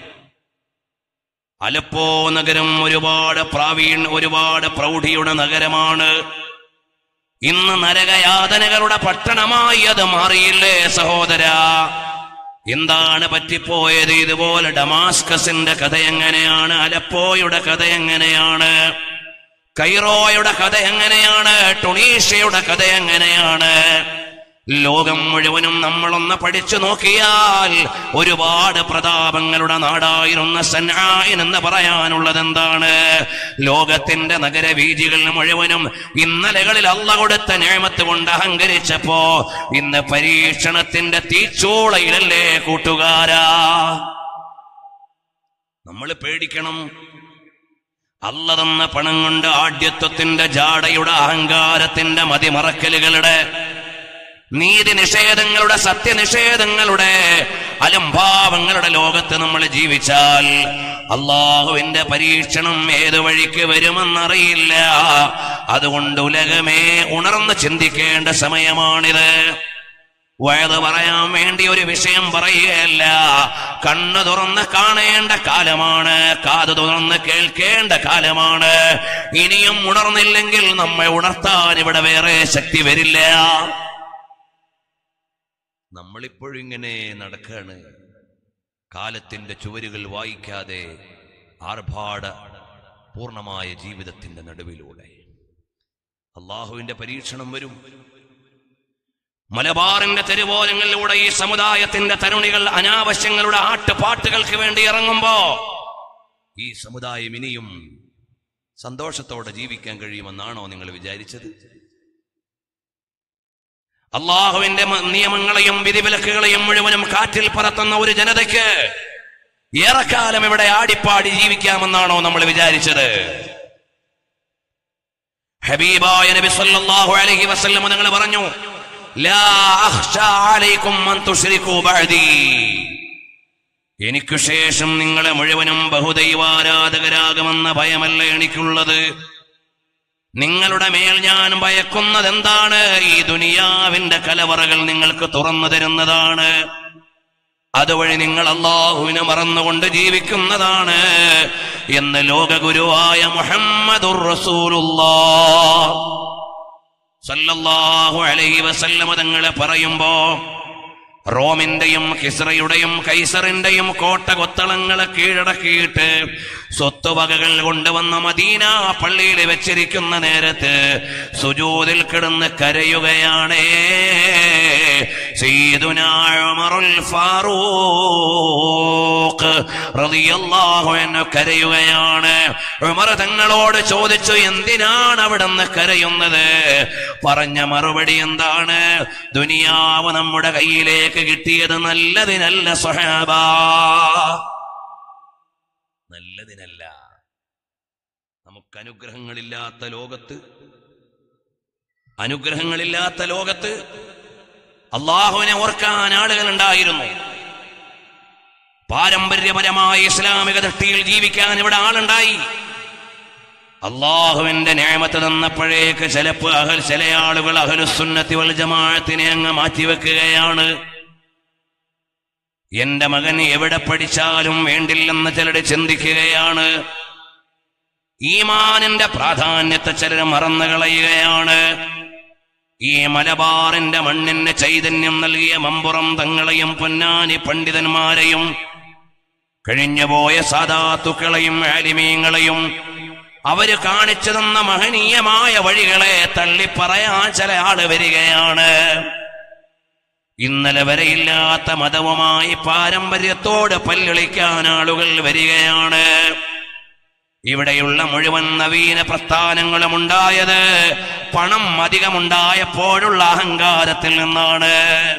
അലപ്പോ നഗരം ഒരുപാട് പ്രാവീൺ ഒരുപാട് പ്രൗഢിയുടെ നഗരമാണ് ഇന്ന് നരകയാതനകളുടെ പട്ടണമായി അത് മാറിയില്ലേ സഹോദര എന്താണ് പറ്റിപ്പോയത് ഇതുപോലെ ഡമാസ്കസിന്റെ കഥ എങ്ങനെയാണ് അലപ്പോയുടെ കഥ എങ്ങനെയാണ് കൈറോയുടെ കഥ എങ്ങനെയാണ് ടുണീഷ്യയുടെ കഥ എങ്ങനെയാണ് ലോകം മുഴുവനും നമ്മളൊന്ന് പഠിച്ചു നോക്കിയാൽ ഒരുപാട് പ്രതാപങ്ങളുടെ നാടായിരുന്ന സന്നായൻ എന്ന് പറയാനുള്ളത് എന്താണ് ലോകത്തിന്റെ നഗരവീതികൾ മുഴുവനും ഇന്നലകളിൽ അല്ല കൊടുത്ത നേമത്ത് കൊണ്ട് അഹങ്കരിച്ചപ്പോ ഇന്ന് പരീക്ഷണത്തിന്റെ തീച്ചൂളയിലല്ലേ കൂട്ടുകാരാ നമ്മൾ പേടിക്കണം അല്ല തന്ന പണം കൊണ്ട് ആഢ്യത്വത്തിന്റെ ജാടയുടെ അഹങ്കാരത്തിന്റെ മതിമറക്കലുകളുടെ നീതി നിഷേധങ്ങളുടെ സത്യനിഷേധങ്ങളുടെ അലംഭാവങ്ങളുടെ ലോകത്ത് നമ്മൾ ജീവിച്ചാൽ അള്ളാഹുവിന്റെ പരീക്ഷണം ഏത് വഴിക്ക് വരുമെന്നറിയില്ല അതുകൊണ്ട് ഉലകമേ ഉണർന്ന് ചിന്തിക്കേണ്ട സമയമാണിത് വയത് പറയാൻ വേണ്ടി ഒരു വിഷയം പറയുകയല്ല കണ്ണു തുറന്ന് കാണേണ്ട കാലമാണ് കാത് തുറന്ന് കേൾക്കേണ്ട കാലമാണ് ഇനിയും ഉണർന്നില്ലെങ്കിൽ നമ്മെ ഉണർത്താൻ ഇവിടെ വേറെ ശക്തി വരില്ല നമ്മളിപ്പോഴും ഇങ്ങനെ നടക്കാണ് കാലത്തിന്റെ ചുവരുകൾ വായിക്കാതെ ആർഭാട പൂർണമായ ജീവിതത്തിന്റെ നടുവിലൂടെ അള്ളാഹുവിന്റെ പരീക്ഷണം വരും മലബാറിന്റെ തെരുവോരങ്ങളിലൂടെ ഈ സമുദായത്തിന്റെ തരുണികൾ അനാവശ്യങ്ങളുടെ ആട്ടുപാട്ടുകൾക്ക് വേണ്ടി ഇറങ്ങുമ്പോ ഈ സമുദായം ഇനിയും സന്തോഷത്തോടെ ജീവിക്കാൻ കഴിയുമെന്നാണോ നിങ്ങൾ വിചാരിച്ചത് അള്ളാഹുവിന്റെ മ- നിയമങ്ങളെയും വിധിവിലക്കുകളെയും മുഴുവനും കാറ്റിൽ പറത്തുന്ന ഒരു ജനതയ്ക്ക് ഏറെക്കാലം ഇവിടെ ആടിപ്പാടി ജീവിക്കാമെന്നാണോ നമ്മൾ വിചാരിച്ചത് ഹബീബായ നബി സല്ലല്ലാഹു അലൈഹി വസല്ലം നിങ്ങൾ പറഞ്ഞു ലാ അഖ്ശാ അലൈക്കും അൻ തുശ്രികൂ ബഅദി എനിക്കു ശേഷം നിങ്ങളെ മുഴുവനും ബഹുദൈവാരാധകരാകുമെന്ന ഭയമല്ല എനിക്കുള്ളത് നിങ്ങളുടെ മേൽ ഞാൻ ഭയക്കുന്നത് എന്താണ് ഈ ദുനിയാവിന്റെ കലവറകൾ നിങ്ങൾക്ക് തുറന്നു തരുന്നതാണ് അതുവഴി നിങ്ങൾ അള്ളാഹുവിനെ മറന്നുകൊണ്ട് ജീവിക്കുന്നതാണ് എന്ന് ലോകഗുരുവായ മുഹമ്മദുർ റസൂലുള്ളാഹ് സല്ലല്ലാഹു അലൈഹി വസല്ലമ തങ്ങളെ പറയുമ്പോ റോമിന്റെയും കിസ്രയുടെയും കൈസറിന്റെയും കോട്ട കൊത്തളങ്ങളെ കീഴടക്കിയിട്ട് സ്വത്തുവകകൾ കൊണ്ടുവന്ന മദീന പള്ളിയിൽ വെച്ചിരിക്കുന്ന നേരത്ത് സുജൂതിൽ കിടന്ന് കരയുകയാണേ സയ്യിദുനാ ഉമറുൽ ഫാറൂഖ് റളിയല്ലാഹു അൻഹു കരയുകയാണ് ഉമർ തങ്ങളോട് ചോദിച്ചു എന്തിനാണ് അവിടുന്ന് കരയുന്നത് പറഞ്ഞ മറുപടി എന്താണ് ദുനിയാവ് നമ്മുടെ കയ്യിലേക്ക് കിട്ടിയത് നല്ലതിനല്ല സ്വഹാബ നല്ലതിനല്ല നമുക്ക് അനുഗ്രഹങ്ങളില്ലാത്ത ലോകത്ത് അനുഗ്രഹങ്ങളില്ലാത്ത ലോകത്ത് അള്ളാഹുവിനെ ഓർക്കാൻ ആളുകൾ ഉണ്ടായിരുന്നു പാരമ്പര്യപരമായ ഇസ്ലാമിക ദൃഷ്ടിയിൽ ജീവിക്കാൻ ഇവിടെ ആളുണ്ടായി അള്ളാഹുവിന്റെ ന്യായമത്ത് തന്നപ്പോഴേക്ക് ചിലപ്പോ അഹൽ ചില ആളുകൾ അഹലുസുന്നത്തി വൽ ജമാഅത്തിനെ അങ്ങ് മാറ്റിവെക്കുകയാണ് എന്റെ മകൻ എവിടെ പഠിച്ചാലും വേണ്ടില്ലെന്ന് ചിലർ ചിന്തിക്കുകയാണ് ഈമാനിന്റെ പ്രാധാന്യത്തെ ചിലർ മറന്നു കളയുകയാണ് ഈ മലബാറിന്റെ മണ്ണിന് ചൈതന്യം നൽകിയ മമ്പുറം തങ്ങളെയും പൊന്നാനി പണ്ഡിതന്മാരെയും കഴിഞ്ഞുപോയ സാധാത്തുക്കളെയും ആലിമീങ്ങളെയും അവര് കാണിച്ചു തന്ന മഹനീയമായ വഴികളെ തള്ളിപ്പറയാൻ ചില ആള് വരികയാണ് ഇന്നലെ വരെ ഇല്ലാത്ത മതവുമായി പാരമ്പര്യത്തോട് പല്ലിളിക്കാൻ ആളുകൾ വരികയാണ് ഇവിടെയുള്ള മുഴുവൻ നവീന പ്രസ്ഥാനങ്ങളും ഉണ്ടായത് പണം അധികമുണ്ടായപ്പോഴുള്ള അഹങ്കാരത്തിൽ നിന്നാണ്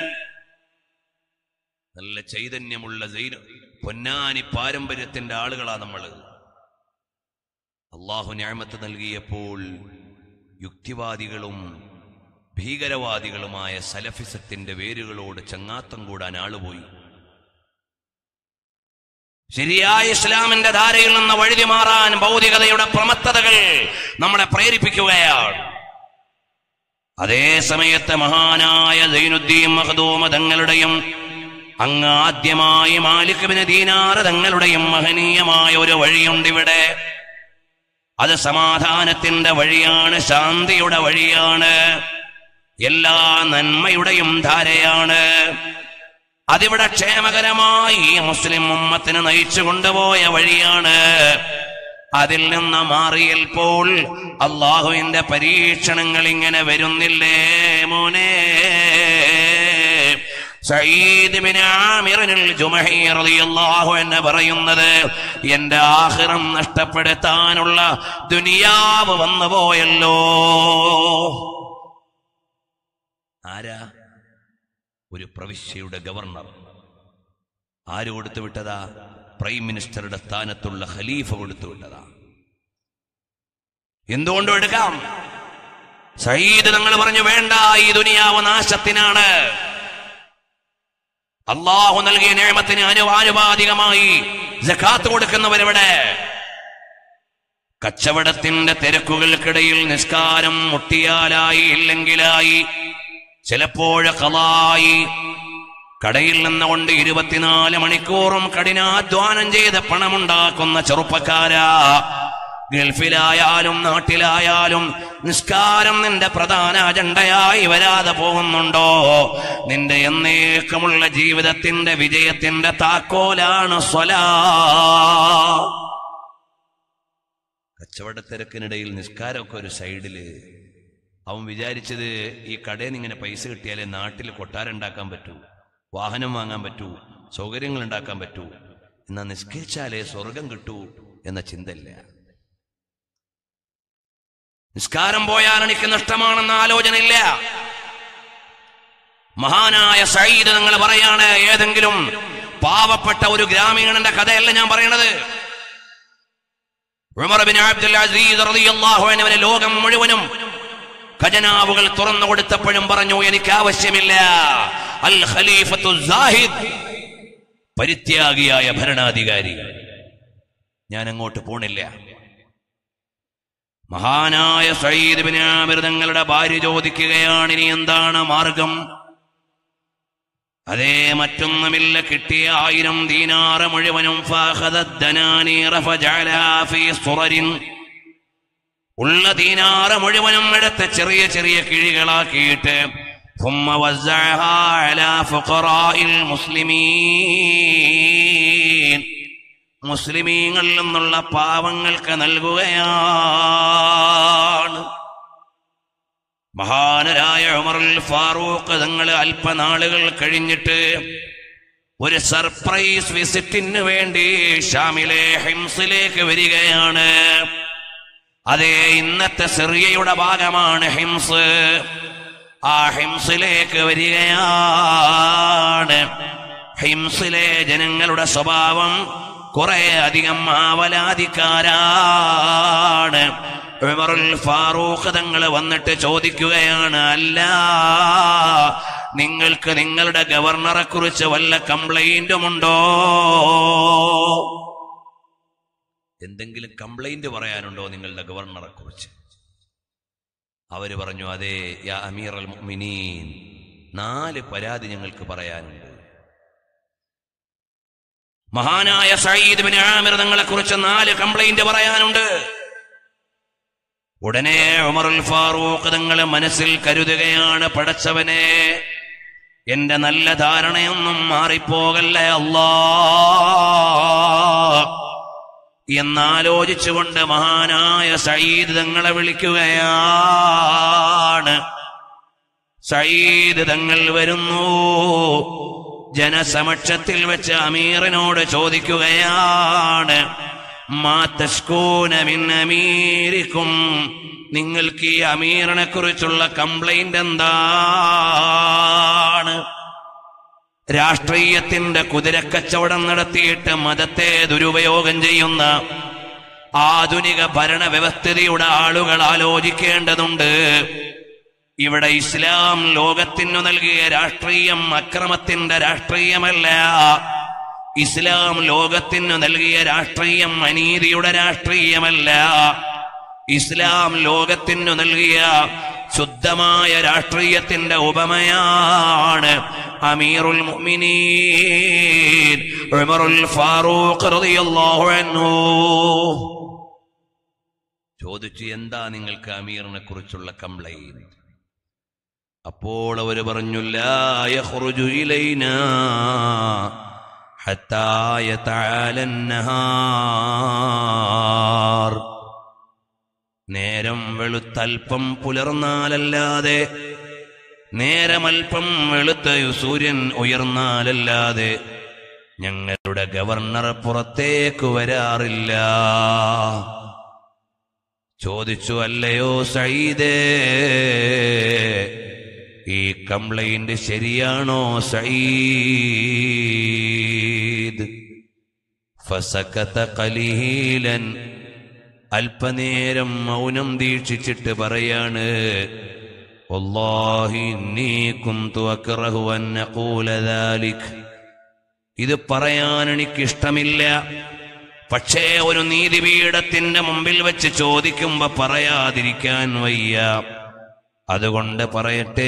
നല്ല ചൈതന്യമുള്ള ജൈന പൊന്നാനി പാരമ്പര്യത്തിന്റെ ആളുകളാ നമ്മൾ അള്ളാഹു ഞാമത്ത് നൽകിയപ്പോൾ യുക്തിവാദികളും ഭീകരവാദികളുമായ സലഫിസത്തിന്റെ വേരുകളോട് ചങ്ങാത്തം കൂടാൻ ആളുപോയി ശരിയായ ഇസ്ലാമിന്റെ ധാരയിൽ നിന്ന് വഴുതി മാറാൻ ഭൗതികതയുടെ പ്രമത്തതകൾ നമ്മളെ പ്രേരിപ്പിക്കുകയാണ് അതേ സമയത്ത് മഹാനായ സൈനുദ്ദീൻ മഹദൂമ തങ്ങളുടെയും അങ്ങ് ആദ്യമായി മാലിക് ദീനാറ് തങ്ങളുടെയും മഹനീയമായ ഒരു വഴിയുണ്ട് ഇവിടെ അത് സമാധാനത്തിന്റെ വഴിയാണ് ശാന്തിയുടെ വഴിയാണ് എല്ലാ നന്മയുടെയും ധാരയാണ് അതിവിടെ ക്ഷേമകരമായി ഈ മുസ്ലിം ഉമ്മത്തിന് നയിച്ചു കൊണ്ടുപോയ വഴിയാണ് അതിൽ നിന്ന് മാറിയപ്പോൾ അള്ളാഹുവിന്റെ പരീക്ഷണങ്ങൾ ഇങ്ങനെ വരുന്നില്ലേ മോനെ സയ്യിദ് ബിൻ ആമിറിനുൽ ജുമഹി റളിയല്ലാഹു എന്ന് പറയുന്നത് എന്റെ ആഖിറം നഷ്ടപ്പെടുത്താനുള്ള ദുനിയാവ് വന്നു പോയല്ലോ ആരാ ഒരു പ്രവിശ്യയുടെ ഗവർണർ ആര് കൊടുത്തു വിട്ടതാ പ്രൈം മിനിസ്റ്ററുടെ സ്ഥാനത്തുള്ള ഖലീഫ കൊടുത്തു വിട്ടതാ എന്തുകൊണ്ടും എടുക്കാം സയ്യിദ് നിങ്ങൾ പറഞ്ഞു വേണ്ട ഈ ദുനിയാവ് നാശത്തിനാണ് അള്ളാഹു നൽകിയ നിയമത്തിന് അനുവാനുപാതികമായി ജക്കാത്ത് കൊടുക്കുന്നവരിവിടെ കച്ചവടത്തിന്റെ തിരക്കുകൾക്കിടയിൽ നിസ്കാരം മുട്ടിയാലായി ഇല്ലെങ്കിലായി ചിലപ്പോഴ കളായി കടയിൽ നിന്നുകൊണ്ട് ഇരുപത്തിനാല് മണിക്കൂറും കഠിനാധ്വാനം ചെയ്ത് പണമുണ്ടാക്കുന്ന ചെറുപ്പക്കാരാ ഗൾഫിലായാലും നാട്ടിലായാലും നിസ്കാരം നിന്റെ പ്രധാന അജണ്ടയായി വരാതെ പോകുന്നുണ്ടോ നിന്റെ എന്നേക്കുമുള്ള ജീവിതത്തിന്റെ വിജയത്തിന്റെ താക്കോലാണ് സ്വലാ കച്ചവട തിരക്കിനിടയിൽ നിസ്കാരമൊക്കെ ഒരു സൈഡില് അവൻ വിചാരിച്ചത് ഈ കടയിൽ നിന്ന് ഇങ്ങനെ പൈസ കിട്ടിയാലേ നാട്ടിൽ കൊട്ടാരം ഉണ്ടാക്കാൻ പറ്റൂ വാഹനം വാങ്ങാൻ പറ്റൂ സൗകര്യങ്ങൾ ഉണ്ടാക്കാൻ പറ്റൂ എന്നാ നിസ്കരിച്ചാലേ സ്വർഗം കിട്ടൂ എന്ന ചിന്തയില്ല നിസ്കാരം പോയാൽ എനിക്ക് നഷ്ടമാണെന്ന ആലോചനയില്ല മഹാനായ സയ്യിദ് നിങ്ങൾ പറയാണ് ഏതെങ്കിലും പാവപ്പെട്ട ഒരു ഗ്രാമീണന്റെ കഥയല്ല ഞാൻ പറയണത് ഉമർ ബിൻ അബ്ദുൽ അസീസ് റളിയല്ലാഹു അൻഹുവിനെ ലോകം മുഴുവനും ഖജനാവുകൾ തുറന്നു കൊടുത്തപ്പോഴും പറഞ്ഞു എനിക്ക് ആവശ്യമില്ല അൽ ഖലീഫത്തു സാഹിദ് പരിത്യാഗിയായ ഭരണാധികാരി ഞാൻ അങ്ങോട്ട് പോണില്ല മഹാനായ സയ്യിദ് ബിൻ ആമിർ തങ്ങളുടെ ഭാര്യ ചോദിക്കുകയാണ് ഇനി എന്താണ് മാർഗം അതേ മറ്റൊന്നുമില്ല കിട്ടിയ ആയിരം ദീനാറ് മുഴുവനും ഫാഖദത് ദനാനീറ ഫജഅലാ ഫീ സുറരിൻ ഉള്ള ദീനാറ് മുഴുവനും എടുത്ത് ചെറിയ ചെറിയ കിഴികളാക്കിയിട്ട് ثم وزعها على فقراء المسلمين മുസ്ലിമീങ്ങളിൽ നിന്നുള്ള പാവങ്ങൾക്ക് നൽകുകയാണ് മഹാനരായ ഉമറുൽ ഫാറൂഖ് തങ്ങൾ അല്പനാളുകൾ കഴിഞ്ഞിട്ട് ഒരു സർപ്രൈസ് വിസിറ്റിന് വേണ്ടി ഷാമിലെ ഹിംസിലേക്ക് വരികയാണ് അതേ ഇന്നത്തെ സിറിയയുടെ ഭാഗമാണ് ഹിംസ് ആ ഹിംസിലേക്ക് വരികയാണ് ഹിംസിലെ ജനങ്ങളുടെ സ്വഭാവം കുറെ അധികം ആവലാതിക്കാരാണ് ഉമറുൽ ഫാറൂഖ് തങ്ങൾ വന്നിട്ട് ചോദിക്കുകയാണ് അല്ല നിങ്ങൾക്ക് നിങ്ങളുടെ ഗവർണറെ കുറിച്ച് വല്ല കംപ്ലൈന്റും ഉണ്ടോ എന്തെങ്കിലും കംപ്ലൈന്റ് പറയാനുണ്ടോ നിങ്ങളുടെ ഗവർണറെ കുറിച്ച് അവര് പറഞ്ഞു അതെ യാ അമീർ അൽ മുഅ്മിനീൻ നാല് പരാതി ഞങ്ങൾക്ക് പറയാനുണ്ട് മഹാനായ സയ്യിദ് ബിൻ ആമിർ തങ്ങളെ കുറിച്ച് നാല് കംപ്ലൈന്റ് പറയാനുണ്ട് ഉടനെ ഉമറുൽ ഫാറൂഖ് തങ്ങൾ മനസ്സിൽ കരുതുകയാണ് പടച്ചവനെ എന്റെ നല്ല ധാരണയൊന്നും മാറിപ്പോകല്ലേ അല്ലാ എന്നാലോചിച്ചുകൊണ്ട് മഹാനായ സയ്യിദ് തങ്ങളെ വിളിക്കുകയാണ് സയ്യിദ് തങ്ങൾ വരുന്നു ജനസമക്ഷത്തിൽ വെച്ച് അമീറിനോട് ചോദിക്കുകയാണ് അമീരിക്കും നിങ്ങൾക്ക് ഈ അമീറിനെ കുറിച്ചുള്ള കംപ്ലൈന്റ് എന്താണ് രാഷ്ട്രീയത്തിന്റെ കുതിരക്കച്ചവടം നടത്തിയിട്ട് മതത്തെ ദുരുപയോഗം ചെയ്യുന്ന ആധുനിക ഭരണവ്യവസ്ഥിതിയുടെ ആളുകൾ ആലോചിക്കേണ്ടതുണ്ട് ഇവിടെ ഇസ്ലാം ലോകത്തിനു നൽകിയ രാഷ്ട്രീയം അക്രമത്തിന്റെ രാഷ്ട്രീയമല്ല ഇസ്ലാം ലോകത്തിന് നൽകിയ രാഷ്ട്രീയം അനീതിയുടെ രാഷ്ട്രീയമല്ല ഇസ്ലാം ലോകത്തിന് നൽകിയ ശുദ്ധമായ രാഷ്ട്രീയത്തിന്റെ ഉപമയാണ് അമീറുൽ മുഅ്മിനീൻ ഉമറുൽ ഫാറൂഖ് റളിയല്ലാഹു അൻഹു ചോദിച്ചു എന്താ നിങ്ങൾക്ക് അമീറിനെ കുറിച്ചുള്ള കംപ്ലൈന്റ് അപ്പോൾ അവർ പറഞ്ഞു ലാ യഖ്റുജു ഇലൈനാ ഹത്താ യതആല النهار നേരം വെളുത്തൽപ്പം പുലർന്നാലല്ലാതെ നേരമൽപ്പം വെളുത്ത സൂര്യൻ ഉയർന്നാലല്ലാതെ ഞങ്ങളുടെ ഗവർണർ പുറത്തേക്ക് വരാറില്ല ചോദിച്ചു അല്ലയോ സയ്യിദേ ഈ കംപ്ലൈന്റ് ശരിയാണോ സയ്യിദ് ഫസക്കത്ത കലീലൻ അല്പനേരം മൗനം ദീക്ഷിച്ചിട്ട് പറയാണ് വല്ലാഹി ഇന്നീ കുന്തു അക്റഹു അൻ അഖൂല ദാലിക് ഇത് പറയാൻ എനിക്കിഷ്ടമില്ല പക്ഷേ ഒരു നീതിപീഠത്തിന്റെ മുമ്പിൽ വെച്ച് ചോദിക്കുമ്പോ പറയാതിരിക്കാൻ വയ്യ അതുകൊണ്ട് പറയട്ടെ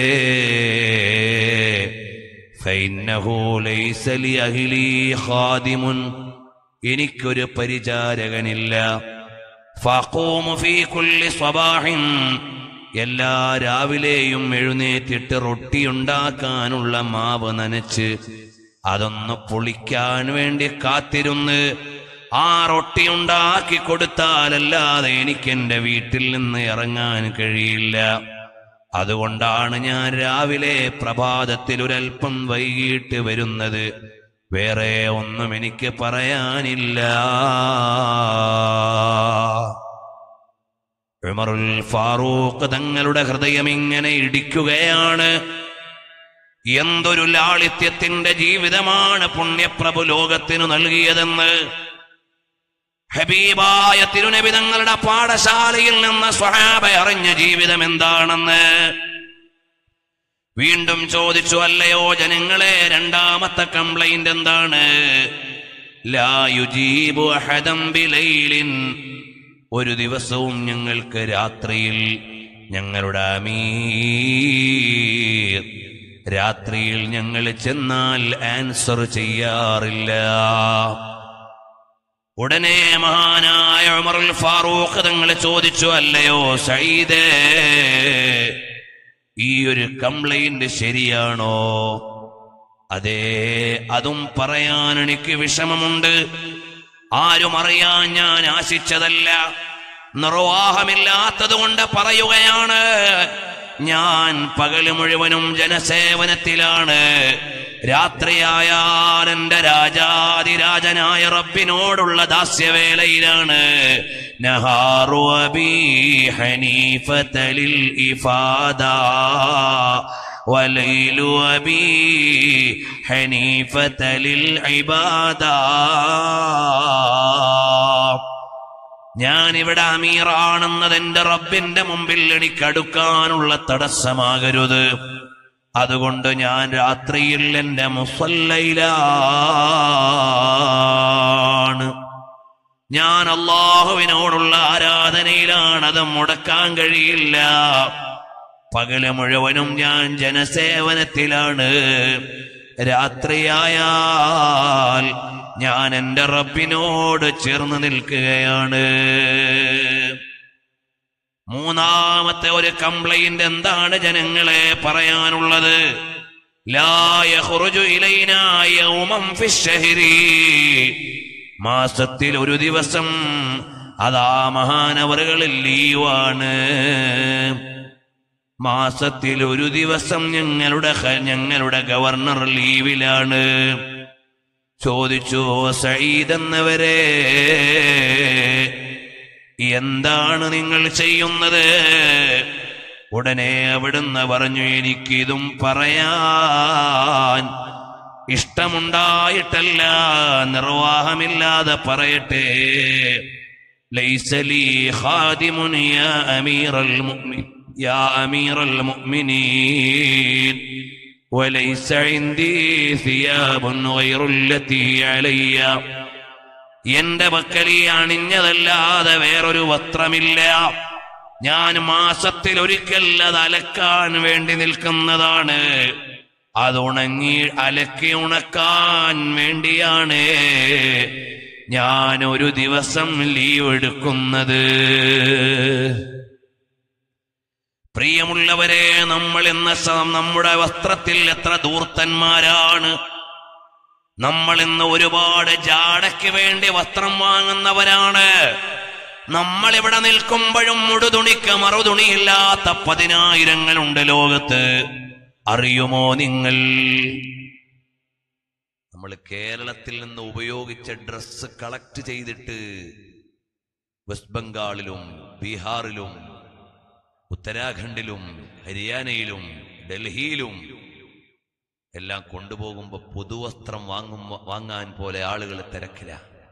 ഫൈന്നഹു ലൈസ ലി അഹ്ലി ഖാദിമുൻ എനിക്കൊരു പരിചാരകനില്ല ഫഖൂമു ഫീ കുല്ലി സ്വബാഹിൻ എല്ലാ രാവിലെയും എഴുന്നേറ്റിട്ട് റൊട്ടി ഉണ്ടാക്കാനുള്ള മാവ് നനച്ച് അതൊന്ന് പൊളിക്കാൻ വേണ്ടി കാത്തിരുന്ന് ആ റൊട്ടി ഉണ്ടാക്കി കൊടുത്താലല്ലാതെ എനിക്ക് എന്റെ വീട്ടിൽ നിന്ന് ഇറങ്ങാൻ കഴിയില്ല അതുകൊണ്ടാണ് ഞാൻ രാവിലെ പ്രഭാതത്തിൽ ഒരൽപ്പം വൈകിട്ട് വരുന്നത് വേറെ ഒന്നും എനിക്ക് പറയാനില്ല ഉമറുൽ ഫാറൂഖ് തങ്ങളുടെ ഹൃദയം ഇങ്ങനെ ഇടിക്കുകയാണ് എന്തൊരു ലാളിത്യത്തിന്റെ ജീവിതമാണ് പുണ്യപ്രഭു ലോകത്തിനു നൽകിയതെന്ന് ഹബീബായ തിരുനബി തങ്ങളുടെ പാഠശാലയിൽ നിന്ന് സ്വഹാബ അറിഞ്ഞ ജീവിതം എന്താണെന്ന് വീണ്ടും ചോദിച്ചു അല്ലയോ ജനങ്ങളെ രണ്ടാമത്തെ കംപ്ലൈന്റ് എന്താണ് ലാ യുജീബു അഹദം ബിലൈലിൻ ഒരു ദിവസവും ഞങ്ങൾക്ക് രാത്രിയിൽ ഞങ്ങളുടെ അമീർ രാത്രിയിൽ ഞങ്ങൾ ചെന്നാൽ ആൻസർ ചെയ്യാറില്ല ഉടനെ മഹാനായ ഉമറുൽ ഫാറൂഖ് തങ്ങൾ ചോദിച്ചു അല്ലയോ സയ്യിദേ ഈ ഒരു കംപ്ലൈന്റ് ശരിയാണോ അതെ അതും പറയാൻ എനിക്ക് വിഷമമുണ്ട് ആരും അറിയാൻ ഞാൻ ആശിച്ചതല്ല നിർവാഹമില്ലാത്തത് കൊണ്ട് പറയുകയാണ് ഞാൻ പകല് മുഴുവനും ജനസേവനത്തിലാണ് രാത്രിയായാൽ എന്റെ രാജാതിരാജനായ റബ്ബിനോടുള്ള ദാസ്യവേളയിലാണ് നഹാറു അബി ഹനീഫതലിൽ ഇഫാദ وليل أبي حنيفة للعبادة ഞാൻ ഇവിടെ അമീറാണെന്നത് എന്റെ റബ്ബിന്റെ മുമ്പിൽ എനിക്ക് അടുക്കാനുള്ള തടസ്സമാകരുത് അതുകൊണ്ട് ഞാൻ രാത്രിയിൽ എന്റെ മുസല്ലയിലാണ് ഞാൻ അള്ളാഹുവിനോടുള്ള ആരാധനയിലാണ് അത് മുടക്കാൻ കഴിയില്ല പകല് മുഴുവനും ഞാൻ ജനസേവനത്തിലാണ് രാത്രിയായാൽ ഞാൻ എന്റെ റബ്ബിനോട് ചേർന്ന് നിൽക്കുകയാണ് മൂന്നാമത്തെ ഒരു കംപ്ലൈന്റ് എന്താണ് ജനങ്ങളെ പറയാനുള്ളത് ലാ യഖ്റുജു ഇലൈനാ യൗമൻ ഫിശ്ശഹരി മാസത്തിൽ ഒരു ദിവസം അതാ മഹാനവറുകളിൽ ലീവാണ് മാസത്തിൽ ഒരു ദിവസം ഞങ്ങളുടെ ഹ- ഞങ്ങളുടെ ഗവർണർ ലീവിലാണ് ചോദിച്ചു "ഓ സയ്യിദ് എന്നവരെ എന്താണ് നിങ്ങൾ ചെയ്യുന്നത് ഉടനെ അവിടുന്ന് പറഞ്ഞു എനിക്കിതും പറയാൻ ഇഷ്ടമുണ്ടായിട്ടല്ല നിർവാഹമില്ലാതെ പറയട്ടെ ലൈസലി ഖാദിമുൻ യാ അമീറൽ മുഅ്മിൻ യാ അമീറൽ മുഅ്മിനീൻ وليس عندي ثياب غير التي علي എന്റെ പക്കൽ ഈ അണിഞ്ഞതല്ലാതെ വേറൊരു വസ്ത്രമില്ല ഞാൻ മാസത്തിൽ ഒരിക്കൽ അത് അലക്കാൻ വേണ്ടി നിൽക്കുന്നതാണ് അത് ഉണങ്ങി അലക്കി ഉണക്കാൻ വേണ്ടിയാണ് ഞാൻ ഒരു ദിവസം ലീവ് എടുക്കുന്നത് പ്രിയമുള്ളവരെ നമ്മൾ എന്ന സ- നമ്മുടെ വസ്ത്രത്തിൽ എത്ര ദൂർത്തന്മാരാണ് നമ്മൾ ഇന്ന് ഒരുപാട് ജാടയ്ക്ക് വേണ്ടി വസ്ത്രം വാങ്ങുന്നവരാണ് നമ്മൾ ഇവിടെ നിൽക്കുമ്പോഴും മുടുതുണിക്ക് മറുതുണിയില്ലാത്ത പതിനായിരങ്ങളുണ്ട് ലോകത്ത് അറിയുമോ നിങ്ങൾ നമ്മൾ കേരളത്തിൽ നിന്ന് ഉപയോഗിച്ച ഡ്രസ്സ് കളക്ട് ചെയ്തിട്ട് വെസ്റ്റ് ബംഗാളിലും ബീഹാറിലും ഉത്തരാഖണ്ഡിലും ഹരിയാനയിലും ഡൽഹിയിലും എല്ലാം കൊണ്ടുപോകുമ്പോൾ പുതുവസ്ത്രം വാങ്ങും വാങ്ങാൻ പോലെ ആളുകൾ തിരക്കില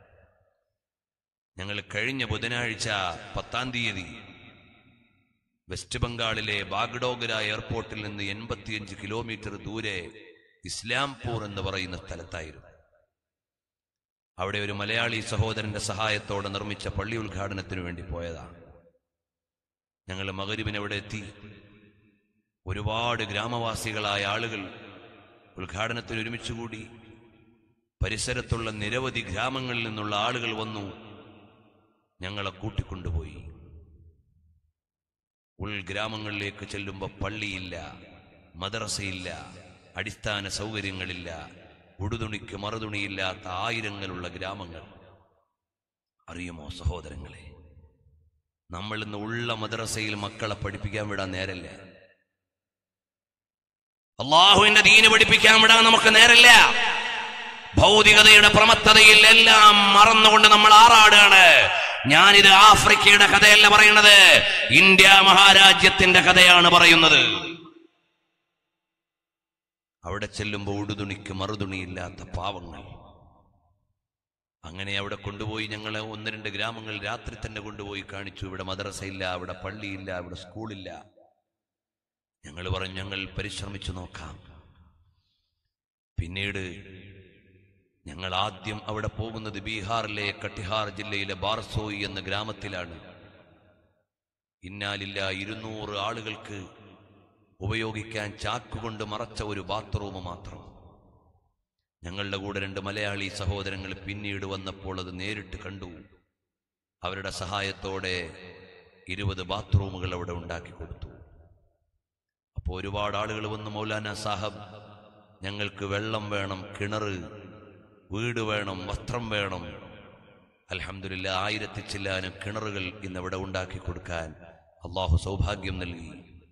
ഞങ്ങൾ കഴിഞ്ഞ ബുധനാഴ്ച പത്താം തീയതി വെസ്റ്റ് ബംഗാളിലെ ബാഗ്ഡോഗ്ര എയർപോർട്ടിൽ നിന്ന് എൺപത്തിയഞ്ച് കിലോമീറ്റർ ദൂരെ ഇസ്ലാംപൂർ എന്ന് പറയുന്ന സ്ഥലത്തായിരുന്നു അവിടെ ഒരു മലയാളി സഹോദരന്റെ സഹായത്തോടെ നിർമ്മിച്ച പള്ളി ഉദ്ഘാടനത്തിന് വേണ്ടി പോയതാണ് ഞങ്ങൾ മകരിവിന് അവിടെ എത്തി ഒരുപാട് ഗ്രാമവാസികളായ ആളുകൾ ഉദ്ഘാടനത്തിന് ഒരുമിച്ചുകൂടി പരിസരത്തുള്ള നിരവധി ഗ്രാമങ്ങളിൽ നിന്നുള്ള ആളുകൾ വന്നു ഞങ്ങളെ കൂട്ടിക്കൊണ്ടുപോയി ഉൾഗ്രാമങ്ങളിലേക്ക് ചെല്ലുമ്പോൾ പള്ളിയില്ല മദ്രസയില്ല അടിസ്ഥാന സൗകര്യങ്ങളില്ല ഉടുതുണിക്ക് മറുതുണിയില്ലാത്ത ആയിരങ്ങളുള്ള ഗ്രാമങ്ങൾ അറിയുമോ സഹോദരങ്ങളെ നമ്മൾ ഇന്ന് ഉള്ള മദ്രസയിൽ മക്കളെ പഠിപ്പിക്കാൻ വിടാൻ നേരല്ല അള്ളാഹുവിന്റെ ദീന് പഠിപ്പിക്കാൻ വിടാൻ നമുക്ക് നേരല്ല ഭൗതികതയുടെ പ്രമത്തതയിൽ എല്ലാം മറന്നുകൊണ്ട് നമ്മൾ ആറാടാണ് ഞാനിത് ആഫ്രിക്കയുടെ കഥയല്ല പറയുന്നത് ഇന്ത്യ മഹാരാജ്യത്തിന്റെ കഥയാണ് പറയുന്നത് അവിടെ ചെല്ലുമ്പോൾ ഉടുതുണിക്ക് മറുതുണിയില്ലാത്ത പാവങ്ങൾ അങ്ങനെ അവിടെ കൊണ്ടുപോയി ഞങ്ങളെ ഒന്ന് രണ്ട് ഗ്രാമങ്ങൾ രാത്രി തന്നെ കൊണ്ടുപോയി കാണിച്ചു ഇവിടെ മദ്രസയില്ല ഇവിടെ പള്ളിയില്ല ഇവിടെ സ്കൂളില്ല ഞങ്ങൾ പറഞ്ഞു ഞങ്ങൾ പരിശ്രമിച്ചു നോക്കാം പിന്നീട് ഞങ്ങൾ ആദ്യം അവിടെ പോകുന്നത് ബീഹാറിലെ കട്ടിഹാർ ജില്ലയിലെ ബാർസോയി എന്ന ഗ്രാമത്തിലാണ് ഇന്നാലില്ല ഇരുന്നൂറ് ആളുകൾക്ക് ഉപയോഗിക്കാൻ ചാക്കുകൊണ്ട് മറച്ച ഒരു ബാത്റൂം മാത്രം ഞങ്ങളുടെ കൂടെ രണ്ട് മലയാളി സഹോദരങ്ങൾ പിന്നീട് വന്നപ്പോൾ അത് നേരിട്ട് കണ്ടു അവരുടെ സഹായത്തോടെ ഇരുപത് ബാത്റൂമുകൾ അവിടെ ഉണ്ടാക്കി കൊടുത്തു അപ്പോൾ ഒരുപാട് ആളുകൾ വന്ന് മൗലാന സാഹബ് ഞങ്ങൾക്ക് വെള്ളം വേണം കിണറ് വീട് വേണം വസ്ത്രം വേണം അലഹമില്ല ആയിരത്തി ചില്ലാനും കിണറുകൾ ഇന്ന് ഇവിടെ ഉണ്ടാക്കി കൊടുക്കാൻ അള്ളാഹു സൗഭാഗ്യം നൽകി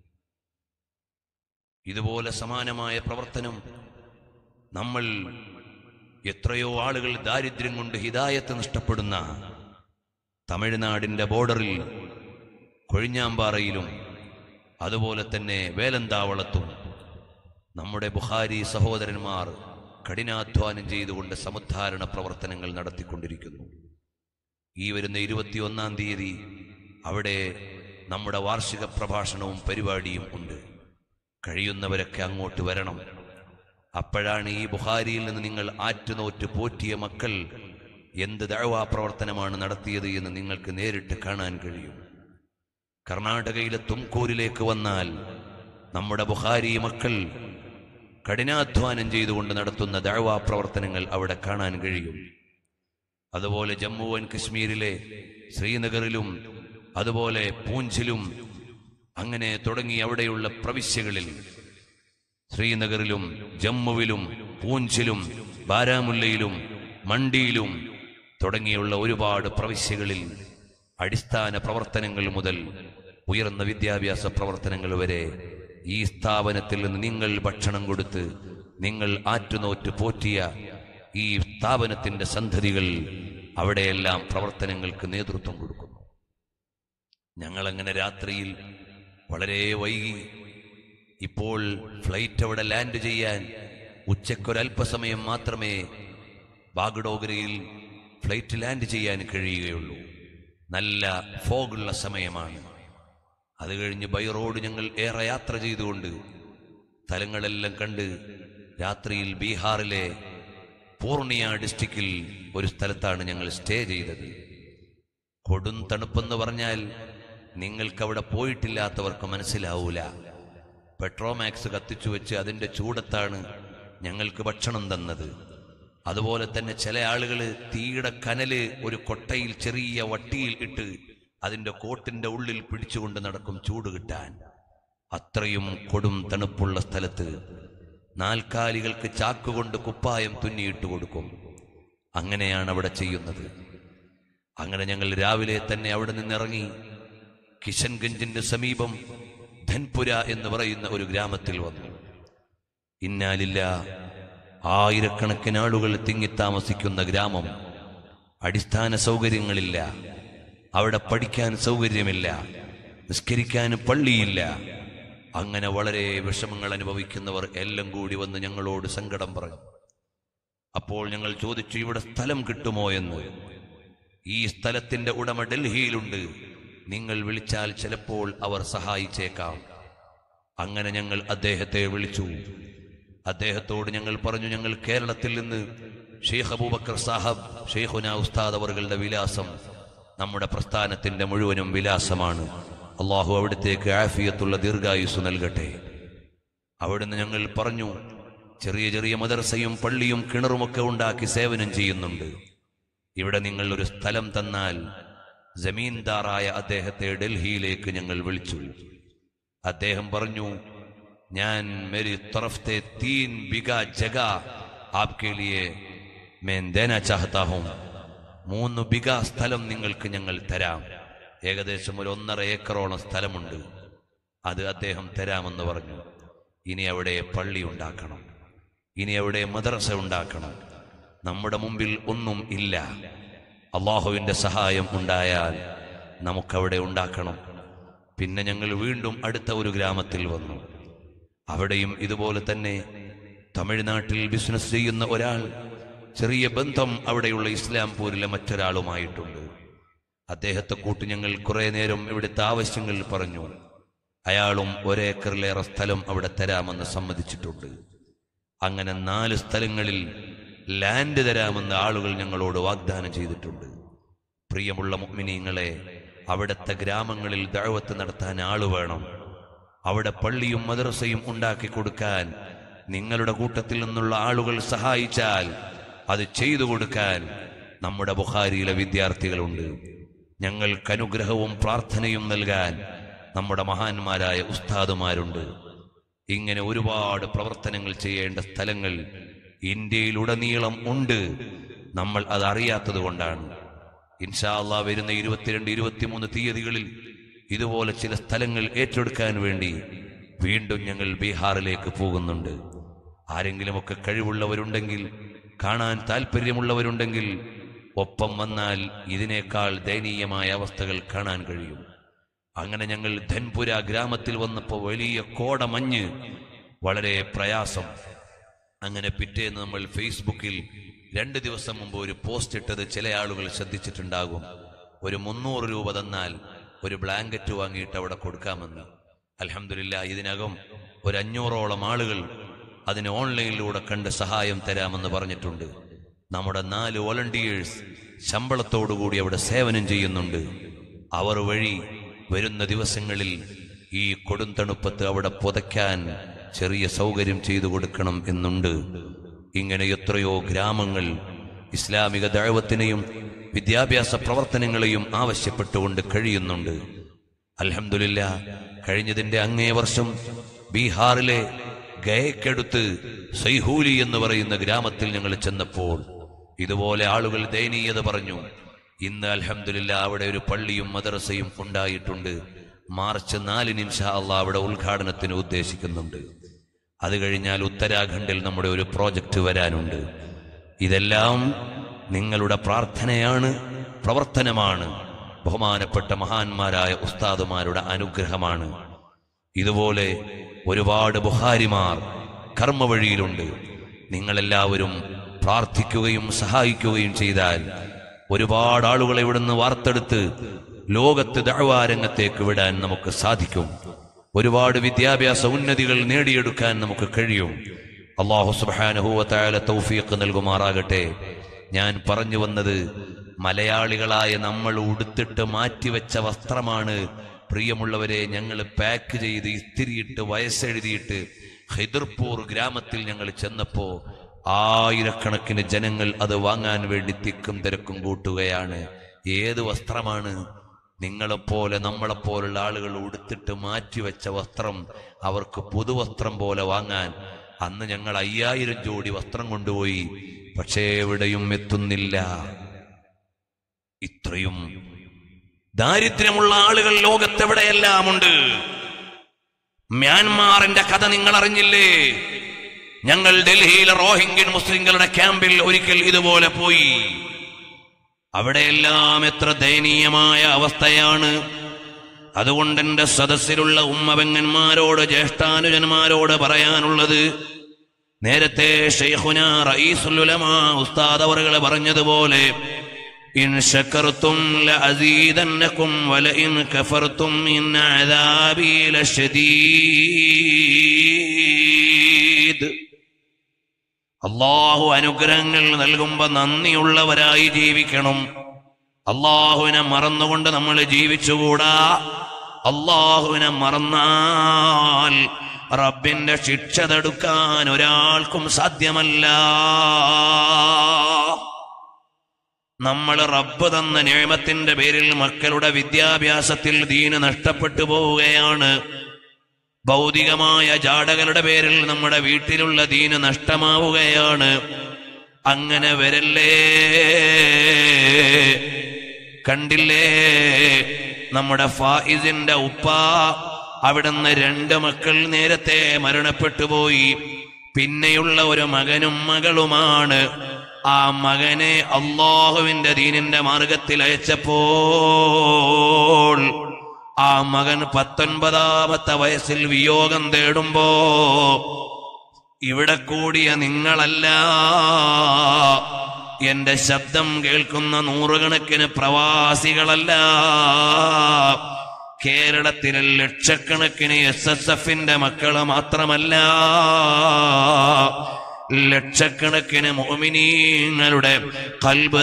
ഇതുപോലെ സമാനമായ പ്രവർത്തനം നമ്മൾ എത്രയോ ആളുകൾ ദാരിദ്ര്യം കൊണ്ട് ഹിതായത്ത് നഷ്ടപ്പെടുന്ന തമിഴ്നാടിന്റെ ബോർഡറിൽ കൊഴിഞ്ഞാമ്പാറയിലും അതുപോലെ തന്നെ വേലന്താവളത്തും നമ്മുടെ ബുഹാരി സഹോദരന്മാർ കഠിനാധ്വാനം ചെയ്തുകൊണ്ട് സമുദ്ധാരണ പ്രവർത്തനങ്ങൾ നടത്തിക്കൊണ്ടിരിക്കുന്നു ഈ വരുന്ന ഇരുപത്തിയൊന്നാം തീയതി അവിടെ നമ്മുടെ വാർഷിക പ്രഭാഷണവും പരിപാടിയും ഉണ്ട് കഴിയുന്നവരൊക്കെ അങ്ങോട്ട് വരണം അപ്പോഴാണ് ഈ ബുഹാരിയിൽ നിന്ന് നിങ്ങൾ ആറ്റുനോറ്റ് പോറ്റിയ മക്കൾ എന്ത് ദഴവാ പ്രവർത്തനമാണ് നടത്തിയത് എന്ന് നിങ്ങൾക്ക് നേരിട്ട് കാണാൻ കഴിയും കർണാടകയിലെ തുംകൂരിലേക്ക് വന്നാൽ നമ്മുടെ ബുഹാരി മക്കൾ കഠിനാധ്വാനം ചെയ്തുകൊണ്ട് നടത്തുന്ന ദഴവാ പ്രവർത്തനങ്ങൾ അവിടെ കാണാൻ കഴിയും അതുപോലെ ജമ്മു ആൻഡ് കശ്മീരിലെ ശ്രീനഗറിലും അതുപോലെ പൂഞ്ചിലും അങ്ങനെ തുടങ്ങി അവിടെയുള്ള പ്രവിശ്യകളിൽ ശ്രീനഗറിലും ജമ്മുവിലും പൂഞ്ചിലും ബാരാമുല്ലയിലും മണ്ടിയിലും തുടങ്ങിയുള്ള ഒരുപാട് പ്രവിശ്യകളിൽ അടിസ്ഥാന പ്രവർത്തനങ്ങൾ മുതൽ ഉയർന്ന വിദ്യാഭ്യാസ പ്രവർത്തനങ്ങൾ വരെ ഈ സ്ഥാപനത്തിൽ നിന്ന് നിങ്ങൾ ഭക്ഷണം കൊടുത്ത് നിങ്ങൾ ആറ്റുനോറ്റ് പോറ്റിയ ഈ സ്ഥാപനത്തിന്റെ സന്ധതികൾ അവിടെയെല്ലാം പ്രവർത്തനങ്ങൾക്ക് നേതൃത്വം കൊടുക്കുന്നു ഞങ്ങളങ്ങനെ രാത്രിയിൽ വളരെ വൈകി ഇപ്പോൾ ഫ്ലൈറ്റ് അവിടെ ലാൻഡ് ചെയ്യാൻ ഉച്ചക്കൊരല്പസമയം മാത്രമേ ബാഗ്ഡോഗ്രയിൽ ഫ്ലൈറ്റ് ലാൻഡ് ചെയ്യാൻ കഴിയുകയുള്ളൂ നല്ല ഫോഗുള്ള സമയമാണ് അത് കഴിഞ്ഞ് ബൈ റോഡ് ഞങ്ങൾ ഏറെ യാത്ര ചെയ്തുകൊണ്ട് സ്ഥലങ്ങളെല്ലാം കണ്ട് രാത്രിയിൽ ബീഹാറിലെ പൂർണിയ ഡിസ്ട്രിക്റ്റിൽ ഒരു സ്ഥലത്താണ് ഞങ്ങൾ സ്റ്റേ ചെയ്തത് കൊടും തണുപ്പെന്ന് പറഞ്ഞാൽ നിങ്ങൾക്ക് അവിടെ പോയിട്ടില്ലാത്തവർക്ക് മനസ്സിലാവൂല പെട്രോമാക്സ് കത്തിച്ചു വെച്ച് അതിന്റെ ചൂടത്താണ് ഞങ്ങൾക്ക് ഭക്ഷണം തന്നത് അതുപോലെ തന്നെ ചില ആളുകൾ തീയുടെ കനല് ഒരു കൊട്ടയിൽ ചെറിയ വട്ടിയിൽ ഇട്ട് അതിന്റെ കോട്ടിന്റെ ഉള്ളിൽ പിടിച്ചുകൊണ്ട് നടക്കും ചൂട് കിട്ടാൻ അത്രയും കൊടും തണുപ്പുള്ള സ്ഥലത്ത് നാൽക്കാലികൾക്ക് ചാക്കുകൊണ്ട് കുപ്പായം തുന്നിയിട്ട് കൊടുക്കും അങ്ങനെയാണ് അവിടെ ചെയ്യുന്നത് അങ്ങനെ ഞങ്ങൾ രാവിലെ തന്നെ അവിടെ നിന്നിറങ്ങി കിഷൻഗഞ്ചിന്റെ സമീപം ധൻപുര എന്ന് പറയുന്ന ഒരു ഗ്രാമത്തിൽ വന്നു ഇന്നാലില്ല ആയിരക്കണക്കിന് ആളുകൾ തിങ്ങിത്താമസിക്കുന്ന ഗ്രാമം അടിസ്ഥാന സൗകര്യങ്ങളില്ല അവിടെ പഠിക്കാൻ സൗകര്യമില്ല നിസ്കരിക്കാൻ പള്ളിയില്ല അങ്ങനെ വളരെ വിഷമങ്ങൾ അനുഭവിക്കുന്നവർ എല്ലാം കൂടി വന്ന് ഞങ്ങളോട് സങ്കടം പറഞ്ഞു അപ്പോൾ ഞങ്ങൾ ചോദിച്ചു ഇവിടെ സ്ഥലം കിട്ടുമോ എന്ന് ഈ സ്ഥലത്തിന്റെ ഉടമ ഡൽഹിയിലുണ്ട് നിങ്ങൾ വിളിച്ചാൽ ചിലപ്പോൾ അവർ സഹായിച്ചേക്കാം അങ്ങനെ ഞങ്ങൾ അദ്ദേഹത്തെ വിളിച്ചു അദ്ദേഹത്തോട് ഞങ്ങൾ പറഞ്ഞു ഞങ്ങൾ കേരളത്തിൽ നിന്ന് ഷെയ്ഖ് അബൂബക്കർ സാഹബ് ഷെയ്ഖുന ഉസ്താദ് അവറുകളുടെ വിലാസം നമ്മുടെ പ്രസ്ഥാനത്തിന്റെ മുഴുവനും വിലാസമാണ് അള്ളാഹു അവിടത്തേക്ക് ആഫിയത്തുള്ള ദീർഘായുസ് നൽകട്ടെ അവിടുന്ന് ഞങ്ങൾ പറഞ്ഞു ചെറിയ ചെറിയ മദർസയും പള്ളിയും കിണറുമൊക്കെ ഉണ്ടാക്കി സേവനം ചെയ്യുന്നുണ്ട് ഇവിടെ നിങ്ങൾ ഒരു സ്ഥലം തന്നാൽ ജമീൻദാറായ അദ്ദേഹത്തെ ഡൽഹിയിലേക്ക് ഞങ്ങൾ വിളിച്ചു അദ്ദേഹം പറഞ്ഞു ഞാൻ മേരി तरफते तीन बिगा जगह आपके लिए मैं देना चाहता हूं മൂന്ന് ബിഗ സ്ഥലം നിങ്ങൾക്ക് ഞങ്ങൾ തരാം ഏകദേശം ഒരു ഒന്നര ഏക്കറോളം സ്ഥലമുണ്ട് അത് അദ്ദേഹം തരാമെന്ന് പറഞ്ഞു ഇനി അവിടെ പള്ളി ഉണ്ടാക്കണം ഇനി അവിടെ മദ്രസ ഉണ്ടാക്കണം നമ്മുടെ മുമ്പിൽ ഒന്നും ഇല്ല അള്ളാഹുവിന്റെ സഹായം ഉണ്ടായാൽ നമുക്കവിടെ ഉണ്ടാക്കണം പിന്നെ ഞങ്ങൾ വീണ്ടും അടുത്ത ഒരു ഗ്രാമത്തിൽ വന്നു അവിടെയും ഇതുപോലെ തന്നെ തമിഴ്നാട്ടിൽ ബിസിനസ് ചെയ്യുന്ന ഒരാൾ ചെറിയ ബന്ധം അവിടെയുള്ള ഇസ്ലാംപൂരിലെ മറ്റൊരാളുമായിട്ടുണ്ട് അദ്ദേഹത്തെ കൂട്ടി ഞങ്ങൾ കുറെ നേരം ഇവിടുത്തെ ആവശ്യങ്ങൾ പറഞ്ഞു അയാളും ഒരേക്കറിലേറെ സ്ഥലം അവിടെ തരാമെന്ന് സമ്മതിച്ചിട്ടുണ്ട് അങ്ങനെ നാല് സ്ഥലങ്ങളിൽ ലാൻഡ് തരാമെന്ന് ആളുകൾ ഞങ്ങളോട് വാഗ്ദാനം ചെയ്തിട്ടുണ്ട് പ്രിയമുള്ള മുഅ്മിനീങ്ങളെ അവിടുത്തെ ഗ്രാമങ്ങളിൽ ദഅവത്ത് നടത്താൻ ആള് വേണം അവിടെ പള്ളിയും മദ്രസയും ഉണ്ടാക്കി കൊടുക്കാൻ നിങ്ങളുടെ കൂട്ടത്തിൽ നിന്നുള്ള ആളുകൾ സഹായിച്ചാൽ അത് ചെയ്തു കൊടുക്കാൻ നമ്മുടെ ബുഖാരിയിലെ വിദ്യാർത്ഥികളുണ്ട് ഞങ്ങൾക്ക് അനുഗ്രഹവും പ്രാർത്ഥനയും നൽകാൻ നമ്മുടെ മഹാന്മാരായ ഉസ്താദുമാരുണ്ട് ഇങ്ങനെ ഒരുപാട് പ്രവർത്തനങ്ങൾ ചെയ്യേണ്ട സ്ഥലങ്ങൾ ഇന്ത്യയിലുടനീളം ഉണ്ട് നമ്മൾ അത് അറിയാത്തത് കൊണ്ടാണ് ഇൻഷാല്ല വരുന്ന ഇരുപത്തിരണ്ട് ഇരുപത്തിമൂന്ന് തീയതികളിൽ ഇതുപോലെ ചില സ്ഥലങ്ങൾ ഏറ്റെടുക്കാൻ വേണ്ടി വീണ്ടും ഞങ്ങൾ ബീഹാറിലേക്ക് പോകുന്നുണ്ട് ആരെങ്കിലുമൊക്കെ കഴിവുള്ളവരുണ്ടെങ്കിൽ കാണാൻ താല്പര്യമുള്ളവരുണ്ടെങ്കിൽ ഒപ്പം വന്നാൽ ഇതിനേക്കാൾ ദയനീയമായ അവസ്ഥകൾ കാണാൻ കഴിയും അങ്ങനെ ഞങ്ങൾ ധൻപുര ഗ്രാമത്തിൽ വന്നപ്പോൾ വലിയ കോടമഞ്ഞ് വളരെ പ്രയാസം അങ്ങനെ പിറ്റേന്ന് നമ്മൾ ഫേസ്ബുക്കിൽ രണ്ട് ദിവസം മുമ്പ് ഒരു പോസ്റ്റ് ഇട്ടത് ചില ആളുകൾ ശ്രദ്ധിച്ചിട്ടുണ്ടാകും ഒരു മുന്നൂറ് രൂപ തന്നാൽ ഒരു ബ്ലാങ്കറ്റ് വാങ്ങിയിട്ട് അവിടെ കൊടുക്കാമെന്ന് അലഹമില്ല ഇതിനകം ഒരു അഞ്ഞൂറോളം ആളുകൾ അതിന് ഓൺലൈനിലൂടെ കണ്ട് സഹായം തരാമെന്ന് പറഞ്ഞിട്ടുണ്ട് നമ്മുടെ നാല് വോളണ്ടിയേഴ്സ് ശമ്പളത്തോടുകൂടി അവിടെ സേവനം ചെയ്യുന്നുണ്ട് അവർ വഴി വരുന്ന ദിവസങ്ങളിൽ ഈ കൊടുംതണുപ്പത്ത് അവിടെ പുതയ്ക്കാൻ ചെറിയ സൗകര്യം ചെയ്തു കൊടുക്കണം എന്നുണ്ട് ഇങ്ങനെ എത്രയോ ഗ്രാമങ്ങൾ ഇസ്ലാമിക ദഴവത്തിനെയും വിദ്യാഭ്യാസ പ്രവർത്തനങ്ങളെയും ആവശ്യപ്പെട്ടുകൊണ്ട് കഴിയുന്നുണ്ട് അൽഹംദുലില്ല കഴിഞ്ഞതിന്റെ അങ്ങേ വർഷം ബീഹാറിലെ ഗയക്കടുത്ത് സൈഹൂലി എന്ന് പറയുന്ന ഗ്രാമത്തിൽ ഞങ്ങൾ ചെന്നപ്പോൾ ഇതുപോലെ ആളുകൾ ദയനീയത പറഞ്ഞു ഇന്ന് അൽഹംദുലില്ല അവിടെ ഒരു പള്ളിയും മദ്രസയും ഉണ്ടായിട്ടുണ്ട് മാർച്ച് നാലിന് ഇൻഷാ അള്ളാഹ് അവിടെ ഉദ്ഘാടനത്തിന് ഉദ്ദേശിക്കുന്നുണ്ട് അത് കഴിഞ്ഞാൽ ഉത്തരാഖണ്ഡിൽ നമ്മുടെ ഒരു പ്രോജക്റ്റ് വരാനുണ്ട് ഇതെല്ലാം നിങ്ങളുടെ പ്രാർത്ഥനയാണ് പ്രവർത്തനമാണ് ബഹുമാനപ്പെട്ട മഹാന്മാരായ ഉസ്താദുമാരുടെ അനുഗ്രഹമാണ് ഇതുപോലെ ഒരുപാട് ബുഹാരിമാർ കർമ്മവഴിയിലുണ്ട് നിങ്ങളെല്ലാവരും പ്രാർത്ഥിക്കുകയും സഹായിക്കുകയും ചെയ്താൽ ഒരുപാട് ആളുകളെ ഇവിടുന്ന് വാർത്തെടുത്ത് ലോകത്ത് ദഅ്വാരംഗത്തേക്ക് വിടാൻ നമുക്ക് സാധിക്കും ഒരുപാട് വിദ്യാഭ്യാസ ഉന്നതികൾ നേടിയെടുക്കാൻ നമുക്ക് കഴിയും അള്ളാഹു സുബാനുഭൂവത്തായ തൗഫീഖ് നൽകുമാറാകട്ടെ ഞാൻ പറഞ്ഞു വന്നത് മലയാളികളായ നമ്മൾ ഉടുത്തിട്ട് മാറ്റിവെച്ച വസ്ത്രമാണ് പ്രിയമുള്ളവരെ ഞങ്ങൾ പാക്ക് ചെയ്ത് ഇസ്തിരിയിട്ട് വയസ്സെഴുതിയിട്ട് ഹിദർപൂർ ഗ്രാമത്തിൽ ഞങ്ങൾ ചെന്നപ്പോ ആയിരക്കണക്കിന് ജനങ്ങൾ അത് വാങ്ങാൻ വേണ്ടി തിക്കും തിരക്കും കൂട്ടുകയാണ് ഏത് വസ്ത്രമാണ് നിങ്ങളെപ്പോലെ നമ്മളെപ്പോലുള്ള ആളുകൾ ഉടുത്തിട്ട് മാറ്റിവെച്ച വസ്ത്രം അവർക്ക് പുതുവസ്ത്രം പോലെ വാങ്ങാൻ അന്ന് ഞങ്ങൾ അയ്യായിരം ജോഡി വസ്ത്രം കൊണ്ടുപോയി പക്ഷേ എവിടെയും എത്തുന്നില്ല ഇത്രയും ദാരിദ്ര്യമുള്ള ആളുകൾ ലോകത്തെവിടെയെല്ലാം ഉണ്ട് മ്യാൻമാറിന്റെ കഥ നിങ്ങൾ അറിഞ്ഞില്ലേ ഞങ്ങൾ ഡൽഹിയിലെ റോഹിംഗ്യൻ മുസ്ലിങ്ങളുടെ ക്യാമ്പിൽ ഒരിക്കൽ ഇതുപോലെ പോയി അവിടെയെല്ലാം എത്ര ദയനീയമായ അവസ്ഥയാണ് അതുകൊണ്ട് എന്റെ സദസ്സിലുള്ള ഉമ്മപെങ്ങന്മാരോട് ജ്യേഷ്ഠാനുജന്മാരോട് പറയാനുള്ളത് നേരത്തെ ഷെയ്ഖുന റഈസുലുലമാ ഉസ്താദ് അവറുകളെ പറഞ്ഞതുപോലെ ഇൻ ശക്കർത്തും ലഅസീദന്നകും വലഇൻ കഫർത്തും ഇൻ അദാബി ലശദീദ് അള്ളാഹു അനുഗ്രഹങ്ങൾ നൽകുമ്പോ നന്ദിയുള്ളവരായി ജീവിക്കണം അള്ളാഹുവിനെ മറന്നുകൊണ്ട് നമ്മൾ ജീവിച്ചുകൂടാ അള്ളാഹുവിനെ മറന്നാൽ റബ്ബിന്റെ ശിക്ഷ തടുക്കാൻ ഒരാൾക്കും സാധ്യമല്ല നമ്മൾ റബ്ബ് തന്ന നിയമത്തിന്റെ പേരിൽ മക്കളുടെ വിദ്യാഭ്യാസത്തിൽ ദീന് നഷ്ടപ്പെട്ടു പോവുകയാണ് ഭൗതികമായ ജാടകളുടെ പേരിൽ നമ്മുടെ വീട്ടിലുള്ള ദീന് നഷ്ടമാവുകയാണ് അങ്ങനെ വരല്ലേ കണ്ടില്ലേ നമ്മുടെ ഫായിസിന്റെ ഉപ്പ അവിടുന്ന് രണ്ട് മക്കൾ നേരത്തെ മരണപ്പെട്ടു പോയി പിന്നെയുള്ള ഒരു മകനും മകളുമാണ് ആ മകനെ അള്ളാഹുവിന്റെ ദീനിന്റെ മാർഗത്തിൽ അയച്ചപ്പോൾ ആ മകൻ പത്തൊൻപതാമത്തെ വയസ്സിൽ വിയോഗം തേടുമ്പോ ഇവിടെ കൂടിയ നിങ്ങളല്ല എന്റെ ശബ്ദം കേൾക്കുന്ന നൂറുകണക്കിന് പ്രവാസികളല്ല കേരളത്തിലെ ലക്ഷക്കണക്കിന് എസ് എസ് എഫിന്റെ മക്കള് മാത്രമല്ല ലക്ഷക്കണക്കിന് മോമിനീങ്ങളുടെ കൽബ്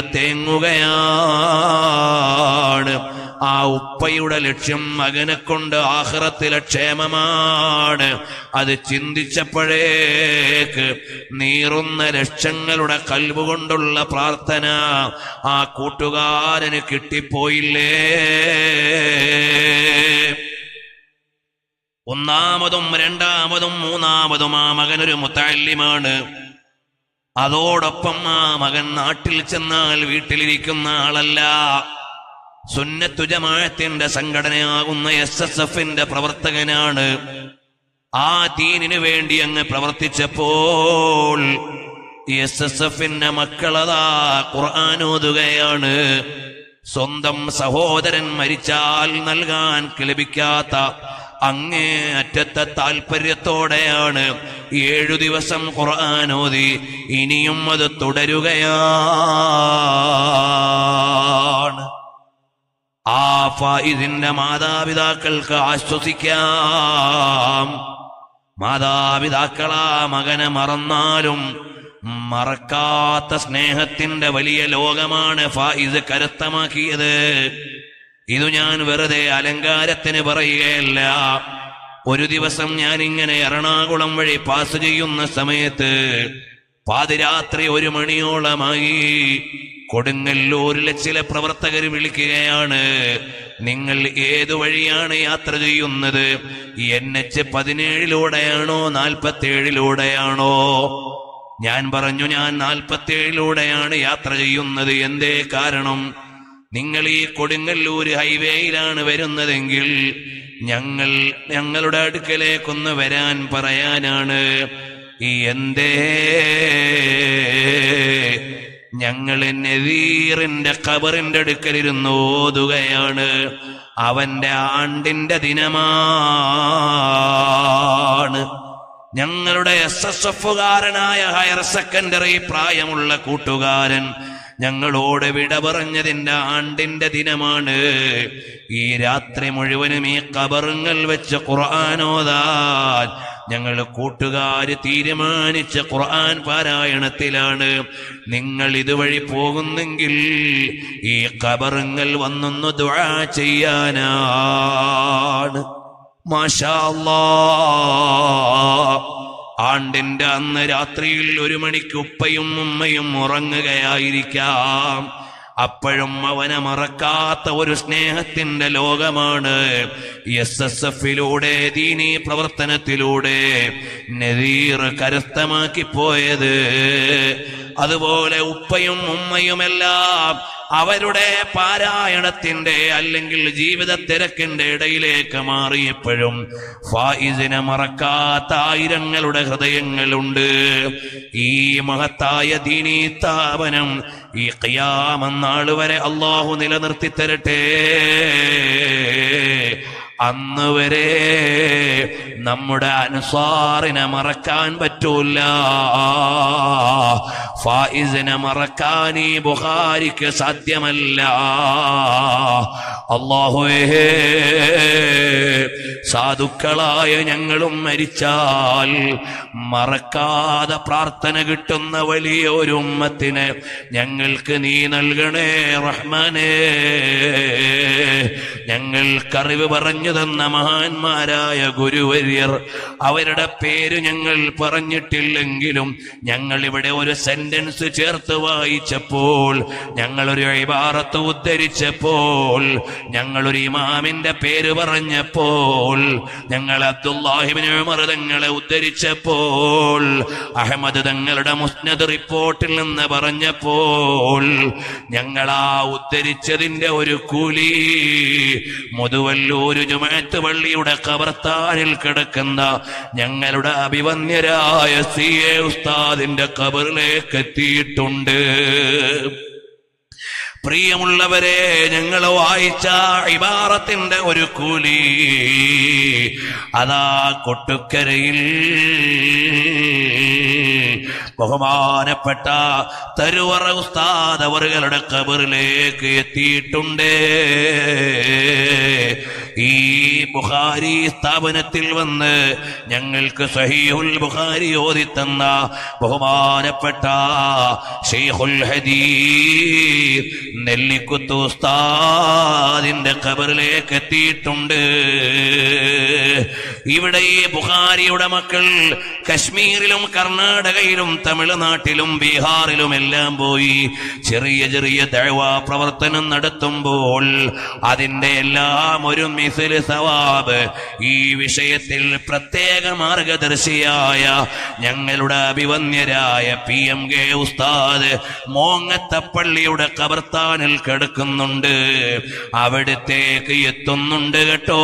തേങ്ങുകയാണ് ആ ഉപ്പയുടെ ലക്ഷ്യം മകനെ കൊണ്ട് ആഹ്റത്തിലെ ക്ഷേമമാണ് അത് ചിന്തിച്ചപ്പോഴേക്ക് നീറുന്ന ലക്ഷങ്ങളുടെ കൽവ് കൊണ്ടുള്ള പ്രാർത്ഥന ആ കൂട്ടുകാരന് കിട്ടിപ്പോയില്ലേ ഒന്നാമതും രണ്ടാമതും മൂന്നാമതും ആ മകനൊരു മുത്താല്യമാണ് അതോടൊപ്പം ആ മകൻ നാട്ടിൽ ചെന്നാൽ വീട്ടിലിരിക്കുന്ന ആളല്ല സുന്നത്തുജമാഴത്തിന്റെ സംഘടനയാകുന്ന എസ് എസ് എഫിന്റെ പ്രവർത്തകനാണ് ആ ദീനിനു വേണ്ടി അങ്ങ് പ്രവർത്തിച്ചപ്പോൾ എസ് എസ് എഫിന്റെ മക്കളതാ ഖുർആാനോതുകയാണ് സ്വന്തം സഹോദരൻ മരിച്ചാൽ നൽകാൻ ലഭിക്കാത്ത അങ്ങേ അറ്റത്തെ താല്പര്യത്തോടെയാണ് ഏഴു ദിവസം ഖുർആാനോദി ഇനിയും അത് തുടരുകയാണ് ആ ഫായിദിന്റെ മാതാപിതാക്കൾക്ക് ആശ്വസിക്കാം മാതാപിതാക്കളാ മകനെ മറന്നാലും മറക്കാത്ത സ്നേഹത്തിന്റെ വലിയ ലോകമാണ് ഫായിദ് കരസ്ഥമാക്കിയത് ഇതു ഞാൻ വെറുതെ അലങ്കാരത്തിന് പറയുകയല്ല ഒരു ദിവസം ഞാൻ ഇങ്ങനെ എറണാകുളം വഴി പാസ് ചെയ്യുന്ന സമയത്ത് പാതിരാത്രി ഒരു മണിയോളമായി കൊടുങ്ങല്ലൂരിലെ ചില പ്രവർത്തകർ വിളിക്കുകയാണ് നിങ്ങൾ ഏതു വഴിയാണ് യാത്ര ചെയ്യുന്നത് എൻ എച്ച് പതിനേഴിലൂടെയാണോ നാൽപ്പത്തേഴിലൂടെയാണോ ഞാൻ പറഞ്ഞു ഞാൻ നാൽപ്പത്തേഴിലൂടെയാണ് യാത്ര ചെയ്യുന്നത് എന്തേ കാരണം നിങ്ങൾ ഈ കൊടുങ്ങല്ലൂര് ഹൈവേയിലാണ് വരുന്നതെങ്കിൽ ഞങ്ങൾ ഞങ്ങളുടെ അടുക്കലേക്കൊന്ന് വരാൻ പറയാനാണ് ഈ എന്തേ ഞങ്ങൾ നദീറിന്റെ ഖബറിന്റെ അടുക്കലിരുന്ന് ഓതുകയാണ് അവന്റെ ആണ്ടിന്റെ ദിനമാണ് ഞങ്ങളുടെ എസ് എസ് എഫുകാരനായ ഹയർ സെക്കൻഡറി പ്രായമുള്ള കൂട്ടുകാരൻ ഞങ്ങളോട് വിട പറഞ്ഞതിന്റെ ആണ്ടിന്റെ ദിനമാണ് ഈ രാത്രി മുഴുവനും ഈ കബറുങ്ങൾ വെച്ച് ഖുർആാനോദാൻ ഞങ്ങൾ കൂട്ടുകാര് തീരുമാനിച്ച ഖുർആൻ പാരായണത്തിലാണ് നിങ്ങൾ ഇതുവഴി പോകുന്നെങ്കിൽ ഈ കബറുങ്ങൾ വന്നൊന്ന് ദുആ ചെയ്യാനാണ് മാഷാ അല്ലാ ആണ്ടിന്റെ അന്ന് രാത്രിയിൽ ഒരു മണിക്ക് ഉപ്പയും ഉമ്മയും ഉറങ്ങുകയായിരിക്കാം അപ്പോഴും അവനെ മറക്കാത്ത ഒരു സ്നേഹത്തിന്റെ ലോകമാണ് എസ് എസ് എഫിലൂടെ ദീനീ പ്രവർത്തനത്തിലൂടെ നദീർ കരസ്ഥമാക്കി പോയത് അതുപോലെ ഉപ്പയും ഉമ്മയുമെല്ലാം അവരുടെ പാരായണത്തിന്റെ അല്ലെങ്കിൽ ജീവിത തിരക്കിന്റെ ഇടയിലേക്ക് മാറിയപ്പോഴും ഫായിസിനെ മറക്കാത്ത ആയിരങ്ങളുടെ ഹൃദയങ്ങളുണ്ട് ഈ മഹത്തായ ദീനീ സ്ഥാപനം ഈ ഖിയാമന്നാൾ വരെ അള്ളാഹു നിലനിർത്തി തരട്ടെ അന്ന് വരെ നമ്മുടെ അനുസാറിനെ മറക്കാൻ പറ്റൂല ഫായിസിനെ മറക്കാൻ ഈ ബുഹാരിക്ക് സാധ്യമല്ല അള്ളാഹുവേ സാധുക്കളായ ഞങ്ങളും മരിച്ചാൽ മറക്കാതെ പ്രാർത്ഥന കിട്ടുന്ന വലിയ ഒരു ഉമ്മത്തിന് ഞങ്ങൾക്ക് നീ നൽകണേ റഹ്മാനേ ഞങ്ങൾക്കറിവ് പറഞ്ഞു തന്ന മഹാന്മാരായ ഗുരുവര്യർ അവരുടെ പേര് ഞങ്ങൾ പറഞ്ഞിട്ടില്ലെങ്കിലും ഞങ്ങൾ ഇവിടെ ഒരു സെന്റൻസ് ചേർത്ത് വായിച്ചപ്പോൾ ഞങ്ങളൊരു ഇബാറത്ത് ഉദ്ധരിച്ചപ്പോൾ ഞങ്ങളൊരു ഇമാമിന്റെ പേര് പറഞ്ഞപ്പോൾ ഞങ്ങൾ അബ്ദുല്ലാഹിബിൻ ഉമർ തങ്ങളെ ഉദ്ധരിച്ചപ്പോൾ അഹമ്മദ് തങ്ങളുടെ മുസ്നദ് റിപ്പോർട്ടിൽ നിന്ന് പറഞ്ഞപ്പോൾ ഞങ്ങൾ ആ ഉദ്ധരിച്ചതിന്റെ ഒരു കൂലി മുതുവല്ലൂര് ജുമാത്ത് പള്ളിയുടെ കബർത്താനിൽ കിടക്കുന്ന ഞങ്ങളുടെ അഭിവന്യരായ സി എ ഉസ്താദിന്റെ കബറിലേക്ക് എത്തിയിട്ടുണ്ട് പ്രിയമുള്ളവരെ ഞങ്ങൾ വായിച്ച ഇബാറത്തിന്റെ ഒരു കൂലി അതാ കൊട്ടുക്കരയിൽ ബഹുമാനപ്പെട്ട തരുവറ ഉസ്താദ് അവറുകളുടെ കബറിലേക്ക് എത്തിയിട്ടുണ്ട് ഈ ബുഖാരി സ്ഥാപനത്തിൽ വന്ന് ഞങ്ങൾക്ക് സഹീഹുൽ ബുഖാരി ഓതി തന്ന ബഹുമാനപ്പെട്ട ഷെയ്ഖുൽ ഹദീർ നെല്ലിക്കുത്ത് ഉസ്താദിന്റെ കബറിലേക്ക് എത്തിയിട്ടുണ്ട് ഇവിടെ ഈ ബുഖാരിയുടെ മക്കൾ കശ്മീരിലും കർണാടകയിലും തമിഴ്നാട്ടിലും ബീഹാറിലും എല്ലാം പോയി ചെറിയ ചെറിയ ദഴവാ പ്രവർത്തനം നടത്തുമ്പോൾ അതിന്റെ എല്ലാം ഒരു മിസിൽ സവാബ് ഈ വിഷയത്തിൽ പ്രത്യേക മാർഗദർശിയായ ഞങ്ങളുടെ അഭിവന്യരായ പി എം കെ ഉസ്താദ് മോങ്ങത്തപ്പള്ളിയുടെ കബർത്താനിൽ കിടക്കുന്നുണ്ട് അവിടത്തേക്ക് എത്തുന്നുണ്ട് കേട്ടോ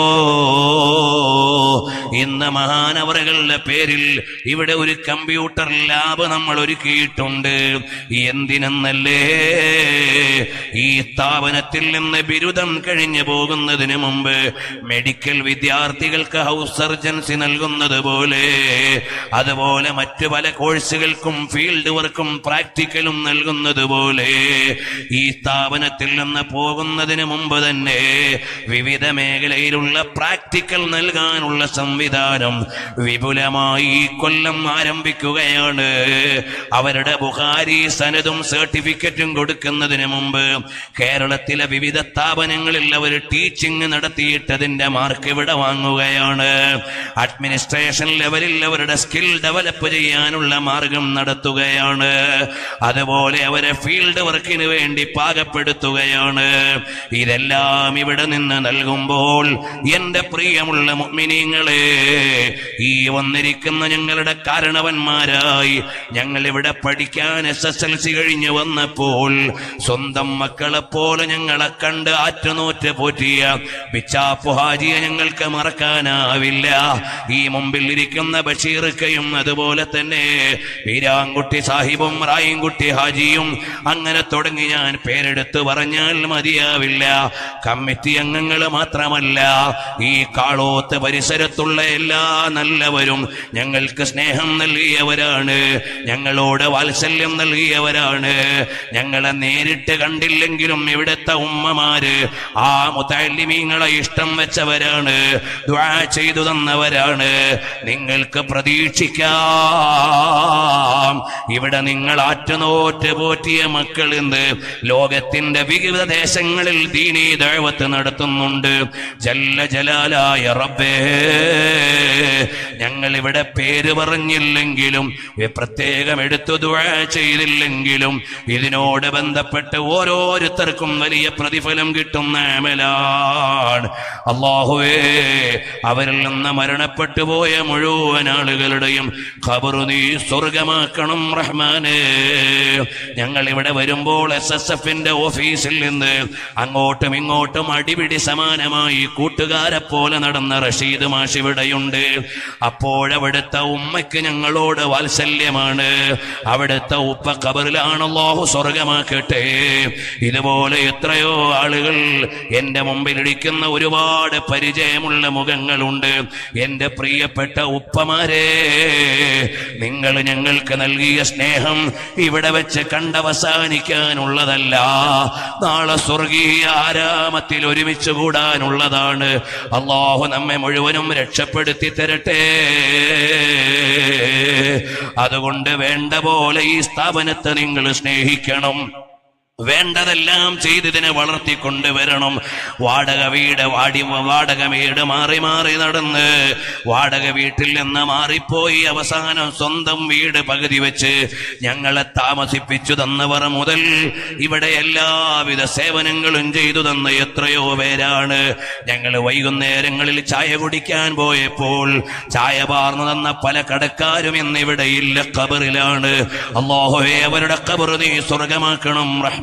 ഇന്ന് മഹാനവറുകളുടെ പേരിൽ ഇവിടെ ഒരു കമ്പ്യൂട്ടർ ലാബ് നമ്മൾ ഒരുക്കിയിട്ടുണ്ട് എന്തിനെന്നല്ലേ ഈ സ്ഥാപനത്തിൽ നിന്ന് ബിരുദം കഴിഞ്ഞു പോകുന്നതിന് മുമ്പ് മെഡിക്കൽ വിദ്യാർത്ഥികൾക്ക് ഹൗസ് സർജൻസി നൽകുന്നത് പോലെ അതുപോലെ മറ്റു പല കോഴ്സുകൾക്കും ഫീൽഡ് വർക്കും പ്രാക്ടിക്കലും നൽകുന്നത് പോലെ ഈ സ്ഥാപനത്തിൽ നിന്ന് പോകുന്നതിന് മുമ്പ് തന്നെ വിവിധ മേഖലയിലുള്ള പ്രാക്ടിക്കൽ നൽകാനുള്ള സംവിധാനം വിപുലമായി ഈ കൊല്ലം ആരംഭിക്കുകയാണ് അവരുടെ ബുഹാരി സനതും സർട്ടിഫിക്കറ്റും കൊടുക്കുന്നതിന് മുമ്പ് കേരളത്തിലെ വിവിധ സ്ഥാപനങ്ങളിൽ അവർ ടീച്ചിങ് നടത്തിയിട്ടതിന്റെ മാർക്ക് ഇവിടെ വാങ്ങുകയാണ് അഡ്മിനിസ്ട്രേഷൻ ലെവലിൽ അവരുടെ സ്കിൽ ഡെവലപ്പ് ചെയ്യാനുള്ള മാർഗം നടത്തുകയാണ് അതുപോലെ അവരെ ഫീൽഡ് വർക്കിന് വേണ്ടി പാകപ്പെടുത്തുകയാണ് ഇതെല്ലാം ഇവിടെ നിന്ന് നൽകുമ്പോൾ എന്റെ പ്രിയമുള്ള മുഅ്മിനീങ്ങളെ ഈ വന്നിരിക്കുന്ന ഞങ്ങളുടെ കാരണവന്മാരായി ഞങ്ങൾ ഇവിടെ പഠിക്കാൻ എസ് എസ് എൽ സി കഴിഞ്ഞ് വന്നപ്പോൾ സ്വന്തം മക്കളെ പോലെ ഞങ്ങളെ കണ്ട് ആറ്റുനോറ്റ് പോറ്റിയ ബിച്ചാപ്പു ഹാജിയെ ഞങ്ങൾക്ക് മറക്കാനാവില്ല ഈ മുമ്പിൽ ഇരിക്കുന്ന ബഷീർക്കയും അതുപോലെ തന്നെ വീരാൻകുട്ടി സാഹിബും റായിൻകുട്ടി ഹാജിയും അങ്ങനെ തുടങ്ങി ഞാൻ പേരെടുത്ത് പറഞ്ഞാൽ മതിയാവില്ല കമ്മിറ്റി അംഗങ്ങൾ മാത്രമല്ല ഈ കാളോത്ത് പരിസരത്തുള്ള എല്ലാ നല്ലവരും ഞങ്ങൾക്ക് ഞങ്ങൾക്ക് സ്നേഹം നൽകിയവരാണ് ഞങ്ങളോട് വാത്സല്യം നൽകിയവരാണ് ഞങ്ങളെ നേരിട്ട് കണ്ടില്ലെങ്കിലും ഇവിടുത്തെ ഉമ്മമാര് ആ മുത്തല്ലിമീങ്ങളെ ഇഷ്ടം വെച്ചവരാണ് ദ്വാ ചെയ്തു തന്നവരാണ് നിങ്ങൾക്ക് പ്രതീക്ഷിക്കാം ഇവിടെ നിങ്ങൾ ആറ്റുനോറ്റ് പോറ്റിയ മക്കൾ ഇന്ന് ലോകത്തിന്റെ വിവിധ ദേശങ്ങളിൽ ദീനീ ദഴവത്ത് നടത്തുന്നുണ്ട് ജല്ല ജലാലായ റബ്ബേ ഞങ്ങൾ ഇവിടെ പേര് പറഞ്ഞില്ലെങ്കിലും ഇ- പ്രത്യേകം എടുത്തു ദുആ ചെയ്തില്ലെങ്കിലും ഇതിനോട് ബന്ധപ്പെട്ട് ഓരോരുത്തർക്കും വലിയ പ്രതിഫലം കിട്ടുന്ന അമലാണ് അള്ളാഹുവേ അവരിൽ നിന്ന് മരണപ്പെട്ടു പോയ മുഴുവൻ ആളുകളുടെയും ഖബറു നീ സ്വർഗമാക്കണം റഹ്മാനേ ഞങ്ങൾ ഇവിടെ വരുമ്പോൾ എസ് എസ് എഫിന്റെ ഓഫീസിൽ നിന്ന് അങ്ങോട്ടും ഇങ്ങോട്ടും അടിപിടി സമാനമായി കൂട്ടുകാരെ പോലെ നടന്ന റഷീദ് മാഷ് ഇവിടെയുണ്ട് അപ്പോഴവിടുത്തെ ഉമ്മയ്ക്ക് ഞങ്ങളോട് വാത്സല്യമാണ് അവിടുത്തെ ഉപ്പ കബറിലാണ് അല്ലാഹു സ്വർഗമാക്കട്ടെ ഇതുപോലെ എത്രയോ ആളുകൾ എന്റെ മുമ്പിൽ ഇരിക്കുന്ന ഒരുപാട് പരിചയമുള്ള മുഖങ്ങളുണ്ട് എന്റെ പ്രിയപ്പെട്ട ഉപ്പമാരെ നിങ്ങൾ ഞങ്ങൾക്ക് നൽകിയ സ്നേഹം ഇവിടെ വെച്ച് കണ്ടവസാനിക്കാനുള്ളതല്ല നാളെ സ്വർഗീയ ആരാമത്തിൽ ഒരുമിച്ച് കൂടാനുള്ളതാണ് അള്ളാഹു നമ്മെ മുഴുവനും രക്ഷപ്പെടുത്തി തരട്ടെ അതുകൊണ്ട് വേണ്ട പോലെ ഈ സ്ഥാപനത്തെ നിങ്ങൾ സ്നേഹിക്കണം വേണ്ടതെല്ലാം ചെയ്തതിനെ വളർത്തിക്കൊണ്ടുവരണം വാടക വീട് വാടി വാടക വീട് മാറി മാറി നടന്ന് വാടക വീട്ടിൽ നിന്ന് മാറിപ്പോയി അവസാനം സ്വന്തം വീട് പകുതി വെച്ച് ഞങ്ങളെ താമസിപ്പിച്ചു തന്നവർ മുതൽ ഇവിടെ എല്ലാവിധ സേവനങ്ങളും ചെയ്തു തന്ന എത്രയോ പേരാണ് ഞങ്ങൾ വൈകുന്നേരങ്ങളിൽ ചായ കുടിക്കാൻ പോയപ്പോൾ ചായ പാർന്നു തന്ന പല കടക്കാരും ഇന്നിവിടെ ഇല്ല കബറിലാണ് അള്ളാഹുവേ അവരുടെ കബർ നീ സ്വർഗമാക്കണം റഹ്മാനെ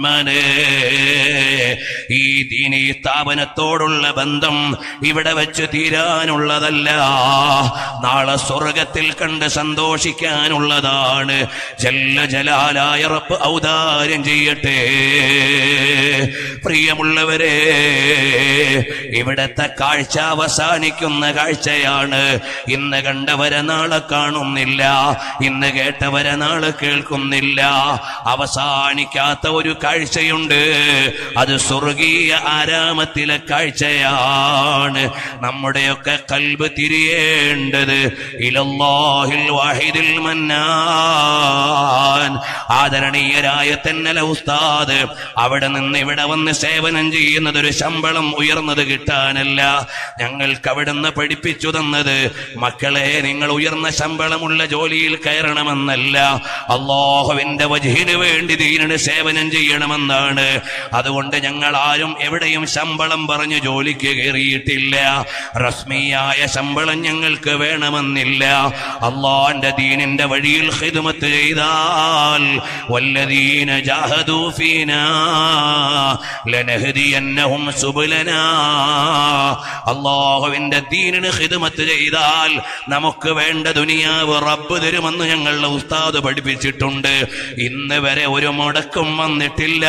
ഈ ദീനീ സ്ഥാപനത്തോടുള്ള ബന്ധം ഇവിടെ വെച്ച് തീരാനുള്ളതല്ല നാളെ സ്വർഗത്തിൽ കണ്ട് സന്തോഷിക്കാനുള്ളതാണ് ജല്ല ജലാലായ റബ്ബ് ഔദാര്യം ചെയ്യട്ടെ പ്രിയമുള്ളവരെ ഇവിടത്തെ കാഴ്ച അവസാനിക്കുന്ന കാഴ്ചയാണ് ഇന്ന് കണ്ടവരെ നാളെ കാണുന്നില്ല ഇന്ന് കേട്ടവരെ നാളെ കേൾക്കുന്നില്ല അവസാനിക്കാത്ത ഒരു കാഴ്ചയുണ്ട് അത് സ്വർഗീയ ആരാമത്തിലെ കാഴ്ചയാണ് നമ്മുടെയൊക്കെ കൽബ് തിരിയേണ്ടത് ഇലല്ലാഹിൽ വാഹിദിൽ മന്നാൻ ആദരണീയരായ തെന്നല ഉസ്താദ് അവിടെ നിന്ന് ഇവിടെ വന്ന് സേവനം ചെയ്യുന്നത് ഒരു ശമ്പളം ഉയർന്നത് കിട്ടാനല്ല ഞങ്ങൾക്ക് അവിടെ നിന്ന് പഠിപ്പിച്ചു തന്നത് മക്കളെ നിങ്ങൾ ഉയർന്ന ശമ്പളമുള്ള ജോലിയിൽ കയറണമെന്നല്ല അള്ളാഹുവിന്റെ വജഹിന് വേണ്ടി ദീനിന് സേവനം ചെയ്യണമെന്നാണ് അതുകൊണ്ട് ഞങ്ങൾ ആരും എവിടെയും ശമ്പളം പറഞ്ഞു ജോലിക്ക് കയറിയിട്ടില്ല റസ്മിയായ ശമ്പളം ഞങ്ങൾക്ക് വേണമെന്നില്ല അള്ളാന്റെ ദീനിന്റെ വഴിയിൽ ഹിദ്മത്ത് ചെയ്താൽ വല്ലദീന ജാഹദൂ ഫീനാ ലനഹദിയന്നഹും സുബുലനാ അള്ളാഹുവിന്റെ ദീനിന് ഹിദ്മത്ത് ചെയ്താൽ നമുക്ക് വേണ്ട ദുനിയാവ് റബ്ബ് തരുമെന്ന് ഞങ്ങളുടെ ഉസ്താദ് പഠിപ്പിച്ചിട്ടുണ്ട് ഇന്ന് വരെ ഒരു മുടക്കും വന്നിട്ടില്ല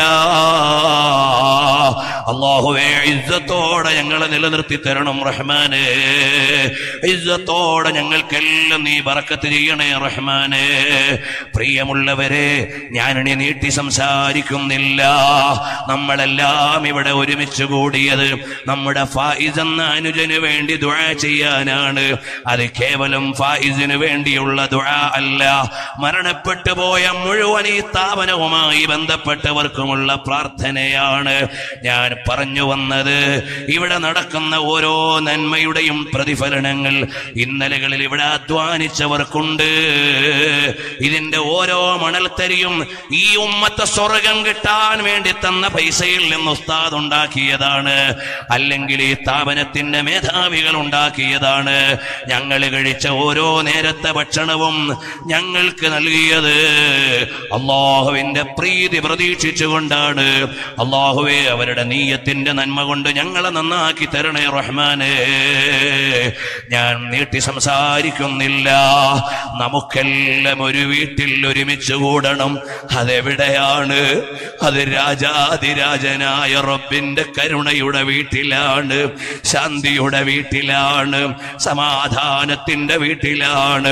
അള്ളാഹുവേ ഇസ്സത്തോടെ ഞങ്ങളെ നിലനിർത്തി തരണം റഹ്മാനെ ഇസ്സത്തോടെ ഞങ്ങൾക്കെല്ലാം നീ ബറക്കത്ത് ചെയ്യണേ റഹ്മാനെ പ്രിയമുള്ളവരെ ഞാനിനി നീട്ടി സംസാരിക്കുന്നില്ല നമ്മളെല്ലാം ഇവിടെ ഒരുമിച്ച് കൂടിയത് നമ്മുടെ ഫായിസ് എന്ന അനുജന് വേണ്ടി ദുആ ചെയ്യാനാണ് അത് കേവലം ഫായിസിന് വേണ്ടിയുള്ള ദുആ അല്ല മരണപ്പെട്ടു പോയ മുഴുവൻ ഈ സ്ഥാപനവുമായി ബന്ധപ്പെട്ടവർക്കുമുള്ള പ്രാർത്ഥനയാണ് ഞാൻ പറഞ്ഞു വന്നത് ഇവിടെ നടക്കുന്ന ഓരോ നന്മയുടെയും പ്രതിഫലനങ്ങൾ ഇന്നലകളിൽ ഇവിടെ അധ്വാനിച്ചവർക്കുണ്ട് ഇതിന്റെ ഓരോ മണൽത്തരിയും ഈ ഉമ്മത്തെ സ്വർഗം കിട്ടാൻ വേണ്ടി തന്ന പൈസയിൽ നിന്ന് ഉസ്താദ് ഉണ്ടാക്കിയതാണ് അല്ലെങ്കിൽ ഈ സ്ഥാപനത്തിന്റെ മേധാവികൾ ഉണ്ടാക്കിയതാണ് ഞങ്ങൾ കഴിച്ച ഓരോ നേരത്തെ ഭക്ഷണവും ഞങ്ങൾക്ക് നൽകിയത് അള്ളാഹുവിന്റെ പ്രീതി പ്രതീക്ഷിച്ചുകൊണ്ടാണ് അള്ളാഹുവെ അവരുടെ നീ നീയത്തിന്റെ നന്മ കൊണ്ട് ഞങ്ങളെ നന്നാക്കി തരണേ റഹ്മാനേ ഞാൻ നീട്ടി സംസാരിക്കുന്നില്ല നമുക്കെല്ലാം ഒരു വീട്ടിൽ ഒരുമിച്ച് കൂടണം അതെവിടെയാണ് അത് രാജാതിരാജനായ റബ്ബിന്റെ കരുണയുടെ വീട്ടിലാണ് ശാന്തിയുടെ വീട്ടിലാണ് സമാധാനത്തിന്റെ വീട്ടിലാണ്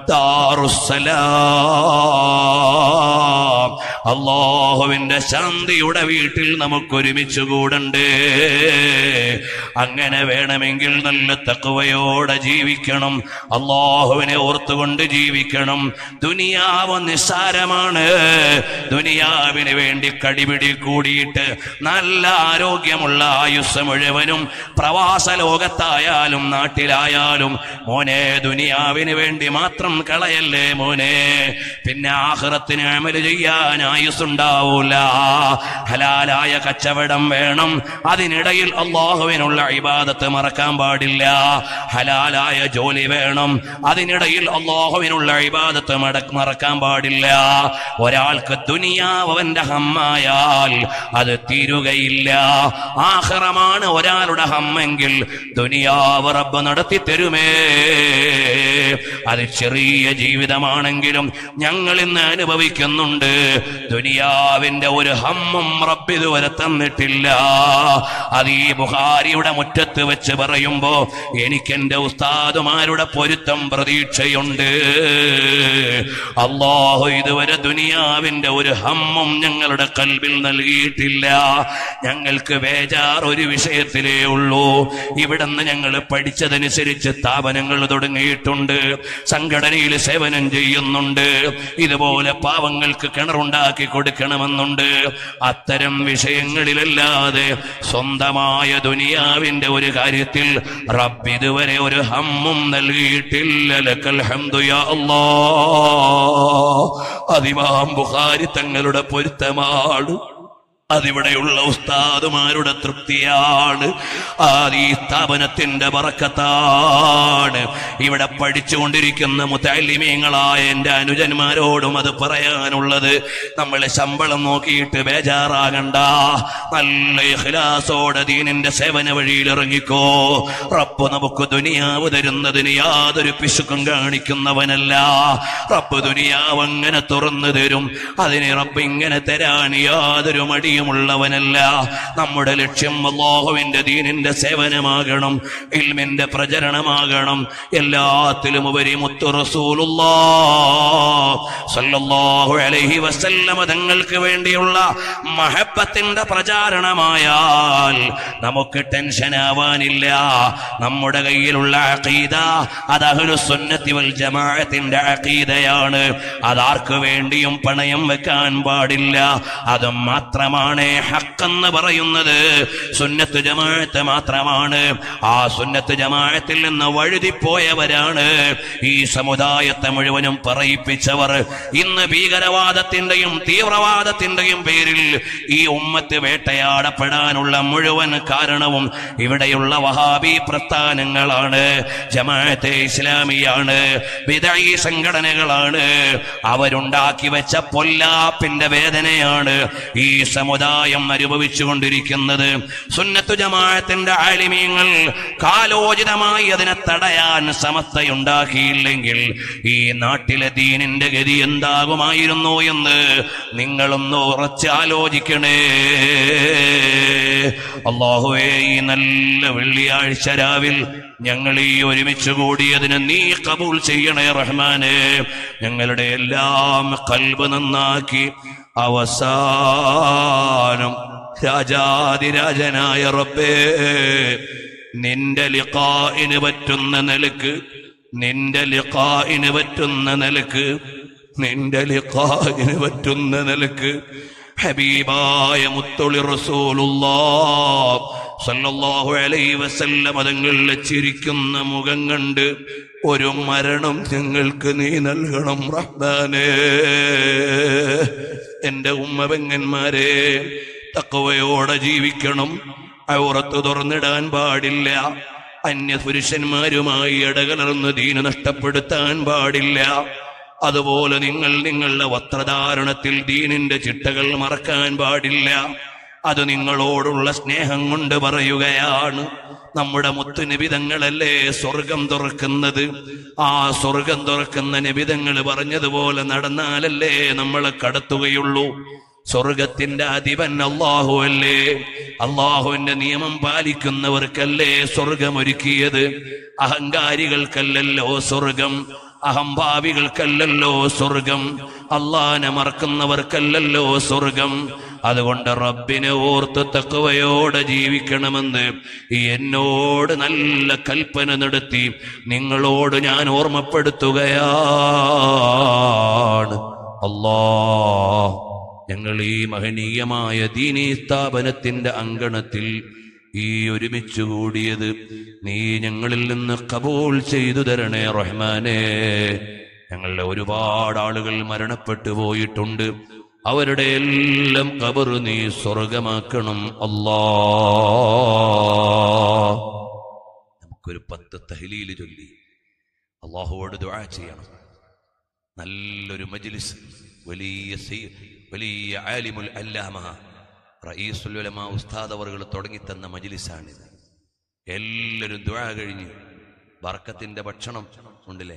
ദാറുസ്സലാം അള്ളാഹുവിന്റെ ശാന്തിയുടെ വീട്ടിൽ നമുക്കൊരുമിച്ച് കൂടണ്ടേ അങ്ങനെ വേണമെങ്കിൽ നല്ല തക്കവയോടെ ജീവിക്കണം അള്ളാഹുവിനെ ഓർത്തുകൊണ്ട് ജീവിക്കണം ദുനിയാവ് നിസ്സാരമാണ് ദുനിയാവിന് വേണ്ടി കടിപിടി കൂടിയിട്ട് നല്ല ആരോഗ്യമുള്ള ആയുസ് മുഴുവനും പ്രവാസ ലോകത്തായാലും നാട്ടിലായാലും മോനെ ദുനിയാവിന് വേണ്ടി മാത്രം കളയല്ലേ മോനെ പിന്നെ ആഹ്റത്തിന് അമല് ചെയ്യാൻ ആയുസ്സുണ്ടാവൂല ഹലാലായ കച്ചവടം വേണം അതിനിടയിൽ അള്ളാഹുവിനുള്ള ഇബാദത്ത് മറക്കാൻ പാടില്ല ഹലാലായ ജോലി വേണം അതിനിടയിൽ അള്ളാഹുവിനുള്ള ഇബാദത്ത് മട മറക്കാൻ പാടില്ല ഒരാൾക്ക് ദുനിയാവ് അവന്റെ ഹമ്മായാൽ അത് തീരുകയില്ല ആഹ്റമാണ് ഒരാളുടെ ഹമ്മെങ്കിൽ ദുനിയാവ് റബ്ബ് നടത്തി തരുമേ അത് ചെറിയ ജീവിതമാണെങ്കിലും ഞങ്ങൾ ഇന്ന് അനുഭവിക്കുന്നുണ്ട് ദുനിയാവിന്റെ ഒരു ഹമ്മും റബ്ബ് ഇതുവരെ തന്നിട്ടില്ല അത് ഈ ബുഹാരിയുടെ മുറ്റത്ത് വെച്ച് പറയുമ്പോ എനിക്ക് എന്റെ ഉസ്താദുമാരുടെ പൊരുത്തം പ്രതീക്ഷയുണ്ട് അള്ളാഹു ഇതുവരെ ദുനിയാവിന്റെ ഒരു ഹമ്മും ഞങ്ങളുടെ കൽവിൽ നൽകിയിട്ടില്ല ഞങ്ങൾക്ക് ബേജാർ ഒരു വിഷയത്തിലേ ഉള്ളൂ ഇവിടുന്ന് ഞങ്ങൾ പഠിച്ചതനുസരിച്ച് സ്ഥാപനങ്ങൾ തുടങ്ങിയിട്ടുണ്ട് സംഘടനയിൽ സേവനം ചെയ്യുന്നുണ്ട് ഇതുപോലെ പാവങ്ങൾക്ക് കിണറുണ്ടാക്കി കൊടുക്കണമെന്നുണ്ട് അത്തരം വിഷയങ്ങളിലല്ലാതെ സ്വന്തമായ ദുനിയാവിന്റെ ഒരു കാര്യത്തിൽ റബ്ബ് ഇതുവരെ ഒരു ഹമ്മും നൽകിയിട്ടില്ല ലക്കൽ ഹംദു യാ അല്ലാ അതിമാം ബുഖാരി തങ്ങളുടെ പൊരുത്തമാണ് അതിവിടെയുള്ള ഉസ്താദുമാരുടെ തൃപ്തിയാണ് അത് ഈ സ്ഥാപനത്തിന്റെ പറക്കത്താണ് ഇവിടെ പഠിച്ചുകൊണ്ടിരിക്കുന്ന മുത്തലിമീങ്ങളായ എൻ്റെ അനുജന്മാരോടും അത് പറയാനുള്ളത് നമ്മളെ ശമ്പളം നോക്കിയിട്ട് ബേജാറാകണ്ട നല്ല ഇഖ്ലാസോടെ ദീനിന്റെ സേവന വഴിയിൽ ഇറങ്ങിക്കോ റബ്ബ് നമുക്ക് ദുനിയാവ് തരുന്നതിന് യാതൊരു പിശുക്കും കാണിക്കുന്നവനല്ല റബ്ബ് ദുനിയാവ് അങ്ങനെ തുറന്നു തരും അതിന് റബ്ബ് ഇങ്ങനെ തരാൻ യാതൊരു മടിയുമുള്ളവനല്ല നമ്മുടെ ലക്ഷ്യം അള്ളാഹുവിന്റെ ദീനിന്റെ സേവനമാകണം ഇൽമിന്റെ പ്രചരണമാകണം എല്ലാത്തിലും ഉപരി മുത്തു റസൂലുള്ളാ സല്ലല്ലാഹു അലൈഹി വസല്ലമ തങ്ങൾക്ക് വേണ്ടിയുള്ള മഹബത്തിന്റെ പ്രചാരണമായാൽ നമുക്ക് ടെൻഷൻ ആവാനില്ല നമ്മുടെ കയ്യിലുള്ള അഖീദ അത് അഹ്ലുസുന്നത്തി വൽ ജമാഅത്തിന്റെ അഖീദയാണ് അതാർക്ക് വേണ്ടിയും പണയം വെക്കാൻ പാടില്ല അത് മാത്രമാണ് ഹക്കെന്ന് പറയുന്നത് സുന്നത്ത് ജമാഅത്ത് മാത്രമാണ് ആ സുന്നത്ത് ജമാഅത്തിൽ നിന്ന് വഴുതിപ്പോയവരാണ് ഈ സമുദായത്തെ മുഴുവനും പറയിപ്പിച്ചവർ ഇന്ന് ഭീകരവാദത്തിന്റെയും തീവ്രവാദത്തിന്റെയും പേരിൽ ഈ ഉമ്മത്ത് വേട്ടയാടപ്പെടാനുള്ള മുഴുവൻ കാരണവും ഇവിടെയുള്ള വഹാബി പ്രസ്ഥാനങ്ങളാണ് ജമാഅത്തെ ഇസ്ലാമിയാണ് വിദഈ സംഘടനകളാണ് അവരുണ്ടാക്കി വെച്ച പൊല്ലാപ്പിന്റെ വേദനയാണ് ഈ സമുദായം അനുഭവിച്ചുകൊണ്ടിരിക്കുന്നത് സുന്നത്തു ജമാഅത്തിന്റെ ആലിമീങ്ങൾ കാലോചിതമായി അതിനെ തടയാൻ സമസ്തയുണ്ടാക്കിയില്ലെങ്കിൽ ഈ നാട്ടിലെ ദീനിന്റെ ഗതി എന്താകുമായിരുന്നു എന്ന് നിങ്ങളൊന്ന് ഉറച്ച് ആലോചിക്കണേ അള്ളാഹുവേ ഈ നല്ല വെള്ളിയാഴ്ച രാവിൽ ഞങ്ങൾ ഈ ഒരുമിച്ച് കൂടിയതിന് നീ കബൂൽ ചെയ്യണേ റഹ്മാനെ ഞങ്ങളുടെ എല്ലാം കൽബ് നന്നാക്കി അവസാനം രാജാതിരാജനായ റബ്ബേ നിന്റെ ലിഖായിന് പറ്റുന്ന നിലക്ക് നിന്റെ ലിഖായിന് പറ്റുന്ന നിലക്ക് നിന്റെ ലിഖായിന് പറ്റുന്ന നിലക്ക് ഹബീബായ മുത്തൊളി റസൂലുള്ളാ സല്ലല്ലാഹു അലൈഹി വസല്ലം അതങ്ങളിൽ ചിരിക്കുന്ന മുഖം കണ്ട് ഒരു മരണം ഞങ്ങൾക്ക് നീ നൽകണം റഹ്മാനേ എന്റെ ഉമ്മ പെങ്ങന്മാരെ തക്കവയോടെ ജീവിക്കണം ഔറത്ത് തുറന്നിടാൻ പാടില്ല അന്യ പുരുഷന്മാരുമായി ഇടകലർന്ന് ദീന നഷ്ടപ്പെടുത്താൻ പാടില്ല അതുപോലെ നിങ്ങൾ നിങ്ങളുടെ വസ്ത്രധാരണത്തിൽ ദീനിന്റെ ചിട്ടകൾ മറക്കാൻ പാടില്ല അത് നിങ്ങളോടുള്ള സ്നേഹം കൊണ്ട് പറയുകയാണ് നമ്മുടെ മുത്തു നിബിതങ്ങളല്ലേ സ്വർഗം തുറക്കുന്നത് ആ സ്വർഗം തുറക്കുന്ന നിബിതങ്ങൾ പറഞ്ഞതുപോലെ നടന്നാലല്ലേ നമ്മളെ കടത്തുകയുള്ളൂ സ്വർഗത്തിന്റെ അധിപൻ അള്ളാഹു അല്ലേ അള്ളാഹുവിന്റെ നിയമം പാലിക്കുന്നവർക്കല്ലേ സ്വർഗമൊരുക്കിയത് അഹങ്കാരികൾക്കല്ലല്ലോ സ്വർഗം അഹംഭാവികൾക്കല്ലല്ലോ സ്വർഗം അള്ളാനെ മറക്കുന്നവർക്കല്ലല്ലോ സ്വർഗം അതുകൊണ്ട് റബ്ബിനെ ഓർത്ത് തക്കവയോടെ ജീവിക്കണമെന്ന് ഈ എന്നോട് നല്ല കൽപ്പന നടത്തി നിങ്ങളോട് ഞാൻ ഓർമ്മപ്പെടുത്തുകയാണ് അല്ലാ ഞങ്ങൾ ഈ മഹനീയമായ ദീനീ സ്ഥാപനത്തിന്റെ അങ്കണത്തിൽ ഈ ഒരുമിച്ച് കൂടിയത് നീ ഞങ്ങളിൽ നിന്ന് കബൂൾ ചെയ്തു തരണേ റഹ്മാനേ ഞങ്ങളുടെ ഒരുപാട് ആളുകൾ മരണപ്പെട്ടു പോയിട്ടുണ്ട് അവരുടെ എല്ലാം കബർ നീ സ്വർഗമാക്കണം അല്ലാ നമുക്കൊരു പത്ത് തഹലീല് ചൊല്ലി അള്ളാഹുവോട് ദുആ ചെയ്യണം നല്ലൊരു മജ്ലിസ് വലിയ സയ്യ- വലിയ ആലിമുൽ അല്ലാമ റഈസുൽ ഉലമ ഉസ്താദ് അവറുകൾ തുടങ്ങിത്തന്ന മജ്ലിസാണിത് എല്ലാവരും ദുആ കഴിഞ്ഞ് ബർക്കത്തിന്റെ ഭക്ഷണം ഉണ്ടല്ലേ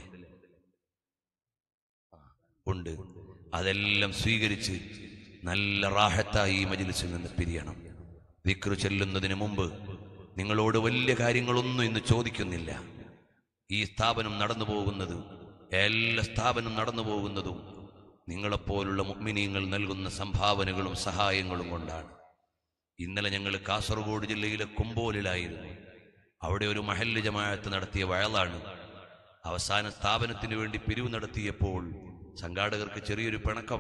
ആ, ഉണ്ട് അതെല്ലാം സ്വീകരിച്ച് നല്ല റാഹത്തായി ഈ മജ്ലിസിൽ നിന്ന് പിരിയണം ദിക്ർ ചെല്ലുന്നതിന് മുമ്പ് നിങ്ങളോട് വലിയ കാര്യങ്ങളൊന്നും ഇന്ന് ചോദിക്കുന്നില്ല ഈ സ്ഥാപനം നടന്നു പോകുന്നത് എല്ലാ സ്ഥാപനം നടന്നു പോകുന്നതും നിങ്ങളെപ്പോലുള്ള മുഗ്മിനീങ്ങൾ നൽകുന്ന സംഭാവനകളും സഹായങ്ങളും കൊണ്ടാണ് ഇന്നലെ ഞങ്ങൾ കാസർഗോഡ് ജില്ലയിലെ കുമ്പോലിലായിരുന്നു അവിടെ ഒരു മഹല്ല് ജമാഅത്ത് നടത്തിയ വയലാണ് അവസാന സ്ഥാപനത്തിന് വേണ്ടി പിരിവ് നടത്തിയപ്പോൾ സംഘാടകർക്ക് ചെറിയൊരു പിണക്കം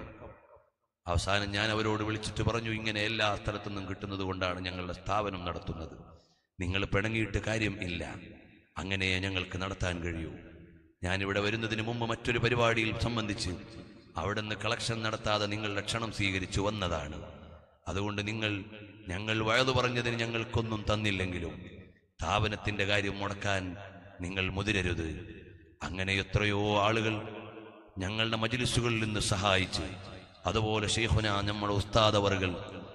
അവസാനം ഞാൻ അവരോട് വിളിച്ചിട്ട് പറഞ്ഞു ഇങ്ങനെ എല്ലാ സ്ഥലത്തു നിന്നും കിട്ടുന്നത് കൊണ്ടാണ് ഞങ്ങളുടെ സ്ഥാപനം നടത്തുന്നത് നിങ്ങൾ പിണങ്ങിയിട്ട് കാര്യം ഇല്ല അങ്ങനെ ഞങ്ങൾക്ക് നടത്താൻ കഴിയൂ ഞാനിവിടെ വരുന്നതിന് മുമ്പ് മറ്റൊരു പരിപാടിയിൽ സംബന്ധിച്ച് അവിടെ നിന്ന് കളക്ഷൻ നടത്താതെ നിങ്ങളുടെ ക്ഷണം സ്വീകരിച്ചു വന്നതാണ് അതുകൊണ്ട് നിങ്ങൾ ഞങ്ങൾ വയത് പറഞ്ഞതിന് ഞങ്ങൾക്കൊന്നും തന്നില്ലെങ്കിലും സ്ഥാപനത്തിന്റെ കാര്യം മുടക്കാൻ നിങ്ങൾ മുതിരരുത് അങ്ങനെ എത്രയോ ആളുകൾ ഞങ്ങളുടെ മജിലിസുകളിൽ നിന്ന് സഹായിച്ച് അതുപോലെ ഷെയ്ഖുന നമ്മുടെ ഉസ്താദവറുകൾ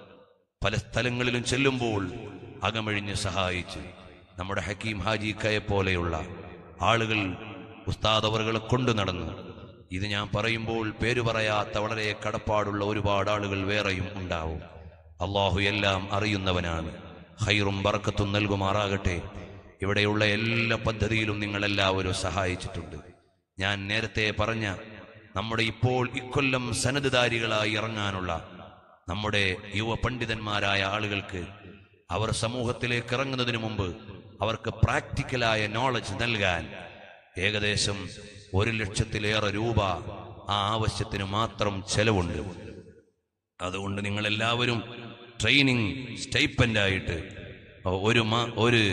പല സ്ഥലങ്ങളിലും ചെല്ലുമ്പോൾ അകമഴിഞ്ഞ് സഹായിച്ച് നമ്മുടെ ഹക്കീം ഹാജിക്കയെ പോലെയുള്ള ആളുകൾ ഉസ്താദവറുകളെ കൊണ്ടു നടന്നു ഇത് ഞാൻ പറയുമ്പോൾ പേരു പറയാത്ത വളരെ കടപ്പാടുള്ള ഒരുപാട് ആളുകൾ വേറെയും ഉണ്ടാവും അള്ളാഹു എല്ലാം അറിയുന്നവനാണ് ഹൈറും ബർക്കത്തും നൽകുമാറാകട്ടെ ഇവിടെയുള്ള എല്ലാ പദ്ധതിയിലും നിങ്ങളെല്ലാവരും സഹായിച്ചിട്ടുണ്ട് ഞാൻ നേരത്തെ പറഞ്ഞ നമ്മുടെ ഇപ്പോൾ ഇക്കൊല്ലം സനദ്ധാരികളായി ഇറങ്ങാനുള്ള നമ്മുടെ യുവ പണ്ഡിതന്മാരായ ആളുകൾക്ക് അവർ സമൂഹത്തിലേക്ക് ഇറങ്ങുന്നതിന് മുമ്പ് അവർക്ക് പ്രാക്ടിക്കലായ നോളജ് നൽകാൻ ഏകദേശം ഒരു ലക്ഷത്തിലേറെ രൂപ ആ ആവശ്യത്തിന് മാത്രം ചെലവുണ്ട് അതുകൊണ്ട് നിങ്ങൾ എല്ലാവരും ട്രെയിനിങ് സ്റ്റൈപ്പൻ്റായിട്ട് ഒരു മാ ഒരു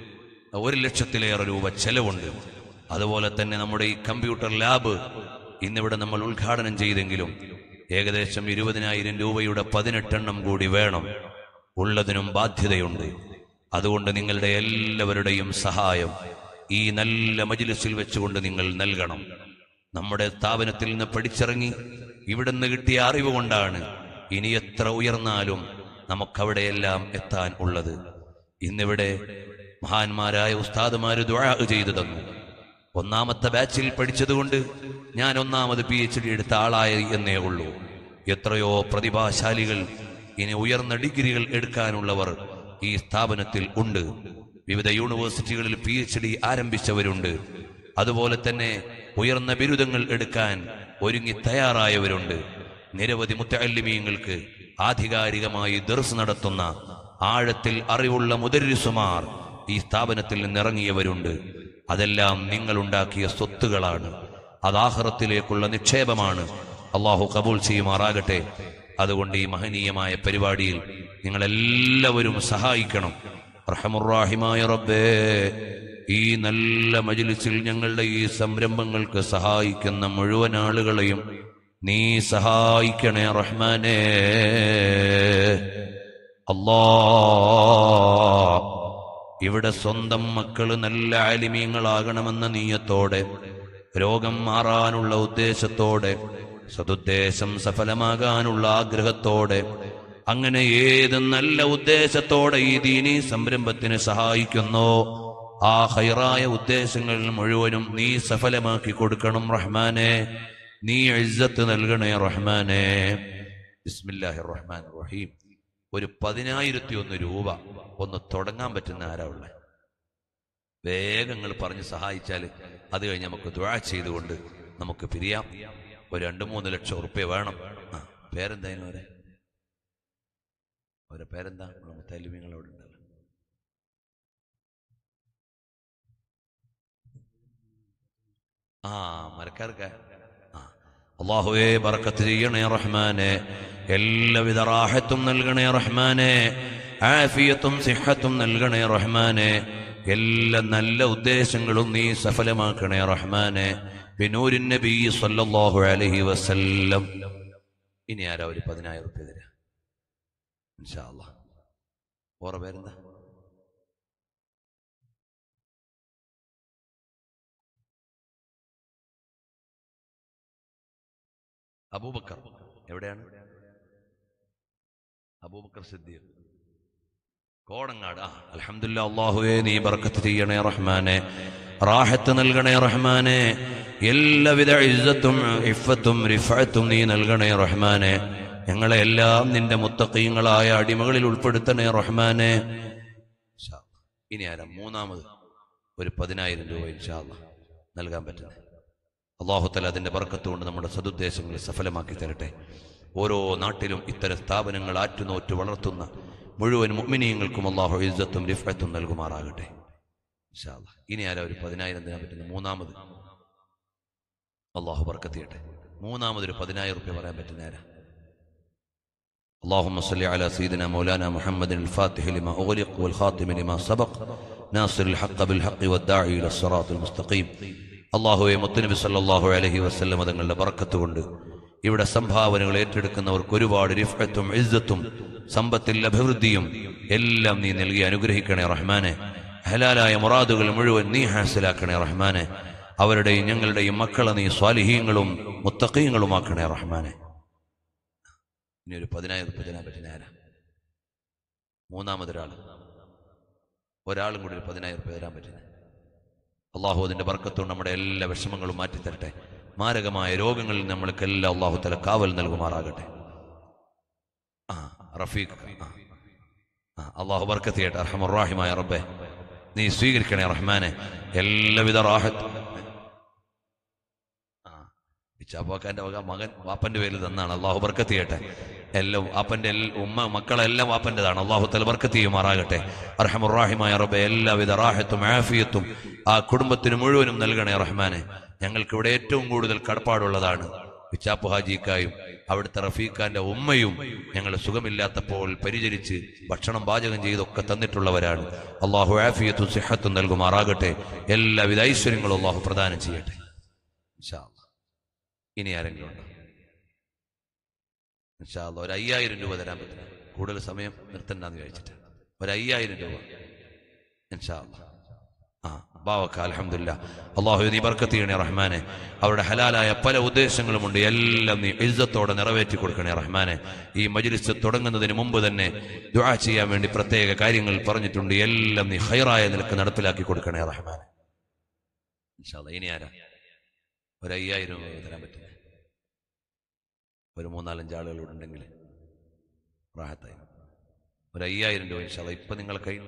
ഒരു ലക്ഷത്തിലേറെ രൂപ ചെലവുണ്ട് അതുപോലെ തന്നെ നമ്മുടെ ഈ കമ്പ്യൂട്ടർ ലാബ് ഇന്നിവിടെ നമ്മൾ ഉദ്ഘാടനം ചെയ്തെങ്കിലും ഏകദേശം ഇരുപതിനായിരം രൂപയുടെ പതിനെട്ടെണ്ണം കൂടി വേണം ഉള്ളതിനും ബാധ്യതയുണ്ട് അതുകൊണ്ട് നിങ്ങളുടെ എല്ലാവരുടെയും സഹായം ഈ നല്ല മജിലിസിൽ വെച്ചുകൊണ്ട് നിങ്ങൾ നൽകണം നമ്മുടെ സ്ഥാപനത്തിൽ നിന്ന് പഠിച്ചിറങ്ങി ഇവിടുന്ന് കിട്ടിയ അറിവ് കൊണ്ടാണ് ഇനി എത്ര ഉയർന്നാലും നമുക്കവിടെയെല്ലാം എത്താൻ ഉള്ളത് ഇന്നിവിടെ മഹാന്മാരായ ഉസ്താദുമാര് ദുആ ചെയ്തു തന്നു ഒന്നാമത്തെ ബാച്ചിൽ പഠിച്ചതുകൊണ്ട് ഞാൻ ഒന്നാമത് പി എച്ച് ഡി എടുത്ത ആളായി എന്നേ ഉള്ളൂ എത്രയോ പ്രതിഭാശാലികൾ ഇനി ഉയർന്ന ഡിഗ്രികൾ എടുക്കാനുള്ളവർ ഈ സ്ഥാപനത്തിൽ ഉണ്ട് വിവിധ യൂണിവേഴ്സിറ്റികളിൽ പി എച്ച് ഡി ആരംഭിച്ചവരുണ്ട് അതുപോലെ തന്നെ ഉയർന്ന ബിരുദങ്ങൾ എടുക്കാൻ ഒരുങ്ങി തയ്യാറായവരുണ്ട് നിരവധി മുത്തല്ലിമീങ്ങൾക്ക് ആധികാരികമായി ദർസ് നടത്തുന്ന ആഴത്തിൽ അറിവുള്ള മുദരിസുമാർ ഈ സ്ഥാപനത്തിൽ നിന്നിറങ്ങിയവരുണ്ട് അതെല്ലാം നിങ്ങളുണ്ടാക്കിയ സ്വത്തുകളാണ് അത് ആഹ്റത്തിലേക്കുള്ള നിക്ഷേപമാണ് അള്ളാഹു കബൂൽ ചെയ്യുമാറാകട്ടെ അതുകൊണ്ട് ഈ മഹനീയമായ പരിപാടിയിൽ നിങ്ങളെല്ലാവരും സഹായിക്കണം റഹമുറാഹിമായ റബ്ബേ ഈ നല്ല മജിലിസിൽ ഞങ്ങളുടെ ഈ സംരംഭങ്ങൾക്ക് സഹായിക്കുന്ന മുഴുവൻ ആളുകളെയും നീ സഹായിക്കണേ റഹ്മാനേ അല്ലാ ഇവിടെ സ്വന്തം മക്കള് നല്ല ആലിമീങ്ങളാകണമെന്ന നീയത്തോടെ രോഗം മാറാനുള്ള ഉദ്ദേശത്തോടെ സതുദ്ദേശം സഫലമാകാനുള്ള ആഗ്രഹത്തോടെ അങ്ങനെ ഏത് നല്ല ഉദ്ദേശത്തോടെ ഈ ദീനീ സംരംഭത്തിന് സഹായിക്കുന്നോ ആ ഹൈറായ ഉദ്ദേശങ്ങൾ മുഴുവനും നീ സഫലമാക്കി കൊടുക്കണം റഹ്മാനെ നീ ഇസ്സത്ത് നൽകണേ റഹ്മാനെ ബിസ്മില്ലാഹി റഹ്മാൻ റഹീം ഒരു പതിനായിരത്തി ഒന്ന് രൂപ ഒന്ന് തുടങ്ങാൻ പറ്റുന്ന ആരാ ഉള്ളത് വേഗം നിങ്ങൾ പറഞ്ഞ് സഹായിച്ചാൽ അത് കഴിഞ്ഞ് നമുക്ക് ദുആ ചെയ്തുകൊണ്ട് നമുക്ക് പിരിയാം ഒരു രണ്ട് മൂന്ന് ലക്ഷം ഉറുപ്പ്യ വേണം ആ പേരെന്തായാലും അവരെ അവരെ പേരെന്താ മുത്തലിമിങ്ങളോട് ഉണ്ടല്ലോ ആ മരക്കാർക്ക് ആ അള്ളാഹുവേ ബർക്കത്ത് ചെയ്യണേ റഹ്മാനെ എല്ലാവിധ റാഹത്തും നൽകണേ റഹ്മാനെ ആഫിയത്തും സിഹത്തും നൽകണേ റഹ്മാനെ എല്ലാ നല്ല ഉദ്ദേശങ്ങളും നീ സഫലമാക്കണേ റഹ്മാനെ ബിനൂരിൻ നബി സല്ലല്ലാഹു അലൈഹി വസല്ലം ഇനി ആരാ ഒരു പതിനായിരം റുപ്യ തരാ ഇൻഷാ അല്ലാ ഓറ പേരെന്താ അബൂബക്കർ എവിടെയാണ് അബൂബക്കർ സിദ്ദീഖ് കോടങ്ങാട് ആ അൽഹംദുലില്ലാ അള്ളാഹുവേ നീ ബർക്കത്ത് ചെയ്യണേ റഹ്മാനെ റാഹത്ത് നൽകണേ റഹ്മാനെ എല്ലാവിധ ഇസ്സത്തും ഇഫത്തും റിഫത്തും നീ നൽകണേ റഹ്മാനെ ഞങ്ങളെ എല്ലാം നിന്റെ മുത്തക്കീങ്ങളായ അടിമകളിൽ ഉൾപ്പെടുത്തണേ റഹ്മാനെ ഇൻഷാ അല്ലാ. ഇനി ആരാ മൂന്നാമത് ഒരു പതിനായിരം രൂപ ഇൻഷാ അല്ലാ നൽകാൻ പറ്റുന്നത് അള്ളാഹുത്തല അതിന്റെ ബർക്കത്ത് കൊണ്ട് നമ്മുടെ സതുദ്ദേശങ്ങളെ സഫലമാക്കി തരട്ടെ ഓരോ നാട്ടിലും ഇത്തരം സ്ഥാപനങ്ങൾ ആറ്റുനോറ്റ് വളർത്തുന്ന മുഴുവൻ മുഅ്മിനീങ്ങൾക്കും അള്ളാഹു ഇസ്സത്തും റിഫത്തും നൽകുമാറാകട്ടെ ഇൻഷാ അല്ലാ. ഇനി ആരാ ഒരു പതിനായിരം തരാൻ പറ്റുന്ന മൂന്നാമത് അള്ളാഹു ബർക്കത്ത് ചെയ്യട്ടെ മൂന്നാമത് ഒരു പതിനായിരം റുപ്യ പറയാൻ പറ്റുന്ന ആരാ اللهم صل على سيدنا مولانا محمد الفاتح لما أغلق والخاتم لما سبق ناصر الحق بالحق والداعي إلى الصراط المستقيم അള്ളാഹുവെ മുത്തനബി സല്ലല്ലാഹു അലൈഹി വസല്ലം തങ്ങളുടെ ബർക്കത്ത് കൊണ്ട് ഇവിടെ സംഭാവനകൾ ഏറ്റെടുക്കുന്നവർക്ക് ഒരുപാട് റിഫത്തും ഇസ്സത്തും സമ്പത്തിൽ അഭിവൃദ്ധിയും എല്ലാം നീ നൽകി അനുഗ്രഹിക്കണേ റഹ്മാനെ ഹലാലായ മുറാദുകൾ മുഴുവൻ നീ ഹാസിലാക്കണേ റഹ്മാനെ അവരുടെയും ഞങ്ങളുടെയും മക്കളെ നീ സ്വാലിഹീങ്ങളും മുത്തക്കീങ്ങളുമാക്കണേ റഹ്മാനെ ഇനി ഒരു പതിനായിരം ഉറുപ്പിക തരാൻ പറ്റുന്ന ആരാ മൂന്നാമതൊരാൾ ഒരാളും കൂടി ഒരു പതിനായിരം ഉറുപ്പിക തരാൻ പറ്റുന്നത് അള്ളാഹു അതിന്റെ ബർക്കത്തും നമ്മുടെ എല്ലാ വിഷമങ്ങളും മാറ്റിത്തരട്ടെ മാരകമായ രോഗങ്ങളിൽ നമ്മൾക്കെല്ലാം അള്ളാഹു തല കാവൽ നൽകുമാറാകട്ടെ ആ റഫീഖ് ആ. ആ, അള്ളാഹു ബർക്കത്ത് ചെയ്യട്ടെ അർഹമുറാഹിമായ റബ്ബെ നീ സ്വീകരിക്കണേ റഹ്മാനെ എല്ലാവിധ റാഹത്ത് ആ ഇച്ചാപ്പാക്കാന്റെ വക മകൻ വാപ്പന്റെ പേരിൽ തന്നാണ് അള്ളാഹു ബർക്കത്ത് ചെയ്യട്ടെ എല്ലാം വാപ്പന്റെ എൽ- ഉമ്മ മക്കളെല്ലാം വാപ്പന്റേതാണ് അള്ളാഹു തല ബർക്കത്ത് ചെയ്യുമാറാകട്ടെ അർഹമുറാഹിമായ റബ്ബെ എല്ലാവിധ റാഹത്തും ആഫിയത്തും ആ കുടുംബത്തിന് മുഴുവനും നൽകണേ റഹ്മാനെ ഞങ്ങൾക്ക് ഇവിടെ ഏറ്റവും കൂടുതൽ കടപ്പാടുള്ളതാണ് വിച്ചാപ്പ് ഹാജിക്കായും അവിടുത്തെ റഫീഖാന്റെ ഉമ്മയും ഞങ്ങൾ സുഖമില്ലാത്തപ്പോൾ പരിചരിച്ച് ഭക്ഷണം പാചകം ചെയ്തൊക്കെ തന്നിട്ടുള്ളവരാണ് അള്ളാഹു ആഫിയത്തും സിഹത്തും നൽകുമാറാകട്ടെ എല്ലാവിധ ഐശ്വര്യങ്ങളും അള്ളാഹു പ്രദാനം ചെയ്യട്ടെ ഇൻഷാ അല്ലാ. ഇനി ആരെങ്കിലും ഉണ്ടോ ഇൻഷാ അല്ലാ, ഒരു അയ്യായിരം രൂപ തരാൻ പറ്റില്ല കൂടുതൽ സമയം നിർത്തണ്ടെന്ന് വിചാരിച്ചിട്ട് ഒരു അയ്യായിരം രൂപ ഇൻഷാ അല്ലാ. ആ ബാവക്ക അലഹമില്ല അള്ളാഹു നീ ബർക്കത്ത് ചെയ്യണേ റഹ്മാനെ അവരുടെ ഹലാലായ പല ഉദ്ദേശങ്ങളുമുണ്ട് എല്ലാം നീ ഇജ്ജത്തോടെ നിറവേറ്റി കൊടുക്കണേ റഹ്മാനെ ഈ മജ്ലിസ് തുടങ്ങുന്നതിന് മുമ്പ് തന്നെ ദുആ ചെയ്യാൻ വേണ്ടി പ്രത്യേക കാര്യങ്ങൾ പറഞ്ഞിട്ടുണ്ട് എല്ലാം നീ ഹൈറായ നിലക്ക് നടപ്പിലാക്കി കൊടുക്കണേ റഹ്മാനെ ഇൻഷാ അല്ലാ. ഇനി ആരാ ഒരു അയ്യായിരം രൂപ തരാൻ പറ്റും ഒരു മൂന്നാലഞ്ച് ആളുകൾ ഉണ്ടെങ്കിൽ റാഹത്തായി ഒരു അയ്യായിരം രൂപ ഇൻഷാ അല്ലാ. ഇപ്പൊ നിങ്ങളെ കയ്യിൽ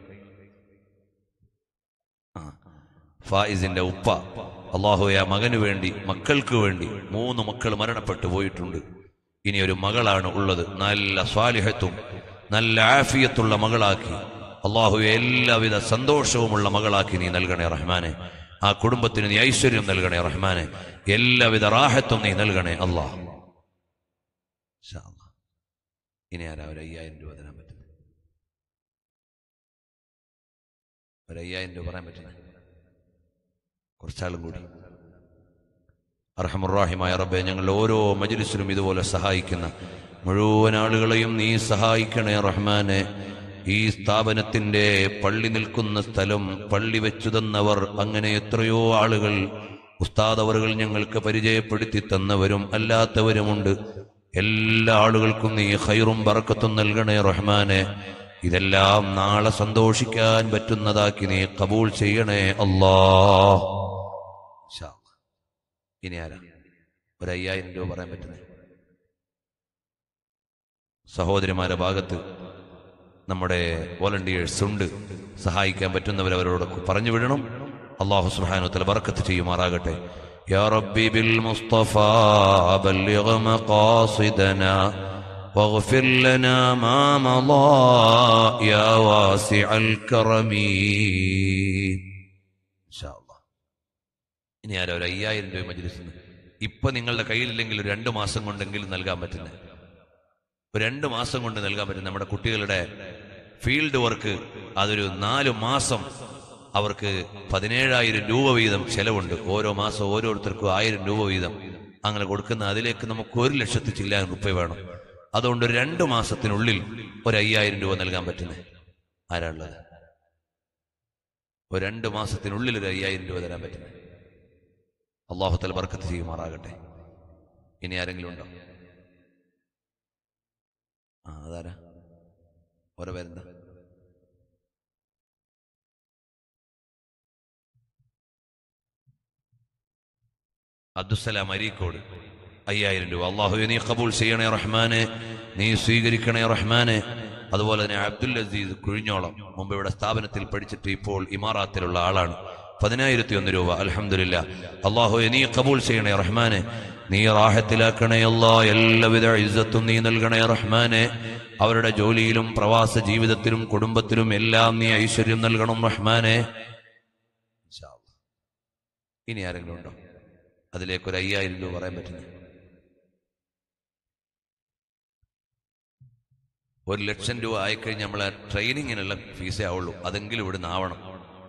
ആ ഫായിസിന്റെ ഉപ്പ അള്ളാഹുയ മകന് വേണ്ടി മക്കൾക്ക് വേണ്ടി മൂന്ന് മക്കൾ മരണപ്പെട്ടു പോയിട്ടുണ്ട് ഇനി ഒരു മകളാണ് ഉള്ളത് നല്ല സ്വാലിഹത്തും നല്ല ആഫിയത്തുള്ള മകളാക്കി അള്ളാഹു എല്ലാവിധ സന്തോഷവുമുള്ള മകളാക്കി നീ നൽകണേ റഹ്മാനെ ആ കുടുംബത്തിന് നീ ഐശ്വര്യം നൽകണേ റഹ്മാനെ എല്ലാവിധ റാഹത്തും നീ നൽകണേ അള്ളാഹ് ഇൻഷാ അല്ലാ. ഇനി ആരാ ഒരു അയ്യായിരം രൂപ തരാൻ പറ്റുന്നത് ഒരു അയ്യായിരം രൂപ പറയാൻ പറ്റുന്നത് കുറച്ചാളും കൂടി അർഹമുറാഹിമായ റബ്ബെ ഞങ്ങൾ ഓരോ മജ്ലിസിലും ഇതുപോലെ സഹായിക്കുന്ന മുഴുവൻ ആളുകളെയും നീ സഹായിക്കണേ റഹ്മാനെ ഈ സ്ഥാപനത്തിന്റെ പള്ളി നിൽക്കുന്ന സ്ഥലം പള്ളി വെച്ചു തന്നവർ അങ്ങനെ എത്രയോ ആളുകൾ ഉസ്താദ് അവറുകൾ ഞങ്ങൾക്ക് പരിചയപ്പെടുത്തി തന്നവരും അല്ലാത്തവരുമുണ്ട് എല്ലാ ആളുകൾക്കും നീ ഖൈറും ബറക്കത്തും നൽകണേ റഹ്മാനെ ഇതെല്ലാം നാളെ സന്തോഷിക്കാൻ പറ്റുന്നതാക്കി നീ കബൂൾ ചെയ്യണേ അല്ലാ ഇൻഷാ അല്ലാ. ഇനി ആരാ ഒരു അയ്യായിരം രൂപ പറയാൻ പറ്റുന്നേ സഹോദരിമാരുടെ ഭാഗത്ത് നമ്മുടെ വോളണ്ടിയേഴ്സ് ഉണ്ട് സഹായിക്കാൻ പറ്റുന്നവർ അവരോട് പറഞ്ഞു വിടണം അള്ളാഹു സുബ്ഹാനഹു ബർക്കത്ത് ചെയ്യുമാറാകട്ടെ يا ربي بالمصطفى بلغ مقاصدنا واغفر لنا ما مضى يا واسع الكرم إن شاء الله ഇനി ആരോ ഒരു അയ്യായിരം രൂപ മജ്ലിസിന് ഇപ്പൊ നിങ്ങളുടെ കയ്യിലില്ലെങ്കിൽ ഒരു രണ്ട് മാസം കൊണ്ടെങ്കിലും നൽകാൻ പറ്റുന്നത് ഒരു രണ്ട് മാസം കൊണ്ട് നൽകാൻ പറ്റും നമ്മുടെ കുട്ടികളുടെ ഫീൽഡ് വർക്ക് അതൊരു നാല് മാസം അവർക്ക് പതിനേഴായിരം രൂപ വീതം ചെലവുണ്ട് ഓരോ മാസം ഓരോരുത്തർക്കും ആയിരം രൂപ വീതം അങ്ങനെ കൊടുക്കുന്ന അതിലേക്ക് നമുക്ക് ഒരു ലക്ഷത്തി ചില്ലാൻ റുപ്യ വേണം അതുകൊണ്ട് ഒരു രണ്ട് മാസത്തിനുള്ളിൽ ഒരു അയ്യായിരം രൂപ നൽകാൻ പറ്റുന്നത് ആരാളുള്ളത് ഒരു രണ്ട് മാസത്തിനുള്ളിൽ ഒരു അയ്യായിരം രൂപ തരാൻ പറ്റുന്നത് അള്ളാഹുത്തല ബർക്കത്ത് ചെയ്യുമാറാകട്ടെ ഇനി ആരെങ്കിലും ഉണ്ടോ ആ അതാരാ ഓരോ പേരെന്താ അബ്ദുസലാം അരീക്കോട് അയ്യായിരം രൂപ അള്ളാഹു നീ കബൂൾ ചെയ്യണേ റഹ്മാനെ നീ സ്വീകരിക്കണേ റഹ്മാനെ അതുപോലെ തന്നെ അബ്ദുൽ അസീസ് കുഴിഞ്ഞോളം മുമ്പ് ഇവിടെ സ്ഥാപനത്തിൽ പഠിച്ചിട്ട് ഇപ്പോൾ ഇമാറാത്തിലുള്ള ആളാണ് പതിനായിരത്തി ഒന്ന് രൂപ അലഹമില്ല അള്ളാഹു നീ കബൂൾ ചെയ്യണേ റഹ്മാനെ നീ റാഹത്തിലാക്കണേ അല്ലാ എല്ലാവിധ ഇസ്സത്തും നീ നൽകണേ റഹ്മാനെ അവരുടെ ജോലിയിലും പ്രവാസ ജീവിതത്തിലും കുടുംബത്തിലും എല്ലാം നീ ഐശ്വര്യം നൽകണം റഹ്മാനെ ഇൻഷാ അല്ലാ. ഇനി ആരെങ്കിലും ഉണ്ടോ അതിലേക്ക് ഒരു അയ്യായിരം രൂപ പറയാൻ പറ്റുന്നു ഒരു ലക്ഷം രൂപ ആയിക്കഴിഞ്ഞ് നമ്മളെ ട്രെയിനിങ്ങിനുള്ള ഫീസേ ആവുള്ളൂ അതെങ്കിലും ഇവിടുന്ന് ആവണം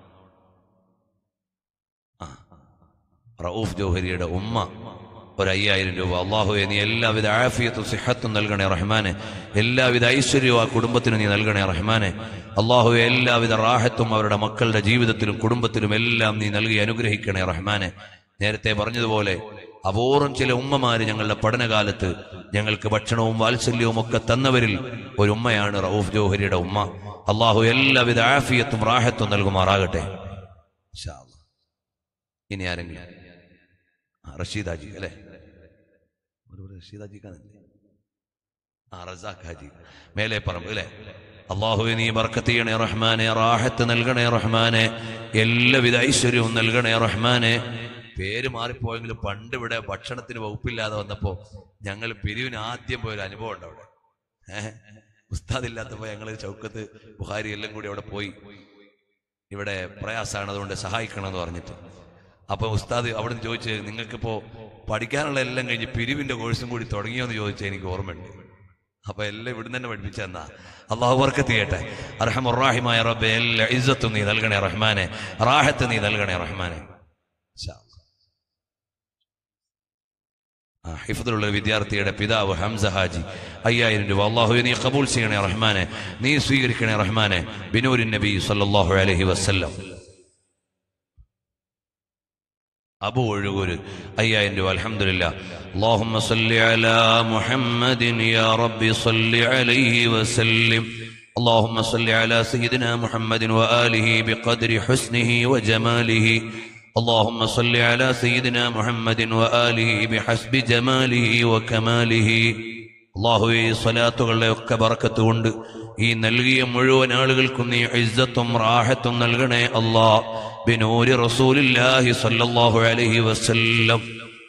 ആ റൌഫ് ജോഹരിയുടെ ഉമ്മ ഒരു അയ്യായിരം രൂപ അള്ളാഹുവെ നീ എല്ലാവിധ ആഫിയത്തും സിഹത്തും നൽകണേ റഹ്മാനെ എല്ലാവിധ ഐശ്വര്യവും ആ കുടുംബത്തിന് നീ നൽകണേ റഹ്മാനെ അള്ളാഹുവെ എല്ലാവിധ റാഹത്തും അവരുടെ മക്കളുടെ ജീവിതത്തിലും കുടുംബത്തിലും എല്ലാം നീ നൽകി അനുഗ്രഹിക്കണേ റഹ്മാനെ നേരത്തെ പറഞ്ഞതുപോലെ അപൂർവം ചില ഉമ്മമാര് ഞങ്ങളുടെ പഠനകാലത്ത് ഞങ്ങൾക്ക് ഭക്ഷണവും വാത്സല്യവും ഒക്കെ തന്നവരിൽ ഒരു ഉമ്മയാണ് റൌഫ് ജോഹരിയുടെ ഉമ്മ അള്ളാഹു എല്ലാവിധ ആഫിയത്തും റാഹത്തും നൽകുമാറാകട്ടെ ഇൻഷാ അല്ലാ. ഇനി ആരെങ്കിലും ആ റഷീദാജി അല്ലേ ഒരു റഷീദാജിക്കാന്നല്ലേ ആ റസാഖ് ഹാജി മേലെ പറമ്പ് അല്ലേ അള്ളാഹുവെ നീ ബർക്കത്ത് ചെയ്യണേ റഹ്മാനെ റാഹത്ത് നൽകണേ റഹ്മാനെ എല്ലാവിധ ഐശ്വര്യവും നൽകണേ റഹ്മാനെ പേര് മാറിപ്പോയെങ്കിലും പണ്ട് ഇവിടെ ഭക്ഷണത്തിന് വകുപ്പില്ലാതെ വന്നപ്പോ ഞങ്ങൾ പിരിവിന് ആദ്യം പോയൊരു അനുഭവം ഉണ്ട് അവിടെ ഏഹ് ഉസ്താദില്ലാത്തപ്പോ ഞങ്ങൾ ചൗക്കത്ത് ബുഹാരി എല്ലാം കൂടി അവിടെ പോയി ഇവിടെ പ്രയാസമാണ് അതുകൊണ്ട് സഹായിക്കണം എന്ന് പറഞ്ഞിട്ട് അപ്പൊ ഉസ്താദ് അവിടെ നിന്ന് ചോദിച്ച് നിങ്ങൾക്കിപ്പോ പഠിക്കാനുള്ള എല്ലാം കഴിഞ്ഞ് പിരിവിന്റെ കോഴ്സും കൂടി തുടങ്ങിയോ എന്ന് ചോദിച്ചാൽ എനിക്ക് ഓർമ്മയുണ്ട് അപ്പൊ എല്ലാം ഇവിടുന്ന് തന്നെ പഠിപ്പിച്ചെന്നാ അള്ളാഹു വർക്കത്ത് ചെയ്യട്ടെ അർഹമുറാഹിമായ റബ്ബെ എല്ലാ ഇസ്സത്തും നീ നൽകണേ റഹ്മാനെ റാഹത്ത് നീ നൽകണേ റഹ്മാനെ ഇൻഷാ അല്ലാ. ആ, ഹിഫ്ദിലുള്ള ഒരു വിദ്യാർത്ഥിയുടെ പിതാവ് ഹംസ ഹാജി അയ്യായിരം രൂപ അള്ളാഹു നീ കബൂൽ ചെയ്യണേ റഹ്മാനെ നീ സ്വീകരിക്കണേ റഹ്മാനെ ബിനൂരിൻ നബി സല്ലല്ലാഹു അലൈഹി വസല്ലം അബു ഒഴുകൂര് അയ്യായിരം രൂപ അൽഹംദുലില്ല اللهم صل على محمد يا رب صل عليه وسلم اللهم صل على سيدنا محمد وآله بقدر حسنه وجماله اللهم صل على سيدنا محمد وآله بحسب جماله وكماله അള്ളാഹുവെ ഈ സ്വലാത്തുകളുടെ ഒക്കെ ബറക്കത്ത് കൊണ്ട് ഈ നൽകിയ മുഴുവൻ ആളുകൾക്കും നീ ഇസ്സത്തും റാഹത്തും നൽകണേ അല്ലാ ബിനൂരി റസൂലില്ലാഹി സ്വല്ലല്ലാഹു അലൈഹി വസല്ലം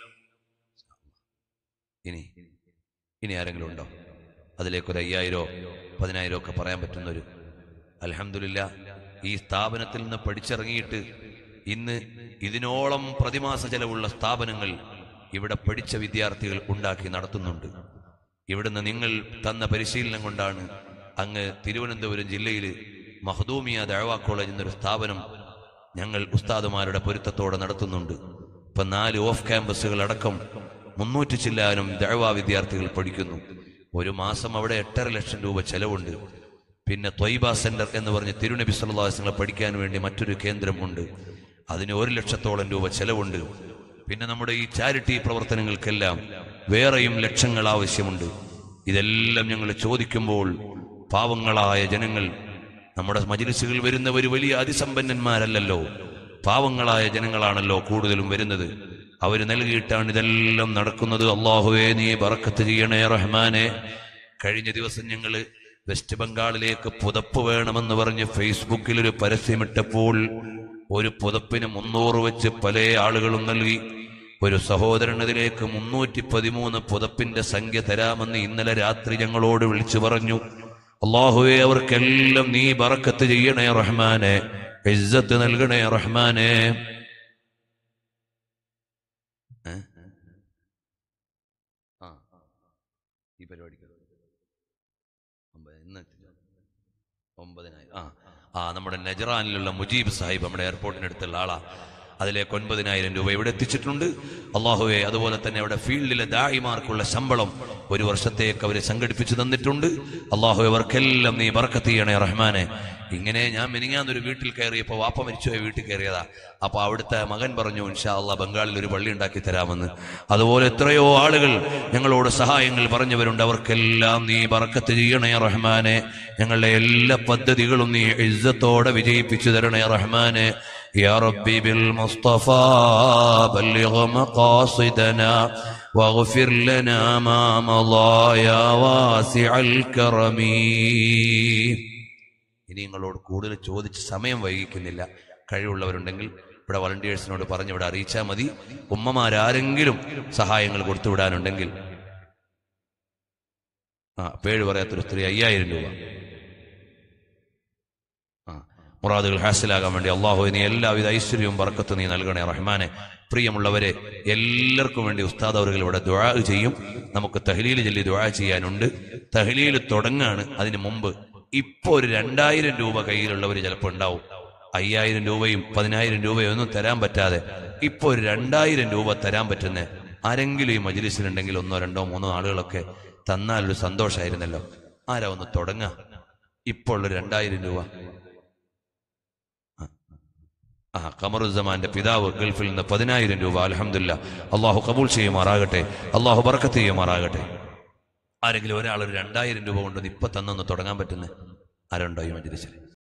ഇനി ഇനി ആരെങ്കിലും ഉണ്ടോ അതിലേക്ക് ഒരു അയ്യായിരോ പതിനായിരോ ഒക്കെ പറയാൻ പറ്റുന്നൊരു അൽഹംദുലില്ല ഈ സ്ഥാപനത്തിൽ നിന്ന് പഠിച്ചിറങ്ങിയിട്ട് ഇന്ന് ഇതിനോളം പ്രതിമാസ ചെലവുള്ള സ്ഥാപനങ്ങൾ ഇവിടെ പഠിച്ച വിദ്യാർത്ഥികൾ ഉണ്ടാക്കി നടത്തുന്നുണ്ട് ഇവിടുന്ന് നിങ്ങൾ തന്ന പരിശീലനം കൊണ്ടാണ് അങ്ങ് തിരുവനന്തപുരം ജില്ലയിൽ മഹദൂമിയ ദഴവ കോളേജ് എന്നൊരു സ്ഥാപനം ഞങ്ങൾ ഉസ്താദുമാരുടെ പൊരുത്തത്തോടെ നടത്തുന്നുണ്ട് ഇപ്പൊ നാല് ഓഫ് ക്യാമ്പസുകൾ അടക്കം മുന്നൂറ്റി ചില്ലാനും ദഴവ വിദ്യാർത്ഥികൾ പഠിക്കുന്നു ഒരു മാസം അവിടെ എട്ടര ലക്ഷം രൂപ ചെലവുണ്ട് പിന്നെ ത്വയ്ബ സെന്റർ എന്ന് പറഞ്ഞ് തിരുനബി സല്ലാസ്ങ്ങളെ പഠിക്കാൻ വേണ്ടി മറ്റൊരു കേന്ദ്രമുണ്ട് അതിന് ഒരു ലക്ഷത്തോളം രൂപ ചെലവുണ്ട് പിന്നെ നമ്മുടെ ഈ ചാരിറ്റി പ്രവർത്തനങ്ങൾക്കെല്ലാം വേറെയും ലക്ഷങ്ങൾ ആവശ്യമുണ്ട് ഇതെല്ലാം ഞങ്ങൾ ചോദിക്കുമ്പോൾ പാവങ്ങളായ ജനങ്ങൾ നമ്മുടെ മജിലിസുകൾ വരുന്നവർ വലിയ അതിസമ്പന്നന്മാരല്ലല്ലോ പാവങ്ങളായ ജനങ്ങളാണല്ലോ കൂടുതലും വരുന്നത് അവർ നൽകിയിട്ടാണ് ഇതെല്ലാം നടക്കുന്നത് അള്ളാഹുവേ നീ ബറക്കത്ത് ചെയ്യണേ റഹ്മാനെ കഴിഞ്ഞ ദിവസം ഞങ്ങൾ വെസ്റ്റ് ബംഗാളിലേക്ക് പുതപ്പ് വേണമെന്ന് പറഞ്ഞ് ഫേസ്ബുക്കിൽ ഒരു പരസ്യമിട്ടപ്പോൾ ഒരു പുതപ്പിന് മുന്നൂറ് വെച്ച് പല ആളുകളും നൽകി ഒരു സഹോദരൻ അതിലേക്ക് മുന്നൂറ്റി പതിമൂന്ന് പുതപ്പിന്റെ സംഖ്യ തരാമെന്ന് ഇന്നലെ രാത്രി ഞങ്ങളോട് വിളിച്ചു പറഞ്ഞു അള്ളാഹുവെ അവർക്കെല്ലാം നീ ബറക്കത്ത് ചെയ്യണേ റഹ്മാനെ ഇസ്സത്ത് നൽകണേ റഹ്മാനെ ഏ? ആ ഈ പരിപാടിക്ക് ഒമ്പത് ഇന്ന് എത്തില്ല. ഒമ്പതിനായിരം ആ ആ നമ്മുടെ നജറാനിലുള്ള മുജീബ് സാഹിബ് നമ്മുടെ എയർപോർട്ടിനടുത്തുള്ള ആളാ അതിലേക്ക് ഒൻപതിനായിരം രൂപ ഇവിടെ എത്തിച്ചിട്ടുണ്ട് അള്ളാഹുവെ അതുപോലെ തന്നെ അവിടെ ഫീൽഡിലെ ദായിമാർക്കുള്ള ശമ്പളം ഒരു വർഷത്തേക്ക് അവർ സംഘടിപ്പിച്ചു തന്നിട്ടുണ്ട് അള്ളാഹു അവർക്കെല്ലാം നീ ബർക്കത്ത് ചെയ്യണേ റഹ്മാനെ ഇങ്ങനെ ഞാൻ മിനിങ്ങാന്നൊരു വീട്ടിൽ കയറിയപ്പോൾ വാപ്പ മരിച്ചുപോയ വീട്ടിൽ കയറിയതാ അപ്പൊ അവിടുത്തെ മകൻ പറഞ്ഞു ഇൻഷാ അള്ളാഹ് ബംഗാളിൽ ഒരു പള്ളി ഉണ്ടാക്കി തരാമെന്ന് അതുപോലെ എത്രയോ ആളുകൾ ഞങ്ങളോട് സഹായങ്ങൾ പറഞ്ഞവരുണ്ട് അവർക്കെല്ലാം നീ ബർക്കത്ത് ചെയ്യണേ റഹ്മാനെ ഞങ്ങളുടെ എല്ലാ പദ്ധതികളും നീ ഇജ്ജത്തോടെ വിജയിപ്പിച്ചു തരണേ റഹ്മാനെ يا ربي بالمصطفى بلغ مقاصدنا واغفر لنا ما مضى يا واسع الكرم ഇനി നിങ്ങളോട് കൂടുതൽ ചോദിച്ച് സമയം വൈകിക്കുന്നില്ല കഴിവുള്ളവരുണ്ടെങ്കിൽ ഇവിടെ വളണ്ടിയേഴ്സിനോട് പറഞ്ഞ് ഇവിടെ അറിയിച്ചാൽ മതി ഉമ്മമാരാരെങ്കിലും സഹായങ്ങൾ കൊടുത്തുവിടാനുണ്ടെങ്കിൽ ആ പേര് പറയാത്തൊരു സ്ത്രീ അയ്യായിരം രൂപ ആ മുറാദുകൾ ഹാസിലാകാൻ വേണ്ടി അള്ളാഹു നീ എല്ലാവിധ ഐശ്വര്യവും ബർക്കത്ത് നീ നൽകണേ റഹ്മാനെ പ്രിയമുള്ളവരെ എല്ലാവർക്കും വേണ്ടി ഉസ്താദ് അവർ ഇവിടെ ദുആ ചെയ്യും നമുക്ക് തഹ്ലീൽ ചൊല്ലി ദുആ ചെയ്യാനുണ്ട് തഹ്ലീൽ തുടങ്ങാണ് അതിന് മുമ്പ് ഇപ്പൊ ഒരു രണ്ടായിരം രൂപ കയ്യിലുള്ളവർ ചിലപ്പോൾ ഉണ്ടാവും അയ്യായിരം രൂപയും പതിനായിരം രൂപയും ഒന്നും തരാൻ പറ്റാതെ ഇപ്പൊ ഒരു രണ്ടായിരം രൂപ തരാൻ പറ്റുന്ന ആരെങ്കിലും ഈ മജ്ലിസിലുണ്ടെങ്കിൽ ഒന്നോ രണ്ടോ മൂന്നോ ആളുകളൊക്കെ തന്നാൽ ഒരു സന്തോഷമായിരുന്നല്ലോ ആരാ ഒന്ന് തുടങ്ങാ ഇപ്പോൾ ഒരു രണ്ടായിരം രൂപ ആ ഖമറുസമാന്റെ പിതാവ് ഗൾഫിൽ നിന്ന് പതിനായിരം രൂപ അലഹമില്ല അള്ളാഹു കബൂൾ ചെയ്യുമാറാകട്ടെ അള്ളാഹു ബർക്കത്ത് ചെയ്യുമാറാകട്ടെ ആരെങ്കിലും ഒരാൾ ഒരു രണ്ടായിരം രൂപ കൊണ്ട് ഇപ്പൊ തന്നൊന്ന് തുടങ്ങാൻ പറ്റുന്നേ ആരുണ്ടോ ഈ മജ്ലിസിൽ